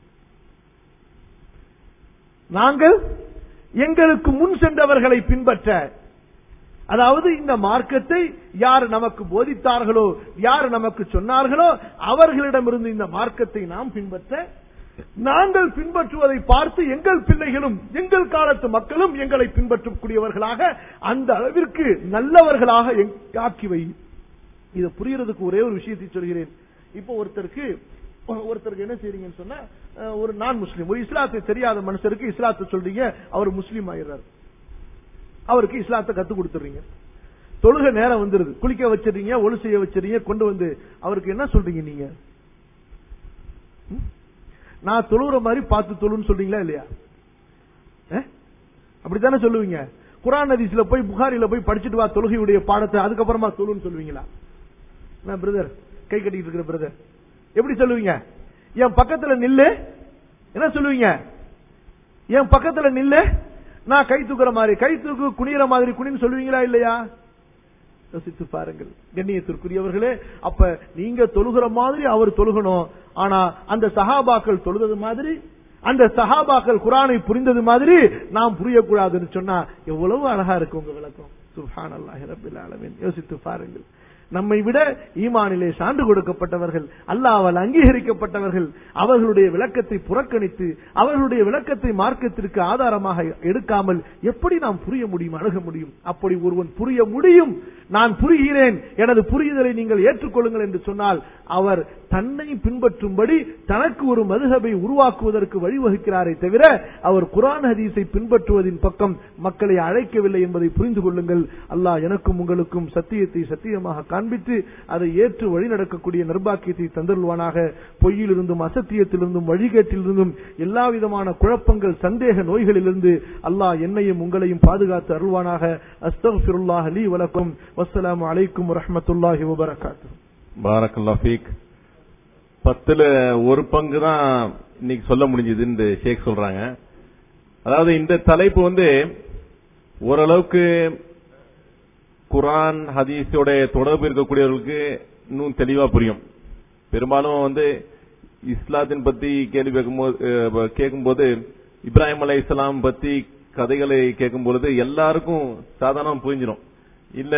நாங்கள் எங்களுக்கு முன் சென்றவர்களை பின்பற்ற அதாவது இந்த மார்க்கத்தை யார் நமக்கு போதித்தார்களோ யார் நமக்கு சொன்னார்களோ அவர்களிடமிருந்து இந்த மார்க்கத்தை நாம் பின்பற்ற நாங்கள் பின்பற்றுவதை பார்த்து எங்கள் பிள்ளைகளும் எங்கள் காலத்து மக்களும் எங்களை பின்பற்றக்கூடியவர்களாக அந்த அளவிற்கு நல்லவர்களாக எங்- ஆக்கி வை இதை புரியறதுக்கு ஒரே ஒரு விஷயத்தை சொல்கிறேன் இப்போ ஒருத்தருக்கு ஒருத்தருக்கு என்ன செய்றீங்கன்னு சொன்னா அஹ், ஒரு நான் முஸ்லீம் ஒரு இஸ்லாத்தை தெரியாத மனுஷருக்கு இஸ்லாத்தை சொல்றீங்க அவர் முஸ்லீம் ஆயிடுறாரு அவருக்கு இஸ்லாத்தை கத்து கொடுத்துறீங்க தொழுக நேரம் வந்துருது குளிக்க வச்சிருங்க ஒழு செய்ய வச்சிருங்க கொண்டு வந்து அவருக்கு என்ன சொல்றீங்க நீங்க ம்? நான் தொழுகிற மாதிரி பார்த்து தொழுன்னு சொல்றீங்களா இல்லையா அஹ்? அப்படித்தானே சொல்லுவீங்க குரான் ஹதீஸ்ல போய் புகாரில போய் படிச்சுட்டு வா தொழுகையுடைய பாடத்தை அதுக்கப்புறமா தொழுன்னு சொல்லுவீங்களா நான் பிரதர் கை கட்டிட்டு இருக்கிற பிரதர் எப்படி சொல்லுவீங்க என் பக்கத்துல நில்லு என்ன சொல்லுவீங்க என் பக்கத்துல நில்லு நான் கை தூக்குற மாதிரி கை தூக்கு குனிகிற மாதிரி குனின்னு சொல்லுவீங்களா இல்லையா யோசித்து பாருங்கள் கண்ணியத்திற்குரியவர்களே அப்ப நீங்க தொழுகிற மாதிரி அவர் தொழுகணும் ஆனா அந்த சஹாபாக்கள் தொழுதது மாதிரி அந்த சஹாபாக்கள் குரானை புரிந்தது மாதிரி நாம் புரியக்கூடாதுன்னு சொன்னா எவ்வளவு அழகா இருக்கு உங்க விளக்கம் சுஹான் அல்லாஹி ரபில் ஆலமீன் யோசித்து பாருங்கள் நம்மை விட ஈமானிலே சான்று கொடுக்கப்பட்டவர்கள் அல்லாவால் அங்கீகரிக்கப்பட்டவர்கள் அவர்களுடைய விளக்கத்தை புறக்கணித்து அவர்களுடைய விளக்கத்தை மார்க்கத்திற்கு ஆதாரமாக எடுக்காமல் எப்படி நாம் புரிய முடியும் அணுக முடியும் அப்படி ஒருவன் புரிய முடியும் நான் புரிகிறேன் எனது புரிதலை நீங்கள் ஏற்றுக்கொள்ளுங்கள் என்று சொன்னால் அவர் தன்னை பின்பற்றும்படி தனக்கு ஒரு மதுகபை உருவாக்குவதற்கு வழிவகுக்கிறாரே தவிர அவர் குரான் ஹதீஸை பின்பற்றுவதின் பக்கம் மக்களை அழைக்கவில்லை என்பதை புரிந்து கொள்ளுங்கள் அல்லாஹ் எனக்கும் உங்களுக்கும் சத்தியத்தை சத்தியமாக காண்பித்து அதை ஏற்று வழிநடக்கக்கூடிய நிர்பாக்கியத்தை தந்தருள்வானாக பொய்யிலிருந்தும் அசத்தியத்திலிருந்தும் வழிகேட்டிலிருந்தும் எல்லா விதமான குழப்பங்கள் சந்தேக நோய்களிலிருந்து அல்லாஹ் என்னையும் உங்களையும் பாதுகாத்து அருள்வானாக அஸ்தகுல்லாஹ் லீ வலக்கும் வஸ்ஸலாமு அலைக்கும் வரஹ்மத்துல்லாஹி வபரகாத்துஹு பாரக்கல்லா ஃபீக் பத்துல ஒரு பங்கு தான் இன்னைக்கு சொல்ல முடிஞ்சதுன்னு ஷேக் சொல்றாங்க அதாவது இந்த தலைப்பு வந்து ஓரளவுக்கு குரான் ஹதீஸோட தொடர்பு இருக்கக்கூடியவர்களுக்கு இன்னும் தெளிவா புரியும் பெரும்பாலும் வந்து இஸ்லாத்தின் பத்தி கேள்வி கேட்கும்போது அஹ், கேட்கும்போது இப்ராஹிம் அலை இஸ்லாம் பத்தி கதைகளை கேட்கும் பொழுது எல்லாருக்கும் சாதாரணம் புரிஞ்சிடும் இல்ல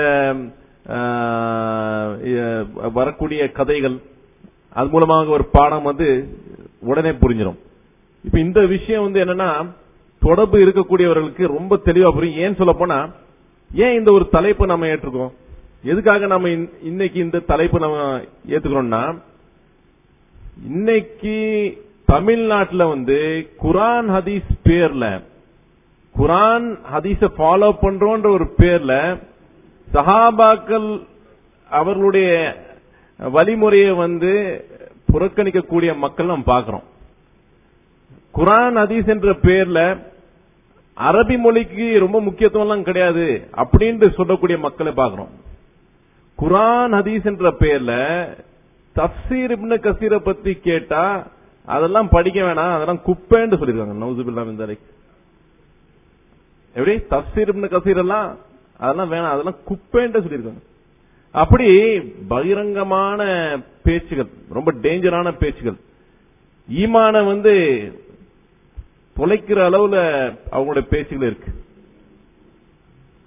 ஆஹ், அஹ், வரக்கூடிய கதைகள் அது மூலமாக ஒரு பாடம் வந்து உடனே புரிஞ்சிடும் இப்ப இந்த விஷயம் வந்து என்னன்னா தொடர்பு இருக்கக்கூடியவர்களுக்கு ரொம்ப தெளிவா புரியும் ஏன் சொல்ல போனா ஏன் இந்த ஒரு தலைப்பை நம்ம ஏற்றுக்கோம் எதுக்காக நம்ம இன்- இன்னைக்கு இந்த தலைப்பு நம்ம ஏத்துக்கிறோம்னா இன்னைக்கு தமிழ்நாட்டுல வந்து குரான் ஹதீஸ் பேர்ல குரான் ஹதீஸ ஃபாலோ பண்றோன்ற ஒரு பேர்ல சஹாபாக்கள் அவர்களுடைய வழிமுறையை வந்து புறக்கணிக்கக்கூடிய மக்கள் நம்ம பார்க்கிறோம் குரான் ஹதீஸ் என்ற பேர்ல அரபி மொழிக்கு ரொம்ப முக்கியத்துவம் எல்லாம் கிடையாது அப்படின்னு சொல்லக்கூடிய மக்களை பார்க்கிறோம் குரான் ஹதீஸ் என்ற பெயர்ல தப்சீர் இப்னு கசீரை பத்தி கேட்டா அதெல்லாம் படிக்க வேணாம் அதெல்லாம் குப்பைன்னு சொல்லிருக்காங்க நவுசுபில்லா மின் தலைக் எப்படி தப்சீர் இப்னு கசீர் எல்லாம் அதெல்லாம் வேணாம் அதெல்லாம் குப்பைன்னு சொல்லிருக்காங்க அப்படி பகிரங்கமான பேச்சுகள் ரொம்ப டேஞ்சரான பேச்சுகள் ஈமான வந்து தொலைக்கிற அளவுல அவங்களுடைய பேச்சுகள் இருக்கு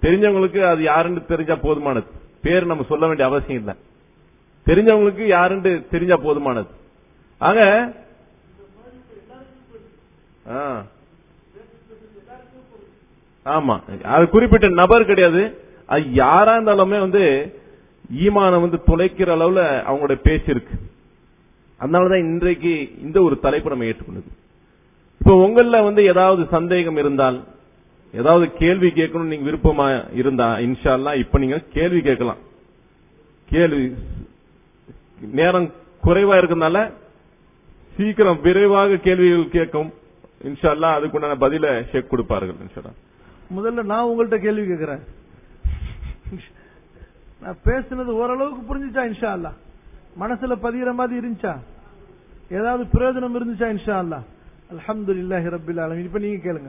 தெரிஞ்சவங்களுக்கு அது யாருன்னு தெரிஞ்சா போதுமானது பேர் நம்ம சொல்ல வேண்டிய அவசியம் இல்லை தெரிஞ்சவங்களுக்கு யாருன்னு தெரிஞ்சா போதுமானது ஆக ஆ. ஆமா அது குறிப்பிட்ட நபர் கிடையாது அது யாரா இருந்தாலுமே வந்து ஈமானை வந்து தொலைக்கிற அளவுல அவங்களுடைய பேச்சு இருக்கு அதனாலதான் இன்றைக்கு இந்த ஒரு தலைப்பு நம்ம ஏற்றுக்கொண்டது இப்ப உங்கள வந்து ஏதாவது சந்தேகம் இருந்தால் ஏதாவது கேள்வி கேட்கணும் நீங்க விருப்பமா இருந்தா இன்ஷா அல்லாஹ் இப்ப நீங்க கேள்வி கேட்கலாம் கேள்வி நேரம் குறைவா இருக்கறனால சீக்கிரம் விரைவாக கேள்விகள் கேட்கும் இன்ஷா அல்லாஹ் அதுக்குண்டான பதில ஷேக் கொடுப்பார்கள் இன்ஷா அல்லாஹ். முதல்ல நான் உங்கள்ட்ட கேள்வி கேட்கிறேன் நான் பேசுனது ஓரளவுக்கு புரிஞ்சுச்சா இன்ஷா அல்லா மனசுல பதிகிற மாதிரி இருந்துச்சா ஏதாவது பிரயோஜனம் இருந்துச்சா இன்ஷா அல்லா அல்ஹம்துலில்லாஹி ரப்பில் ஆலமீன் இப்ப நீங்க கேளுங்க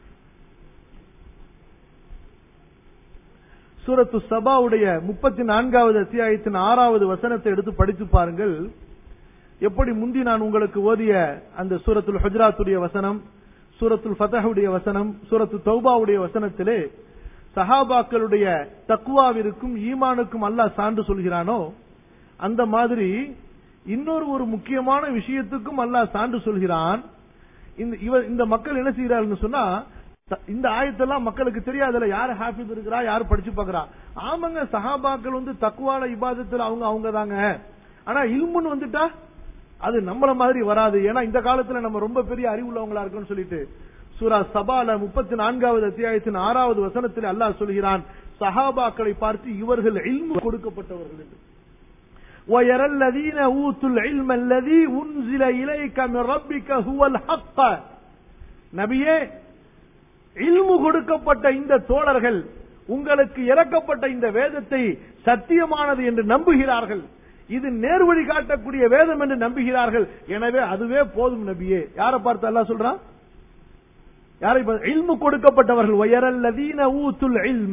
சூரத்து சபாவுடைய முப்பத்தி நான்காவது அத்தியாயத்தின் ஆறாவது வசனத்தை எடுத்து படித்து பாருங்கள் எப்படி முந்தி நான் உங்களுக்கு ஓதிய அந்த சூரத்துல் ஹுஜராத்துடைய வசனம் சூரத்துல் ஃபதஹுடைய வசனம் சூரத்து தௌபாவுடைய வசனத்திலே சஹாபாக்களுடைய தக்குவாவிற்கும் ஈமானுக்கும் அல்லாஹ் சான்று சொல்கிறானோ அந்த மாதிரி இன்னொரு ஒரு முக்கியமான விஷயத்துக்கும் அல்லாஹ் சான்று சொல்கிறான் இந்த இவர் இந்த மக்கள் என்ன செய்கிறார்கள் சொன்னா த- இந்த ஆயத்தெல்லாம் மக்களுக்கு தெரியாதுல யார் ஹாஃபிஸ் இருக்கிறா யார் படிச்சு பார்க்கறா ஆமாங்க சஹாபாக்கள் வந்து தக்குவால இபாதத்துல அவங்க அவங்க தாங்க ஆனா இல்முன்னு வந்துட்டா அது நம்மள மாதிரி வராது ஏன்னா இந்த காலத்துல நம்ம ரொம்ப பெரிய அறிவுள்ளவங்களா இருக்கோம்னு சொல்லிட்டு சூரா சபால முப்பத்தி நான்காவது அத்தியாயத்தின் ஆறாவது வசனத்தில் அல்லாஹ் சொல்கிறான் சஹாபாக்களை பார்த்து இவர்கள் இல்மு கொடுக்கப்பட்டவர்கள் என்று وَيَرَى الَّذِينَ أُوتُوا الْعِلْمَ الَّذِي أُنزِلَ إِلَيْكَ مِنْ رَبِّكَ هُوَ الْحَقَّ நபியே இல்மு கொடுக்கப்பட்ட இந்த தோழர்கள் உங்களுக்கு இறக்கப்பட்ட இந்த வேதத்தை சத்தியமானது என்று நம்புகிறார்கள் இது நேர்வழி காட்டக்கூடிய வேதம் என்று நம்புகிறார்கள் எனவே அதுவே போதும் நபியே யாரை பார்த்து அல்லாஹ் சொல்றான் யாரை பார்த்து? இல்மு கொடுக்கப்பட்டவர்கள் வயரல்லதீன ஊத்துல் இல்ம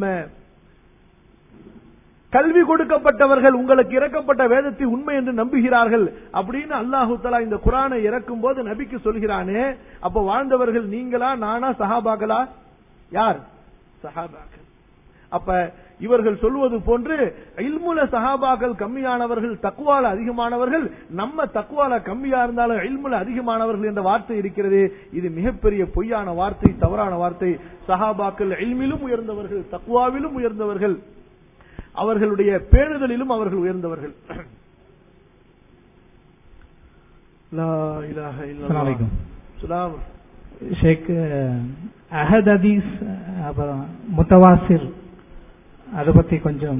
கல்வி கொடுக்கப்பட்டவர்கள் உங்களுக்கு இறக்கப்பட்ட வேதத்தை உண்மை என்று நம்புகிறார்கள் அப்படின்னு அல்லாஹு தலா இந்த குரானை இறக்கும் போது நபிக்கு சொல்கிறானே அப்ப வாழ்ந்தவர்கள் நீங்களா நானா சஹாபாக்களா யார் சஹாபாக்கள் அப்ப இவர்கள் சொல்வது போன்று இல்முல சஹாபாக்கள் கம்மியானவர்கள் தக்குவால அதிகமானவர்கள் நம்ம தக்குவால கம்மியா இருந்தாலும் இல்முல அதிகமானவர்கள் என்ற வார்த்தை இருக்கிறது இது மிகப்பெரிய பொய்யான வார்த்தை தவறான வார்த்தை சஹாபாக்கள் இல்மிலும் உயர்ந்தவர்கள் தக்குவாவிலும் உயர்ந்தவர்கள் அவர்களுடைய பேணுதலிலும் அவர்கள் உயர்ந்தவர்கள் லா இலாஹ இல்லல்லாஹ். அஸ்ஸலாமு அலைக்கும். சலாம். ஷேக் அஹத் ஹதீஸ் அப்புறம் முத்தவாசிர் அதை பத்தி கொஞ்சம்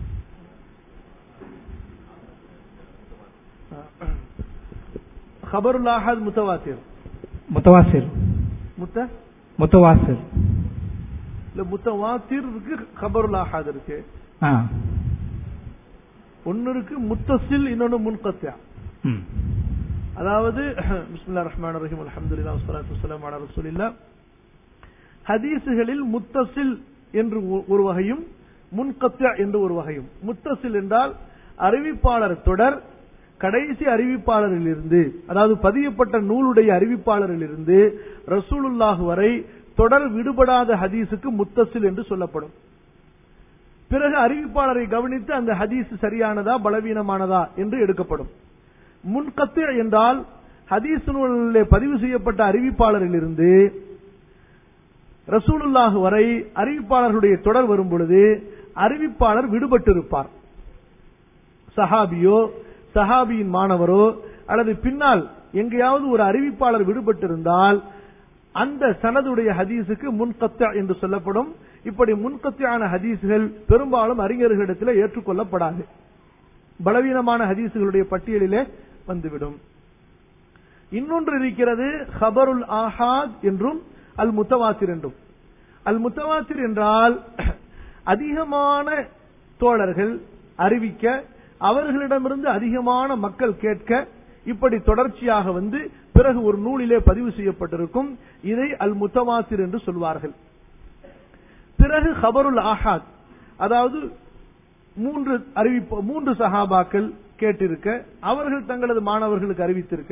خبرுல் ஆஹத் முத்தவாத்திர் முத்தவாசிர் முத்த முத்தவாசிர் இல்ல முத்தவாத்திர் இருக்கு خبرுல் ஆஹத் இருக்கு ஆ ஒன்னு இருக்கு முத்தசில் இன்னொன்னு முன்கத்தியா ம் அதாவது பிஸ்மில்லா ரஹ்மான் ரஹீம் அல்ஹம்துலில்லாஹ் வஸ்ஸலாத்து வஸ்ஸலாமு அலா ரசூலில்லாஹ் ஹதீஸுகளில் முத்தசில் என்று ஒ- ஒரு வகையும் முன்கத்தியா என்று ஒரு வகையும் முத்தசில் என்றால் அறிவிப்பாளர் தொடர் கடைசி அறிவிப்பாளரிலிருந்து அதாவது பதியப்பட்ட நூலுடைய அறிவிப்பாளரிலிருந்து ரசூலுல்லாஹ் வரை தொடர் விடுபடாத ஹதீஸுக்கு முத்தசில் என்று சொல்லப்படும் பிறகு அறிவிப்பாளரை கவனித்து அந்த ஹதீஸ் சரியானதா பலவீனமானதா என்று எடுக்கப்படும் முன்கத்து என்றால் ஹதீஸ் நூலிலே பதிவு செய்யப்பட்ட அறிவிப்பாளரிலிருந்து ரசூலுல்லாஹ் வரை அறிவிப்பாளர்களுடைய தொடர் வரும் பொழுது அறிவிப்பாளர் விடுபட்டிருப்பார் சஹாபியோ சஹாபியின் மாணவரோ அல்லது பின்னால் எங்கேயாவது ஒரு அறிவிப்பாளர் விடுபட்டிருந்தால் அந்த சனதுடைய ஹதீஸுக்கு முன்கத்தா என்று சொல்லப்படும் இப்படி முன்கத்தியான ஹதீஸுகள் பெரும்பாலும் அறிஞர்களிடத்தில் ஏற்றுக்கொள்ளப்படாது பலவீனமான ஹதீஸுகளுடைய பட்டியலிலே வந்துவிடும் இன்னொன்று இருக்கிறது ஹபருல் ஆஹாத் என்றும் அல் முத்தவாசிர் என்றும் அல் முத்தவாசிர் என்றால் அதிகமான தோழர்கள் அறிவிக்க அவர்களிடமிருந்து அதிகமான மக்கள் கேட்க இப்படி தொடர்ச்சியாக வந்து பிறகு ஒரு நூலிலே பதிவு செய்யப்பட்டிருக்கும் இதை அல் முத்தவாசிர் என்று சொல்வார்கள் பிறகு ஹபருல் ஆஹாத் அதாவது மூன்று அறிவிப்பு மூன்று சஹாபாக்கள் கேட்டிருக்க அவர்கள் தங்களது மாணவர்களுக்கு அறிவித்திருக்க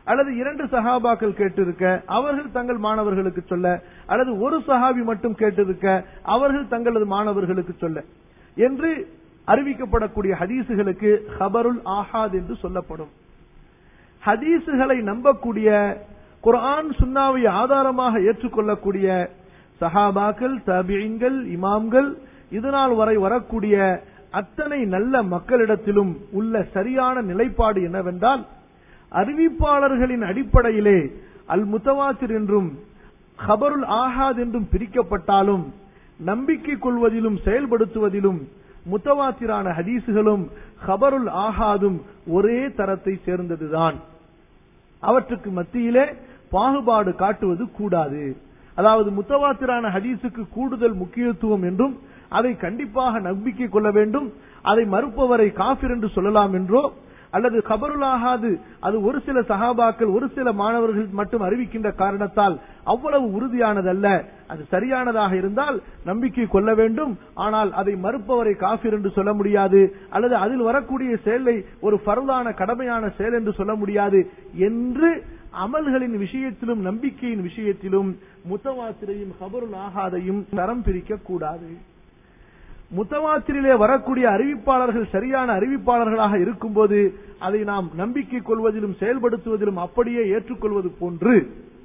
அல்லது இரண்டு சஹாபாக்கள் கேட்டிருக்க அவர்கள் தங்கள் மாணவர்களுக்கு சொல்ல அல்லது ஒரு சஹாபி மட்டும் கேட்டிருக்க அவர்கள் தங்களது மாணவர்களுக்கு சொல்ல என்று அறிவிக்கப்படக்கூடிய ஹதீசுகளுக்கு ஹபருல் ஆஹாத் என்று சொல்லப்படும் ஹதீசுகளை நம்பக்கூடிய குர்ஆன் சுன்னாவை ஆதாரமாக ஏற்றுக்கொள்ளக்கூடிய சஹாபாக்கள் தபியங்கள் இமாம்கள் இதுநாள் வரை வரக்கூடிய அத்தனை நல்ல மக்களிடத்திலும் உள்ள சரியான நிலைப்பாடு என்னவென்றால் அறிவிப்பாளர்களின் அடிப்படையிலே அல் முத்தவாசிர் என்றும் ஹபருல் ஆஹாத் என்றும் பிரிக்கப்பட்டாலும் நம்பிக்கை கொள்வதிலும் செயல்படுத்துவதிலும் முத்தவாசிரான ஹதீசுகளும் ஹபருல் ஆஹாதும் ஒரே தரத்தை சேர்ந்ததுதான் அவற்றுக்கு மத்தியிலே பாகுபாடு காட்டுவது கூடாது அதாவது முத்தவாத்திரான ஹதீஸுக்கு கூடுதல் முக்கியத்துவம் என்றும் அதை கண்டிப்பாக நம்பிக்கை கொள்ள வேண்டும் அதை மறுப்பவரை காபிர் என்று சொல்லலாம் என்றோ அல்லது கபருலாகாது அது ஒரு சில சகாபாக்கள் ஒரு சில மாணவர்கள் மட்டும் அறிவிக்கின்ற காரணத்தால் அவ்வளவு உறுதியானதல்ல அது சரியானதாக இருந்தால் நம்பிக்கை கொள்ள வேண்டும் ஆனால் அதை மறுப்பவரை காஃபிர் என்று சொல்ல முடியாது அல்லது அதில் வரக்கூடிய செயலை ஒரு பரவான கடமையான செயல் என்று சொல்ல முடியாது என்று அமல்களின் விஷயத்திலும் நம்பிக்கையின் விஷயத்திலும் முத்தவாசிரையும் கபருல் ஆகாதையும் தரம் பிரிக்க கூடாது முத்தவாத்திரிலே வரக்கூடிய அறிவிப்பாளர்கள் சரியான அறிவிப்பாளர்களாக இருக்கும்போது அதை நாம் நம்பிக்கை கொள்வதிலும் செயல்படுத்துவதிலும் அப்படியே ஏற்றுக்கொள்வது போன்று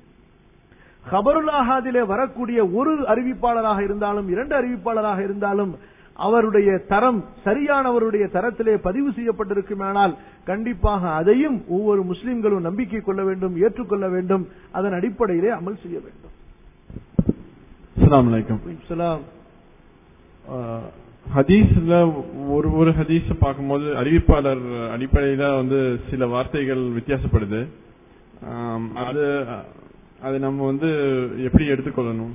ஹபருல்லாஹாதிலே வரக்கூடிய ஒரு அறிவிப்பாளராக இருந்தாலும் இரண்டு அறிவிப்பாளராக இருந்தாலும் அவருடைய தரம் சரியானவருடைய தரத்திலே பதிவு செய்யப்பட்டிருக்குமானால் கண்டிப்பாக அதையும் ஒவ்வொரு முஸ்லிம்களும் நம்பிக்கை கொள்ள வேண்டும் ஏற்றுக்கொள்ள வேண்டும் அதன் அடிப்படையிலே அமல் செய்ய வேண்டும் அஸ்ஸலாமு அலைக்கும் சலாம் ஆஹ், ஹதீஸ்ல ஒரு ஒரு ஹதீஸ் பார்க்கும்போது அறிவிப்பாளர் அடிப்படையில வந்து சில வார்த்தைகள் வித்தியாசப்படுது ஆம், அது அது நம்ம வந்து எப்படி எடுத்துக்கொள்ளணும்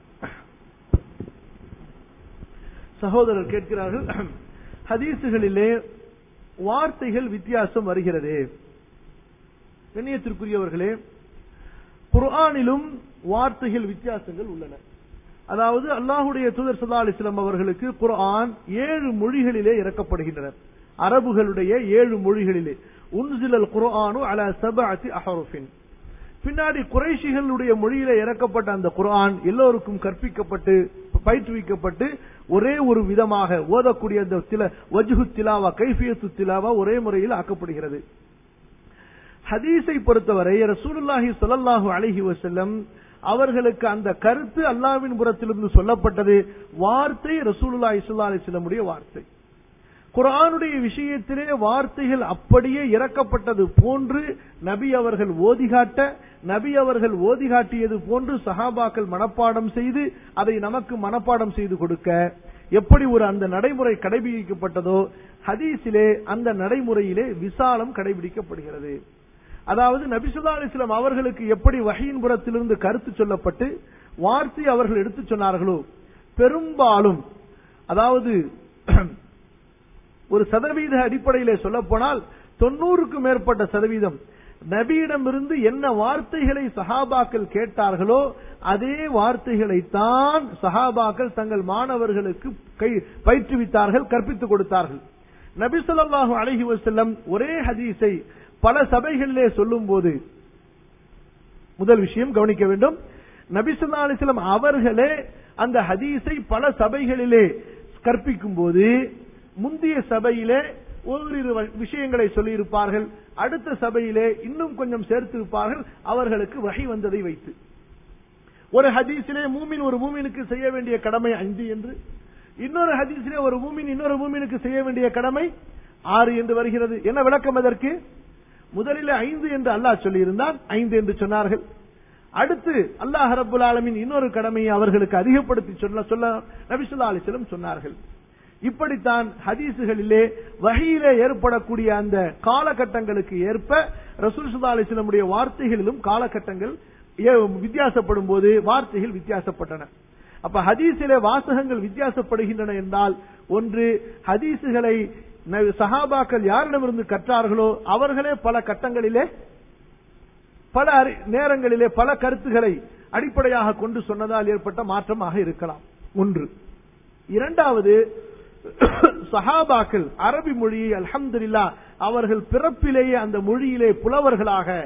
சகோதரர் கேட்கிறார்கள் ஹதீசுகளிலே வார்த்தைகள் வித்தியாசம் வருகிறது கண்ணியத்திற்குரியவர்களே குர்ஆனிலும் வார்த்தைகள் வித்தியாசங்கள் உள்ளன அதாவது அல்லாஹுடைய தூதர் சல்லா அலிஸ்லாம் அவர்களுக்கு குர்ஆன் ஏழு மொழிகளிலே இறக்கப்படுகின்றன அரபுகளுடைய ஏழு மொழிகளிலே உன்சிலல் குர்ஆனு அல சபஅத்தி அஹருஃபின் பின்னாடி குறைஷிகளுடைய மொழியில இறக்கப்பட்ட அந்த குர்ஆன் எல்லோருக்கும் கற்பிக்கப்பட்டு பயிற்றுவிக்கப்பட்டு ஒரே ஒரு விதமாக ஓதக்கூடிய அந்த தில வஜ்ஹு திலாவா கைஃபியத்து திலாவா ஒரே முறையில் ஆக்கப்படுகிறது ஹதீஸை பொறுத்தவரை ரசூலுல்லாஹி ஸல்லல்லாஹு அலைஹி வஸல்லம் அவர்களுக்கு அந்த கருத்து அல்லாஹ்வின் புறத்திலிருந்து சொல்லப்பட்டது வார்த்தை ரசூலுல்லாஹி ஸல்லல்லாஹு அலைஹி வஸல்லமுடைய வார்த்தை குர்ஆனுடைய விஷயத்திலே வார்த்தைகள் அப்படியே இறக்கப்பட்டது போன்று நபி அவர்கள் ஓதிகாட்ட நபி அவர்கள் ஓதிகாட்டியது போன்று சஹாபாக்கள் மனப்பாடம் செய்து அதை நமக்கு மனப்பாடம் செய்து கொடுக்க எப்படி ஒரு அந்த நடைமுறை கடைபிடிக்கப்பட்டதோ ஹதீஸிலே அந்த நடைமுறையிலே விசாலம் கடைபிடிக்கப்படுகிறது அதாவது நபிசுல்லா அலிஸ்லாம் அவர்களுக்கு எப்படி வகையின் புறத்திலிருந்து கருத்து சொல்லப்பட்டு வார்த்தை அவர்கள் எடுத்துச் சொன்னார்களோ பெரும்பாலும் அதாவது ஒரு சதவீத அடிப்படையிலே சொல்ல போனால் தொண்ணூறுக்கும் மேற்பட்ட சதவீதம் நபியிடமிருந்து என்ன வார்த்தைகளை சஹாபாக்கள் கேட்டார்களோ அதே வார்த்தைகளைத்தான் சஹாபாக்கள் தங்கள் மாணவர்களுக்கு கை பயிற்றுவித்தார்கள் கற்பித்துக் கொடுத்தார்கள் நபி ஸல்லல்லாஹு அலைஹி வஸல்லம் ஒரே ஹதீஸை பல சபைகளிலே சொல்லும் போது முதல் விஷயம் கவனிக்க வேண்டும் நபி ஸல்லல்லாஹு அலைஹி வஸல்லம் அவர்களே அந்த ஹதீஸை பல சபைகளிலே கற்பிக்கும் போது முந்தைய சபையிலே ஓரிரு விஷயங்களை சொல்லியிருப்பார்கள் அடுத்த சபையிலே இன்னும் கொஞ்சம் சேர்த்திருப்பார்கள் அவர்களுக்கு வகை வந்ததை வைத்து ஒரு ஹதீஸிலே மூமின் ஒரு மூமினுக்கு செய்ய வேண்டிய கடமை ஐந்து என்று இன்னொரு ஹதீஸிலே ஒரு மூமின் இன்னொரு மூமினுக்கு செய்ய வேண்டிய கடமை ஆறு என்று வருகிறது என்ன விளக்கம் அதற்கு முதலில் ஐந்து என்று அல்லாஹ் சொல்லியிருந்தான் ஐந்து என்று சொன்னார்கள் அடுத்து அல்லாஹ் ரபுல் ஆலமின் இன்னொரு கடமையை அவர்களுக்கு அதிகப்படுத்தி சொல்ல சொல்ல நபிசுல்லா அலிஸ்லம் சொன்னார்கள் இப்படித்தான் ஹதீசுகளிலே வகையிலே ஏற்படக்கூடிய அந்த காலகட்டங்களுக்கு ஏற்ப ரசூல் சுல்லா அலிஸ்லமுடைய வார்த்தைகளிலும் காலகட்டங்கள் வித்தியாசப்படும் போது வார்த்தைகள் வித்தியாசப்பட்டன அப்ப ஹதீஸிலே வாசகங்கள் வித்தியாசப்படுகின்றன என்றால் ஒன்று ஹதீசுகளை சஹாபாக்கள் யாரிடமிருந்து கற்றார்களோ அவர்களே பல கட்டங்களிலே பல நேரங்களிலே பல கருத்துக்களை அடிப்படையாக கொண்டு சொன்னதால் ஏற்பட்ட மாற்றமாக இருக்கலாம் ஒன்று இரண்டாவது சஹாபாக்கள் அரபி மொழியை அல்ஹம்துலில்லா அவர்கள் பிறப்பிலேயே அந்த மொழியிலே புலவர்களாக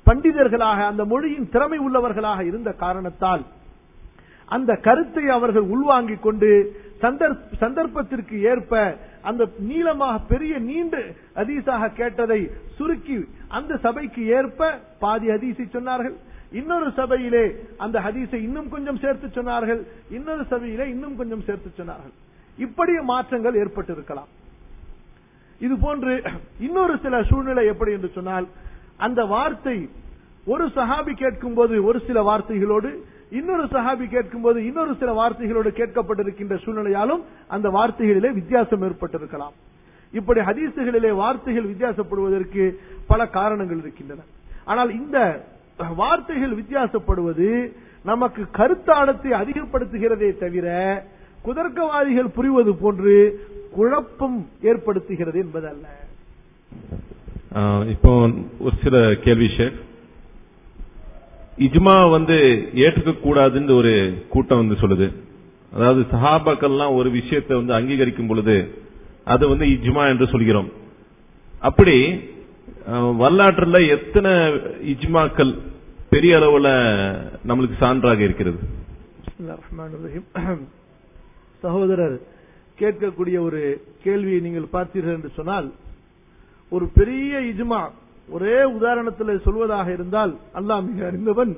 பண்டிதர்களாக அந்த மொழியின் திறமை உள்ளவர்களாக இருந்த காரணத்தால் அந்த கருத்தை அவர்கள் உள்வாங்கிக் கொண்டு சந்தர்ப்ப- சந்தர்ப்பத்திற்கு ஏற்ப அந்த நீளமாக பெரிய நீண்ட ஹதீஸாக கேட்டதை சுருக்கி அந்த சபைக்கு ஏற்ப பாதி ஹதீஸை சொன்னார்கள் இன்னொரு சபையிலே அந்த ஹதீஸை இன்னும் கொஞ்சம் சேர்த்து சொன்னார்கள் இன்னொரு சபையிலே இன்னும் கொஞ்சம் சேர்த்து சொன்னார்கள் இப்படி மாற்றங்கள் ஏற்பட்டிருக்கலாம் இது போன்று இன்னொரு சில சூழ்நிலை எப்படி என்று சொன்னால் அந்த வார்த்தை ஒரு சஹாபி கேட்கும் போது ஒரு சில வார்த்தைகளோடு இன்னொரு சஹாபி கேட்கும் போது இன்னொரு சில வார்த்தைகளோடு கேட்கப்பட்டிருக்கின்ற சூழ்நிலையாலும் அந்த வார்த்தைகளிலே வித்தியாசம் ஏற்பட்டிருக்கலாம் இப்படி ஹதீசுகளிலே வார்த்தைகள் வித்தியாசப்படுவதற்கு பல காரணங்கள் இருக்கின்றன ஆனால் இந்த வார்த்தைகள் வித்தியாசப்படுவது நமக்கு கருத்தாழத்தை அதிகப்படுத்துகிறதே தவிர குதர்க்கவாதிகள் புரிவது போன்று குழப்பம் ஏற்படுத்துகிறது என்பதல்ல ஆஹ் இப்போ ஒரு சில கேள்வி ஷேக் இஜ்மா வந்து ஏற்றுக்க கூடாதுன்னு ஒரு கூட்டம் வந்து சொல்லுது அதாவது சஹாபாக்கள்லாம் ஒரு விஷயத்தை வந்து அங்கீகரிக்கும் பொழுது அது வந்து இஜ்மா என்று சொல்கிறோம் அப்படி ஆஹ், வரலாற்றுல எத்தனை இஜ்மாக்கள் பெரிய அளவுல நம்மளுக்கு சான்றாக இருக்கிறது பிஸ்மில்லாஹிர் ரஹ்மானிர் ரஹீம். சகோதரர் கேட்கக்கூடிய ஒரு கேள்வியை நீங்கள் பார்த்தீர்கள் என்று சொன்னால் ஒரு பெரிய இஜ்மா ஒரே உதாரணத்தில் சொல்வதாக இருந்தால் அல்லாஹ் மிக அறிந்தவன்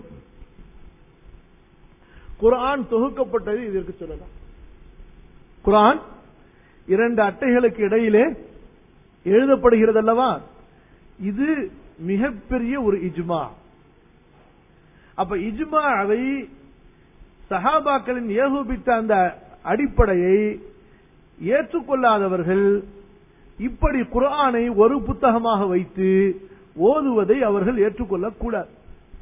குர்ஆன் தொகுக்கப்பட்டது இதற்கு சொல்லலாம் குர்ஆன் இரண்டு அட்டைகளுக்கு இடையிலே எழுதப்படுகிறது அல்லவா இது மிகப்பெரிய ஒரு இஜ்மா அப்ப இஜ்மாவை சஹாபாக்களின் ஏகோபித்த அந்த அடிப்படையை ஏற்றுக்கொள்ளாதவர்கள் இப்படி குர்ஆனை ஒரு புத்தகமாக வைத்து ஓதுவதை அவர்கள் ஏற்றுக்கொள்ளக் கூடாது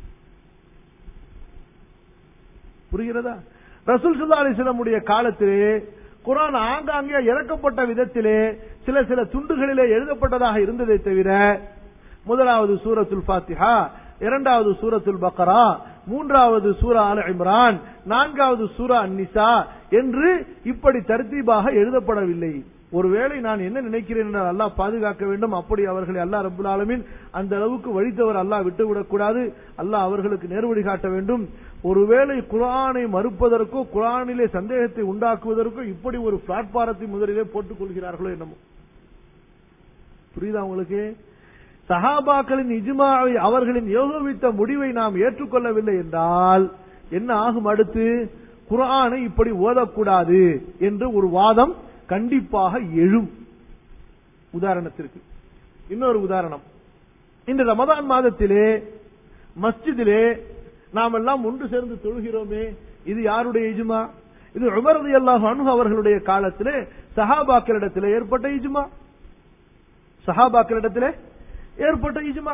புரிகிறதா ரசூல் சுல்லா அலிஸ்லமுடைய காலத்திலே குர்ஆன் ஆங்காங்கே இறக்கப்பட்ட விதத்திலே சில சில துண்டுகளிலே எழுதப்பட்டதாக இருந்ததை தவிர முதலாவது சூரத்துல் ஃபாத்திஹா இரண்டாவது சூரத்துல் பக்கரா மூன்றாவது சூரா அல் இம்ரான் நான்காவது சூரா அந்நிசா என்று இப்படி தர்த்தீபாக எழுதப்படவில்லை ஒருவேளை நான் என்ன நினைக்கிறேன் என்றால் அல்லாஹ் பாதுகாக்க வேண்டும் அப்படி அவர்களை அல்லாஹ் ரப்புல் ஆலமீன் அந்த அளவுக்கு வழித்தவர் அல்லாஹ் விட்டுவிடக் கூடாது அல்லாஹ் அவர்களுக்கு நேர்வழி காட்ட வேண்டும் ஒருவேளை குர்ஆனை மறுப்பதற்கோ குர்ஆனிலே சந்தேகத்தை உண்டாக்குவதற்கோ இப்படி ஒரு பிளாட்பாரத்தை முதலிலே போட்டுக் கொள்கிறார்களோ என்னமோ புரியுதா உங்களுக்கு சஹாபாக்களின் இஜ்மாவை அவர்களின் யோகவித்த முடிவை நாம் ஏற்றுக்கொள்ளவில்லை என்றால் என்ன ஆகும் அடுத்து குர்ஆனை இப்படி ஓதக்கூடாது என்று ஒரு வாதம் கண்டிப்பாக எழும் உதாரணத்திற்கு இன்னொரு உதாரணம் இந்த ரமதான் மாதத்திலே மஸ்ஜிதிலே நாம் எல்லாம் ஒன்று சேர்ந்து தொழுகிறோமே இது யாருடைய இஜ்மா இது உமர் ரலியல்லாஹு அன்ஹு அவர்களுடைய காலத்திலே சஹாபாக்களிடத்திலே ஏற்பட்ட இஜ்மா சஹாபாக்களிடத்திலே ஏற்பட்ட இஜ்மா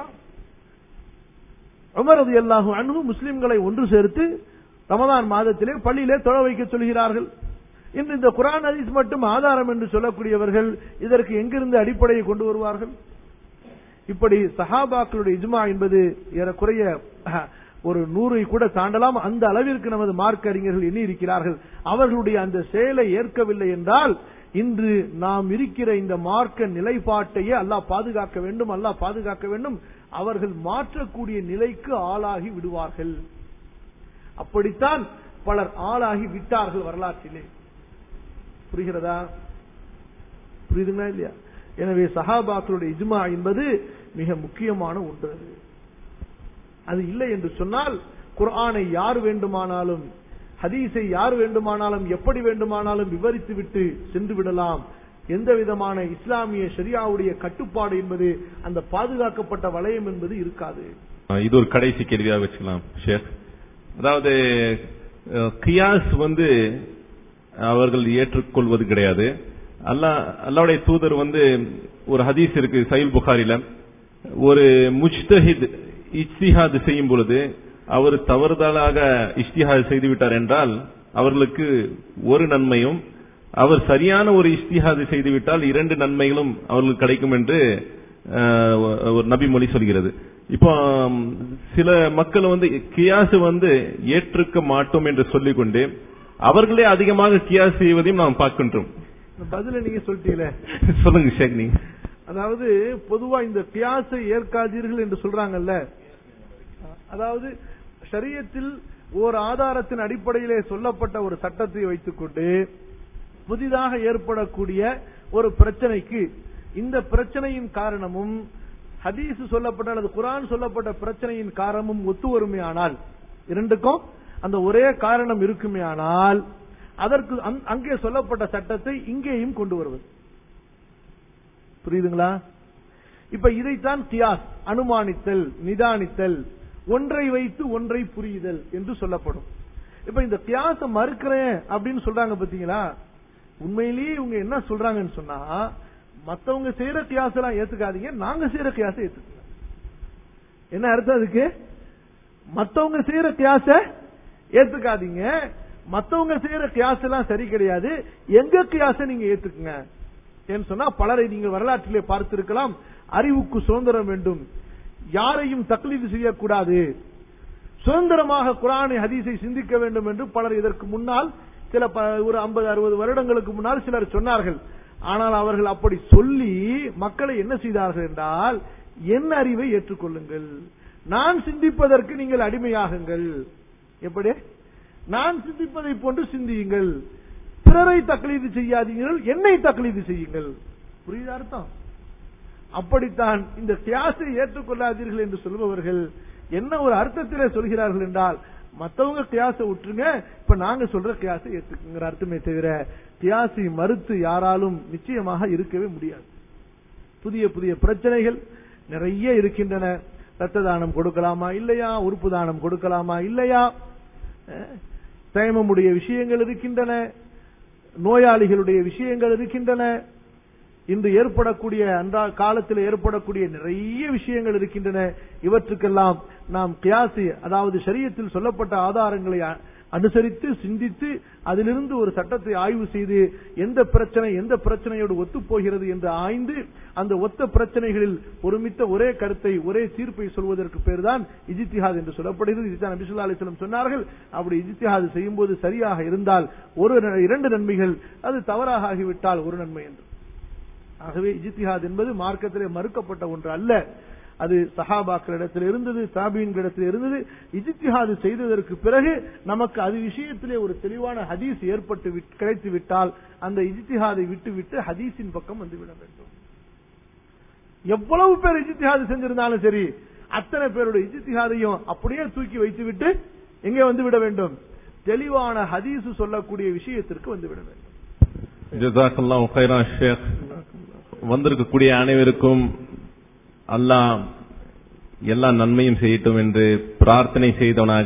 உமர் ரலியல்லாஹு அன்ஹு முஸ்லிம்களை ஒன்று சேர்த்து ரமதான் மாதத்திலே பள்ளியிலே தொழ வைக்க சொல்கிறார்கள் இன்று இந்த குர்ஆன் ஹதீஸ் மட்டும் ஆதாரம் என்று சொல்லக்கூடியவர்கள் இதற்கு எங்கிருந்து அடிப்படையை கொண்டு வருவார்கள் இப்படி சஹாபாக்களுடைய இஜ்மா என்பது ஏறக்குறைய அஹ், ஒரு நூறை கூட தாண்டலாம் அந்த அளவிற்கு நமது மார்க்க அறிஞர்கள் எண்ணி இருக்கிறார்கள் அவர்களுடைய அந்த செயலை ஏற்கவில்லை என்றால் இன்று நாம் இருக்கிற இந்த மார்க்க நிலைப்பாட்டையே அல்லாஹ் பாதுகாக்க வேண்டும் அல்லாஹ் பாதுகாக்க வேண்டும் அவர்கள் மாற்றக்கூடிய நிலைக்கு ஆளாகி விடுவார்கள் அப்படித்தான் பலர் ஆளாகி விட்டார்கள் வரலாற்றிலே புரிகிறதா புரியுதுங்களா இல்லையா எனவே சஹாபாக்களுடைய இஜ்மா என்பது மிக முக்கியமான ஒன்று அது. அது இல்லை என்று சொன்னால் குர்ஆனை யார் வேண்டுமானாலும் ஹதீஸை யார் வேண்டுமானாலும் எப்படி வேண்டுமானாலும் விவரித்து விட்டு சென்று விடலாம் எந்த விதமான இஸ்லாமிய ஷரியாவுடைய கட்டுப்பாடு என்பது அந்த பாதுகாக்கப்பட்ட வளையம் என்பது இருக்காது ஆஹ் இது ஒரு கடைசி கேள்வியாக வச்சுக்கலாம் ஷேக் அதாவது அஹ், கியாஸ் வந்து அவர்கள் ஏற்றுக்கொள்வது கிடையாது அல்லாஹ் அல்லாவுடைய தூதர் வந்து ஒரு ஹதீஸ் இருக்கு சைல் புகாரில ஒரு முஜ்தஹித் இஜ்திஹாத் செய்யும் பொழுது அவர் தவறுதலாக இஜ்திஹாத் செய்து விட்டார் என்றால் அவர்களுக்கு ஒரு நன்மையும் அவர் சரியான ஒரு இஜ்திஹாத் செய்துவிட்டால் இரண்டு நன்மைகளும் அவர்களுக்கு கிடைக்கும் என்று அஹ், ஒரு நபி மொழி சொல்கிறது இப்போ ம், சில மக்கள் வந்து கியாஸ் வந்து ஏற்றுக்க மாட்டோம் என்று சொல்லிக்கொண்டு அவர்களே அதிகமாக கியாஸ் செய்வதையும் நாம் பார்க்கின்றோம் இந்த பதில நீங்க சொல்லிட்டீங்களே சொல்லுங்க ஷேக் நீங்க அதாவது பொதுவா இந்த கியாசை ஏற்காதீர்கள் என்று சொல்றாங்கல்ல அதாவது ஷரியத்தில் ஓர் ஆதாரத்தின் அடிப்படையிலே சொல்லப்பட்ட ஒரு சட்டத்தை வைத்துக்கொண்டு புதிதாக ஏற்படக்கூடிய ஒரு பிரச்சனைக்கு இந்த பிரச்சனையின் காரணமும் ஹதீஸ் சொல்லப்பட்ட அல்லது குரான் சொல்லப்பட்ட பிரச்சனையின் காரணமும் ஒத்து வருமையானால் இரண்டுக்கும் அந்த ஒரே காரணம் இருக்குமேயானால் அதற்கு அங்- அங்கே சொல்லப்பட்ட சட்டத்தை இங்கேயும் கொண்டு வருவது புரியுதுங்களா இப்ப இதைத்தான் கியாஸ் அனுமானித்தல் நிதானித்தல் ஒன்றை வைத்து ஒன்றை புரியுதல் என்று சொல்லப்படும் இப்ப இந்த கியாச மறுக்கிறேன் அப்படின்னு சொல்றாங்க பாத்தீங்களா உண்மையிலேயே இவங்க என்ன சொல்றாங்கன்னு சொன்னா மத்தவங்க செய்யற கியாஸ் எல்லாம் ஏத்துக்காதீங்க நாங்க செய்யற கியாச ஏத்துக்கங்க என்ன அர்த்தம் அதுக்கு மத்தவங்க செய்யற கியாச ஏத்துக்காதீங்க மத்தவங்க செய்யற கியாஸ் எல்லாம் சரி கிடையாது எங்க கியாச நீங்க ஏத்துக்குங்க ஏன்னு சொன்னா பலரை நீங்கள் வரலாற்றிலே பார்த்திருக்கலாம் அறிவுக்கு சுதந்திரம் வேண்டும் யாரையும் தக்லீது செய்யக்கூடாது சுதந்திரமாக குரானை ஹதீஸை சிந்திக்க வேண்டும் என்று பலர் இதற்கு முன்னால் சில ப- ஒரு 50 அறுபது வருடங்களுக்கு முன்னால் சிலர் சொன்னார்கள் ஆனால் அவர்கள் அப்படி சொல்லி மக்களை என்ன செய்தார்கள் என்றால் என் அறிவை ஏற்றுக்கொள்ளுங்கள் நான் சிந்திப்பதற்கு நீங்கள் அடிமையாகுங்கள் எப்படி நான் சிந்திப்பதை போன்று சிந்தியுங்கள் பிறரை தக்லீது செய்யாதீர்கள் என்னை தக்லீது செய்யுங்கள் புரியுதா அர்த்தம் அப்படித்தான் இந்த கியாசை ஏற்றுக்கொள்ளாதீர்கள் என்று சொல்பவர்கள் என்ன ஒரு அர்த்தத்திலே சொல்கிறார்கள் என்றால் மத்தவங்க கியாசை விட்டுருங்க இப்ப நாங்க சொல்ற கியாசை ஏத்துக்குங்கிற அர்த்தமே தவிர கியாசை மறுத்து யாராலும் நிச்சயமாக இருக்கவே முடியாது புதிய புதிய பிரச்சனைகள் நிறைய இருக்கின்றன ரத்த தானம் கொடுக்கலாமா இல்லையா உறுப்பு தானம் கொடுக்கலாமா இல்லையா அஹ், தயமமுடைய விஷயங்கள் இருக்கின்றன நோயாளிகளுடைய விஷயங்கள் இருக்கின்றன இன்று ஏற்படக்கூடிய அன்றா காலத்தில் ஏற்படக்கூடிய நிறைய விஷயங்கள் இருக்கின்றன இவற்றுக்கெல்லாம் நாம் கியாசி அதாவது ஷரியத்தில் சொல்லப்பட்ட ஆதாரங்களை அ- அனுசரித்து சிந்தித்து அதிலிருந்து ஒரு சட்டத்தை ஆய்வு செய்து எந்த பிரச்சனை எந்த பிரச்சனையோடு ஒத்துப் போகிறது என்று ஆய்ந்து அந்த ஒத்த பிரச்சனைகளில் ஒருமித்த ஒரே கருத்தை ஒரே தீர்ப்பை சொல்வதற்கு பேர்தான் இஜித்திஹாத் என்று சொல்லப்படுகிறது இதுதான் நபிசுல்லா அலிஸ்லம் சொன்னார்கள் அப்படி இஜித்திஹாத் செய்யும்போது சரியாக இருந்தால் ஒரு ந- இரண்டு நன்மைகள் அது தவறாக ஆகிவிட்டால் ஒரு நன்மை என்று ஆகவே இஜித்திஹாத் என்பது மார்க்கத்திலே மறுக்கப்பட்ட ஒன்று அல்ல அது சஹாபாக்களிடத்தில் இருந்தது தாபீன்களிடத்தில் இருந்தது இஜித்திஹாது செய்ததற்கு பிறகு நமக்கு அது விஷயத்திலே ஒரு தெளிவான ஹதீஸ் ஏற்பட்டு விட்- கிடைத்து விட்டால் அந்த இஜித்திஹாதை விட்டுவிட்டு ஹதீஸின் பக்கம் வந்துவிட வேண்டும் எவ்வளவு பேர் இஜித்திஹாது செஞ்சிருந்தாலும் சரி அத்தனை பேருடைய இஜித்திஹாதையும் அப்படியே தூக்கி வைத்துவிட்டு எங்கே வந்து விட வேண்டும் தெளிவான ஹதீஸ் சொல்லக்கூடிய விஷயத்திற்கு வந்து விட வேண்டும் ஜசாக்கல்லாம் ஹைரா ஷேக் வந்திருக்கக்கூடிய அனைவருக்கும் அல்லாஹ் எல்லா நன்மையும் செய்யட்டும் என்று பிரார்த்தனை செய்தவனாக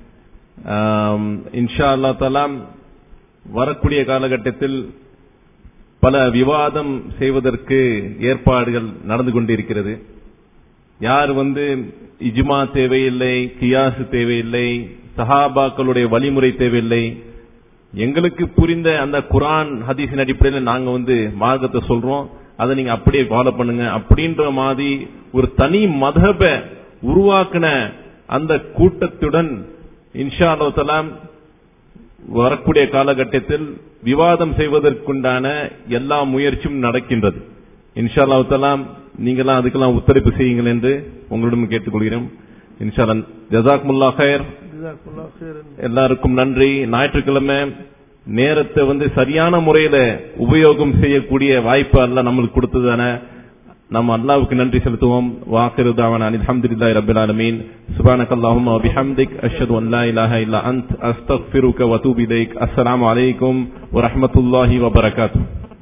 ஆம், இன்ஷா அல்லா தலா வரக்கூடிய காலகட்டத்தில் பல விவாதம் செய்வதற்கு ஏற்பாடுகள் நடந்து கொண்டிருக்கிறது யார் வந்து இஜ்மா தேவையில்லை கியாசு தேவையில்லை சஹாபாக்களுடைய வழிமுறை தேவையில்லை எங்களுக்கு புரிந்த அந்த குரான் ஹதீஸின் அடிப்படையில் நாங்க வந்து மார்க்கத்தை சொல்றோம் அதை நீங்க அப்படியே ஃபாலோ பண்ணுங்க அப்படின்ற மாதிரி ஒரு தனி மதப உருவாக்கின அந்த கூட்டத்துடன் இன்ஷா அல்லாஹ் தஆலா வரக்கூடிய காலகட்டத்தில் விவாதம் செய்வதற்குண்டான எல்லா முயற்சியும் நடக்கின்றது இன்ஷா அல்லாஹ் தஆலா நீங்களாம் அதுக்கெல்லாம் ஒத்துழைப்பு செய்யுங்கள் என்று உங்களிடம் கேட்டுக்கொள்கிறோம் இன்ஷா அல்லாஹ் ஜசாக்முல்லா ஹைர் ஜஸாக்கல்லாஹு khairan. எல்லாருக்கும் நன்றி ஞாயிற்றுக்கிழமை நேரத்தை வந்து சரியான முறையில உபயோகம் செய்யக்கூடிய வாய்ப்பு அல்ல நம்மளுக்கு கொடுத்ததான நம்ம அல்லாவுக்கு நன்றி செலுத்துவோம் வாக்கிரு தாவன் அல்ஹம்துலில்லாஹி ரப்பில் ஆலமீன் சுப்ஹானக அல்லாஹும்ம வ பிஹம்திக் அஷ்ஹது அன் லா இலாஹா இல்லா அன்த் அஸ்தக்ஃபிருக வ அத்தூபு இலைக் அஸ்ஸலாமு அலைக்கும் வ ரஹ்மத்துல்லாஹி வ பரகாத்துஹு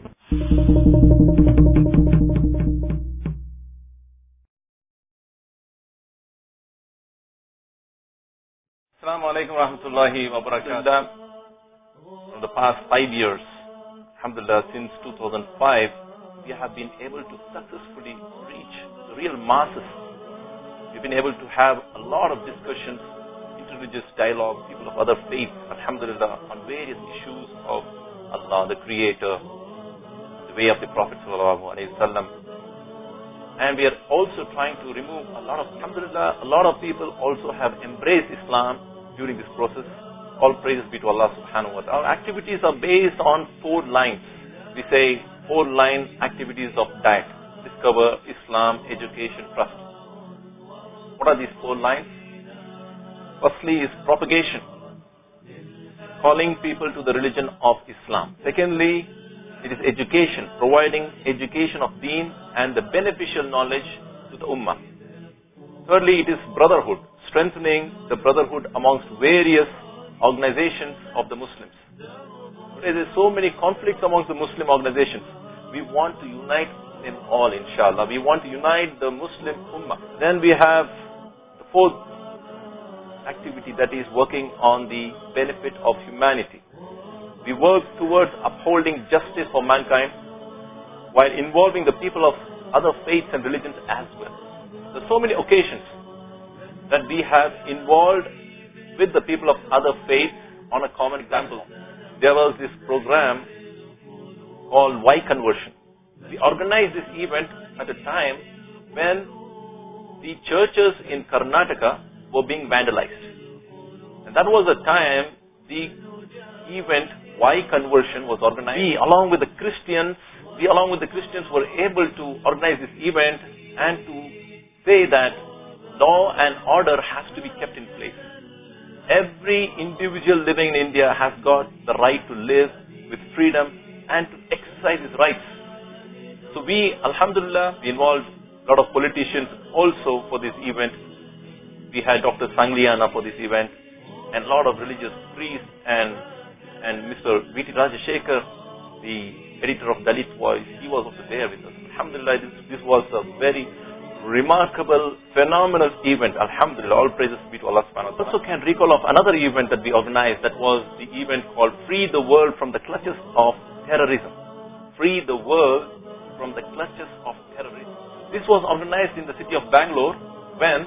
Assalamu alaikum warahmatullahi wabarakatuh. For the past five years, alhamdulillah, since 2005, we have been able to successfully reach the real masses. We've been able to have a lot of discussions, interreligious dialogue, people of other faiths, alhamdulillah, on various issues of Allah, the Creator, the way of the Prophet sallallahu alaihi wasallam. And we are also trying to remove a lot of, alhamdulillah, a lot of people also have embraced Islam during this process. All praises be to Allah subhanahu wa ta'ala. Our activities are based on four lines. We say four line activities of diet. Discover Islam, education, trust. What are these four lines? Firstly is propagation, calling people to the religion of Islam. Secondly, it is education, providing education of deen and the beneficial knowledge to the ummah. Thirdly, it is brotherhood, strengthening the brotherhood amongst various organizations of the Muslims. Today there are so many conflicts amongst the Muslim organizations. We want to unite them all, inshallah. We want to unite the Muslim ummah. Then we have the fourth activity that is working on the benefit of humanity. We work towards upholding justice for mankind while involving the people of other faiths and religions as well. There are so many occasions that we have involved with the people of other faiths on a common example. There was this program called Y Conversion. We organized this event at a time when the churches in Karnataka were being vandalized. And that was the time the event Y Conversion was organized. We, along with the Christians, we along with the Christians were able to organize this event and to say that law and order has to be kept in place. Every individual living in India has got the right to live with freedom and to exercise his rights. So we, Alhamdulillah, we involved a lot of politicians also for this event. We had Dr. Sangliana for this event and a lot of religious priests and, and Mr. V.T. Rajashekar, the editor of Dalit Voice, he was also there with us. Alhamdulillah, this, this was a very remarkable, phenomenal event. Alhamdulillah, all praises be to Allah subhanahu wa ta'ala. Also can recall of another event that we organized that was the event called Free the World from the Clutches of Terrorism. Free the World from the Clutches of Terrorism. This was organized in the city of Bangalore when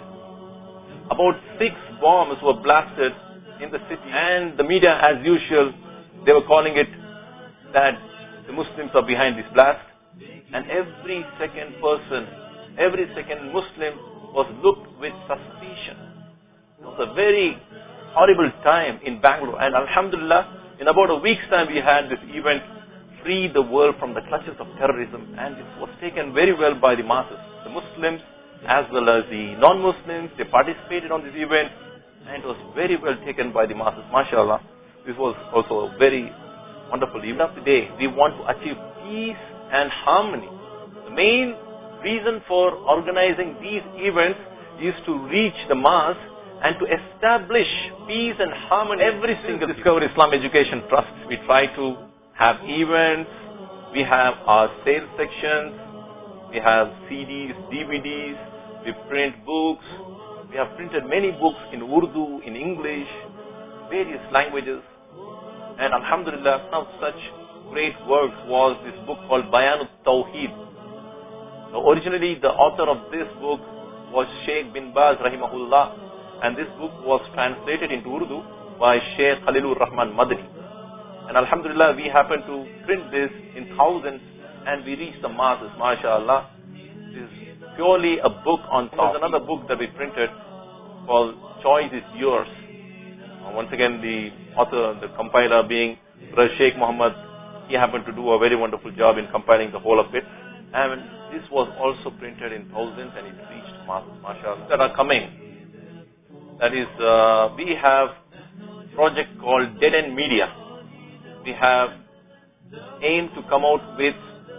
about six bombs were blasted in the city and the media as usual, they were calling it that the Muslims are behind this blast and every second person every second Muslim was looked with suspicion. It was a very horrible time in Bangalore. And Alhamdulillah, in about a week's time, we had this event, Free the World from the Clutches of Terrorism. And it was taken very well by the masses. The Muslims, as well as the non-Muslims, they participated on this event. And it was very well taken by the masses. MashaAllah. This was also a very wonderful event of the day. We want to achieve peace and harmony. The main reason for organizing these events is to reach the mass and to establish peace and harmony. Every single Discover Islam Education Trust, we try to have events, we have our sales sections, we have CDs, DVDs, we print books, we have printed many books in Urdu, in English, various languages. And Alhamdulillah, some such great works was this book called Bayanut Tawheed, now, originally, the author of this book was Sheikh bin Baz rahimahullah, and this book was translated into Urdu by Sheikh Khalilur Rahman Madani. And Alhamdulillah, we happen to print this in thousands, and we reach the masses, mashallah. This is purely a book on There's another book that we printed called Choice is Yours. Uh, once again, the author, the compiler being Sheikh Muhammad, he happened to do a very wonderful job in compiling the whole of it. And this was also printed in thousands and it reached masses, mashallah, that are coming. That is, uh, we have project called Dead End Media. We have aimed to come out with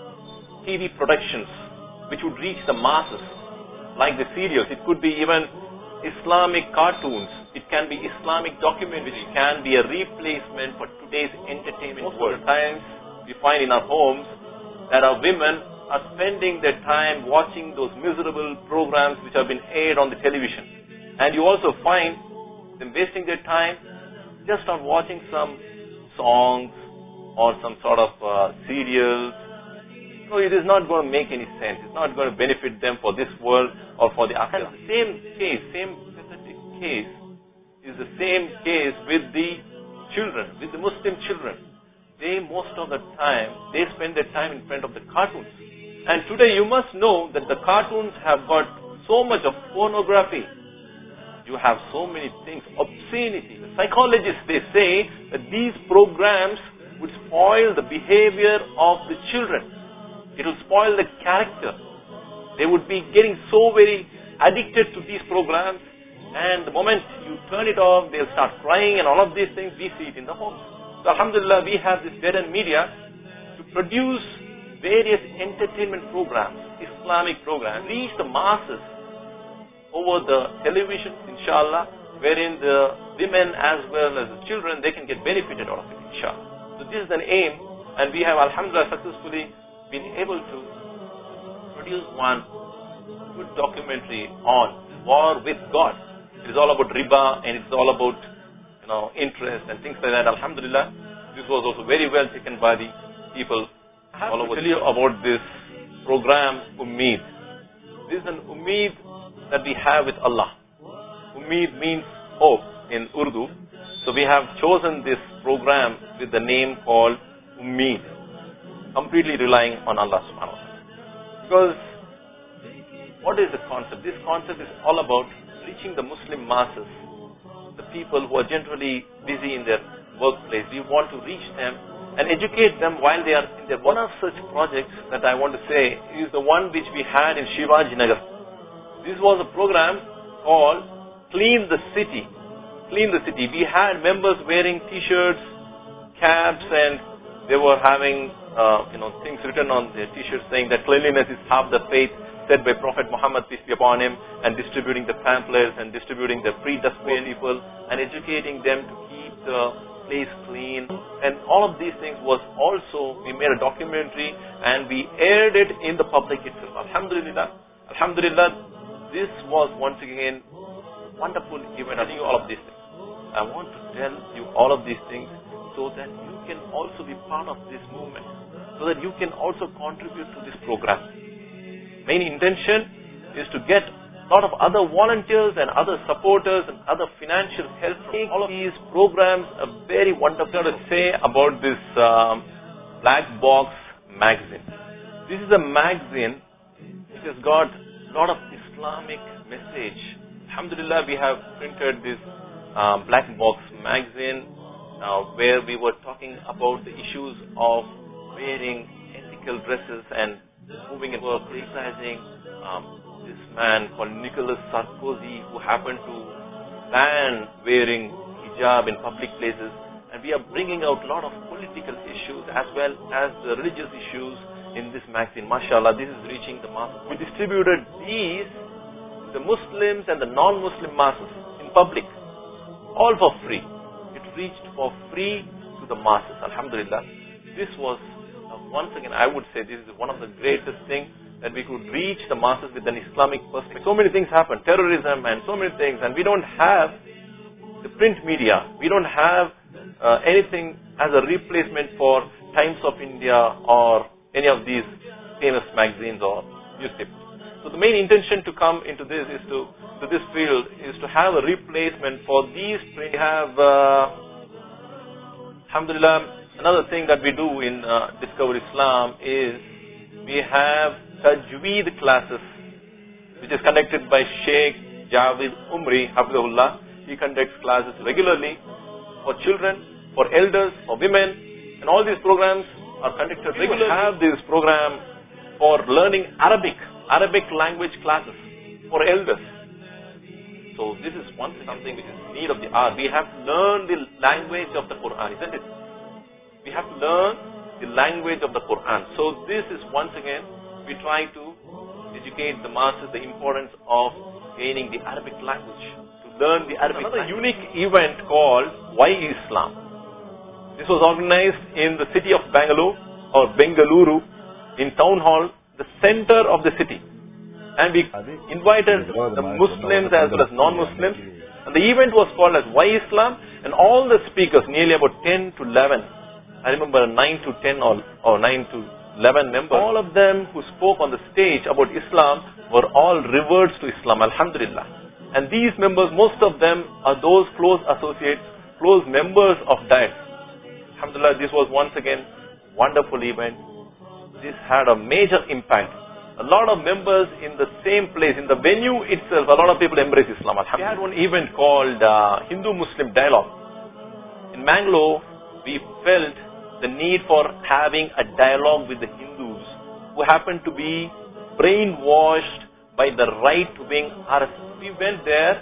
TV productions which would reach the masses, like the serials. It could be even Islamic cartoons. It can be Islamic documentaries. It can be a replacement for today's entertainment Most world. of the times we find in our homes that our women are spending their time watching those miserable programs which have been aired on the television. And you also find them wasting their time just on watching some songs or some sort of uh, serials. So it is not going to make any sense. It's not going to benefit them for this world or for the after. Same case, same pathetic case is the same case with the children, with the Muslim children. They most of the time, they spend their time in front of the cartoons. And today you must know that the cartoons have got so much of pornography. You have so many things, obscenity. The psychologists, they say that these programs would spoil the behavior of the children. It will spoil the character. They would be getting so very addicted to these programs And the moment you turn it off, they'll start crying and all of these things. We see it in the homes. So Alhamdulillah, we have this Vedan media to produce various entertainment programs, Islamic programs, reach the masses over the television, inshallah, wherein the women as well as the children, they can get benefited out of it, inshallah. So this is an aim, and we have, alhamdulillah, successfully been able to produce one good documentary on war with God. It is all about riba, and it's all about, you know, interest and things like that, alhamdulillah. This was also very well taken by the people all over. tell you about this program, Ummeed. This is an Ummeed that we have with Allah. Ummeed means hope in Urdu. So we have chosen this program with the name called Ummeed, completely relying on Allah subhanahu wa ta'ala. Because what is the concept? This concept is all about reaching the Muslim masses, the people who are generally busy in their workplace. We want to reach them and educate them while they are in their one of such projects that I want to say is the one which we had in Shivaji Nagar. This was a program called Clean the City. Clean the City. We had members wearing t-shirts, caps, and they were having, uh, you know, things written on their t-shirts saying that cleanliness is half the faith, said by Prophet Muhammad peace be upon him, and distributing the pamphlets and distributing the free dustbin people and educating them to keep the place clean. And all of these things was also we made a documentary and we aired it in the public itself. Alhamdulillah. Alhamdulillah. This was once again wonderful event. I think all of these things. I want to tell you all of these things so that you can also be part of this movement, so that you can also contribute to this program. Main intention is to get a lot of other volunteers and other supporters and other financial help from all of these programs. A very wonderful to say about this um, Black Box magazine. This is a magazine which has got a lot of Islamic message. Alhamdulillah, we have printed this uh, Black Box magazine uh, where we were talking about the issues of wearing ethical dresses and moving and were criticizing um, this man called Nicolas Sarkozy who happened to ban wearing hijab in public places. And we are bringing out a lot of political issues as well as the religious issues in this magazine. MashaAllah, this is reaching the masses. We distributed these to the Muslims and the non-Muslim masses in public, all for free. It reached for free to the masses. Alhamdulillah. This was, uh, once again, I would say this is one of the greatest things that we could reach the masses with an Islamic perspective. So many things happen, terrorism and so many things, and we don't have the print media. We don't have uh, anything as a replacement for Times of India or any of these famous magazines or newspapers. So the main intention to come into this is to to this field is to have a replacement for these. We have, uh, Alhamdulillah, another thing that we do in uh, Discover Islam is we have Tajweed classes, which is conducted by Sheikh Javed Umri, Hafizahullah. He conducts classes regularly for children, for elders, for women, and all these programs are conducted regularly. We have this program for learning Arabic, Arabic language classes for elders. So this is one something which is need of the hour. We have to learn the language of the Quran, isn't it? We have to learn the language of the Quran. So this is once again we try to educate the masses the importance of gaining the Arabic language, to learn the Arabic. Another unique event called Why Islam. This was organized in the city of Bangalore or Bengaluru in town hall, the center of the city. And we invited the Muslims as well as non-Muslims. And the event was called as Why Islam? And all the speakers, nearly about 10 to 11, I remember 9 to 10 or, or 9 to 11 members, all of them who spoke on the stage about Islam were all reverts to Islam, Alhamdulillah. And these members, most of them are those close associates, close members of DIET. Alhamdulillah, this was once again wonderful event. This had a major impact. A lot of members in the same place, in the venue itself, a lot of people embrace Islam. We had one event called uh, Hindu-Muslim Dialogue. In Mangalore, we felt the need for having a dialogue with the Hindus who happen to be brainwashed by the right-wing RSS. We went there to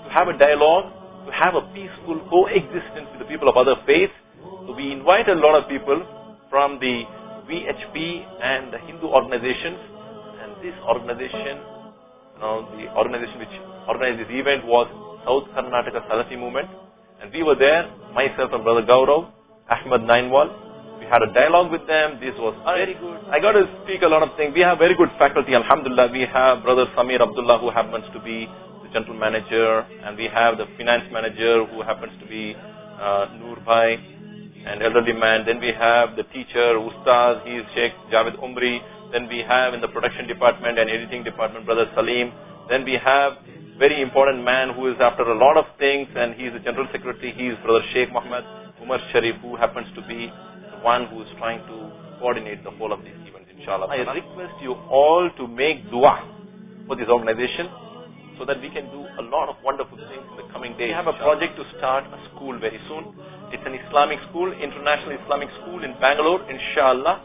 to have a dialogue, to have a peaceful coexistence with the people of other faiths. So we invited a lot of people from the VHP and the Hindu organizations. And this organization, you know, the organization which organized this event was South Karnataka Salafi movement. And we were there, myself and Brother Gaurav, Ahmed Nainwal. We had a dialogue with them. This was very good. I got to speak a lot of things. We have very good faculty, Alhamdulillah. We have Brother Samir Abdullah who happens to be the general manager and we have the finance manager who happens to be uh, Noor Bhai, an elderly man. Then we have the teacher, Ustaz, he is Sheikh Javed Umri. Then we have in the production department and editing department, Brother Salim. Then we have very important man who is after a lot of things and he is the general secretary. He is Brother Sheikh Muhammad Umar Sharif who happens to be the one who is trying to coordinate the whole of these events, inshallah. I request you all to make dua for this organization so that we can do a lot of wonderful things in the coming days. We have a project to start a school very soon. It's an Islamic school, International Islamic School in Bangalore, inshallah.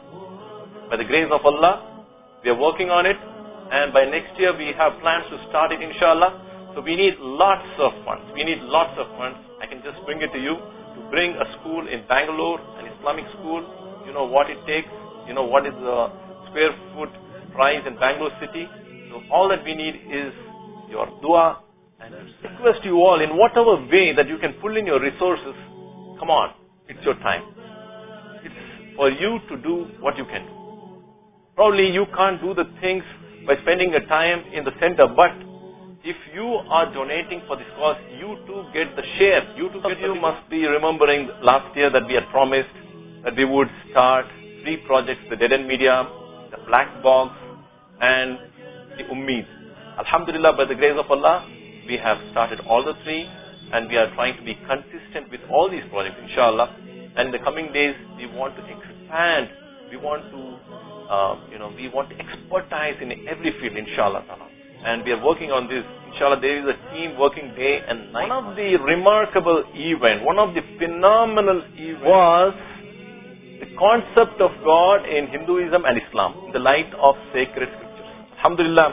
By the grace of Allah, we are working on it. And by next year, we have plans to start it, inshallah. So we need lots of funds. We need lots of funds. I can just bring it to you. To bring a school in Bangalore, an Islamic school, you know what it takes. You know what is the square foot price in Bangalore city. So all that we need is your dua and request you all in whatever way that you can pull in your resources. Come on, it's your time. It's for you to do what you can do. Probably you can't do the things by spending your time in the center, but if you are donating for this cause, you too get the share. You too get you must be remembering last year that we had promised that we would start three projects, the Dead End Media, the Black Box, and the Ummeed. Alhamdulillah, by the grace of Allah, we have started all the three, and we are trying to be consistent with all these projects, inshallah. And in the coming days, we want to expand. We want to, uh, you know, we want to expertise in every field, inshallah. ta'ala. And we are working on this. Inshallah, there is a team working day and night. One of the remarkable event, one of the phenomenal event was the concept of God in Hinduism and Islam in the light of sacred scriptures. Alhamdulillah,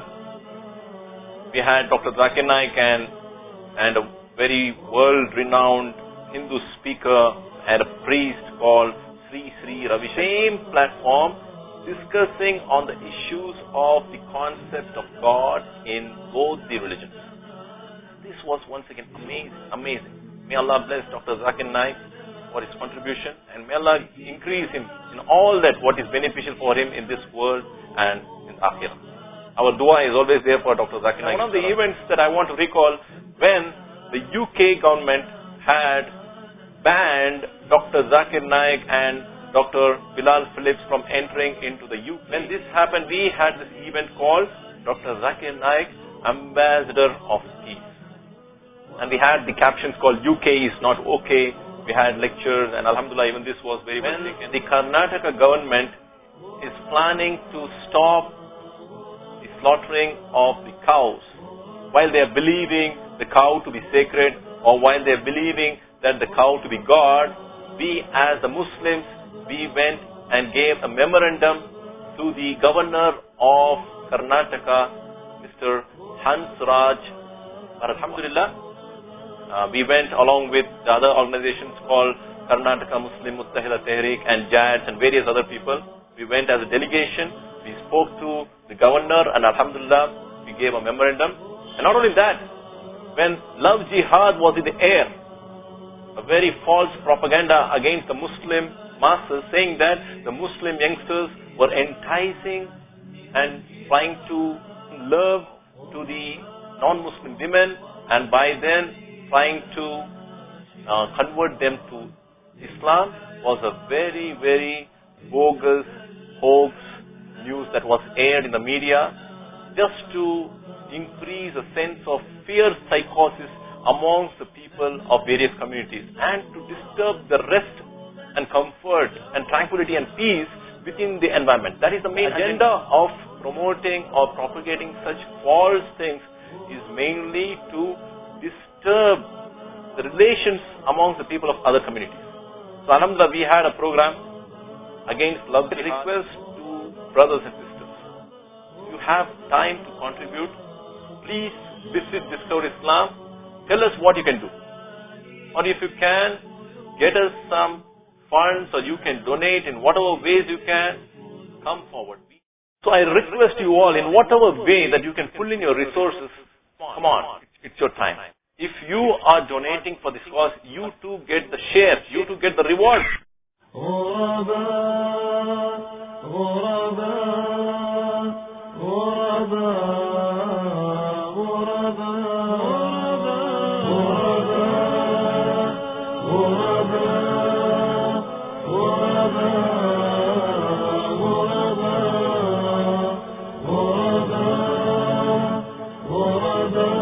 we had Dr. Zakir Naik and, and a very world-renowned Hindu speaker and a priest called Sri Sri Ravi. Same platform discussing on the issues of the concept of God in both the religions. This was once again amazing, amazing. May Allah bless Dr. Zakir Naik for his contribution and may Allah increase him in all that what is beneficial for him in this world and in Akhirah. Our dua is always there for Dr. Zakir Naik. One of the events that I want to recall when the UK government had banned Dr. Zakir Naik and Dr. Bilal Phillips from entering into the UK. When this happened, we had this event called Dr. Zakir Naik, Ambassador of Peace. And we had the captions called UK is not okay. We had lectures and Alhamdulillah even this was very well taken. The Karnataka government is planning to stop the slaughtering of the cows while they are believing the cow to be sacred or while they are believing that the cow to be God, we as the Muslims, we went and gave a memorandum to the governor of Karnataka, Mr. Hans Raj. Alhamdulillah, uh, we went along with the other organizations called Karnataka Muslim Muttahida Tehreek and JADS and various other people. We went as a delegation. We spoke to the governor and Alhamdulillah, we gave a memorandum. And not only that, when love jihad was in the air, a very false propaganda against the Muslim masses saying that the Muslim youngsters were enticing and trying to love to the non-Muslim women and by then trying to uh, convert them to Islam was a very, very bogus hoax news that was aired in the media just to increase a sense of fear psychosis amongst the people of various communities and to disturb the rest and comfort and tranquility and peace within the environment. That is the main agenda of promoting or propagating such false things is mainly to disturb the relations amongst the people of other communities. So Alhamdulillah, we had a program against love. Request to brothers and sisters. You have time to contribute. Please visit Discover Islam. Tell us what you can do. Or if you can, get us some funds or you can donate in whatever ways you can, come forward. So I request you all in whatever way that you can pull in your resources, come on, it's your time. If you are donating for this cause, you too get the shares, you too get the reward. غرباء غرباء غرباء غرباء غرباء غرباء غرباء غرباء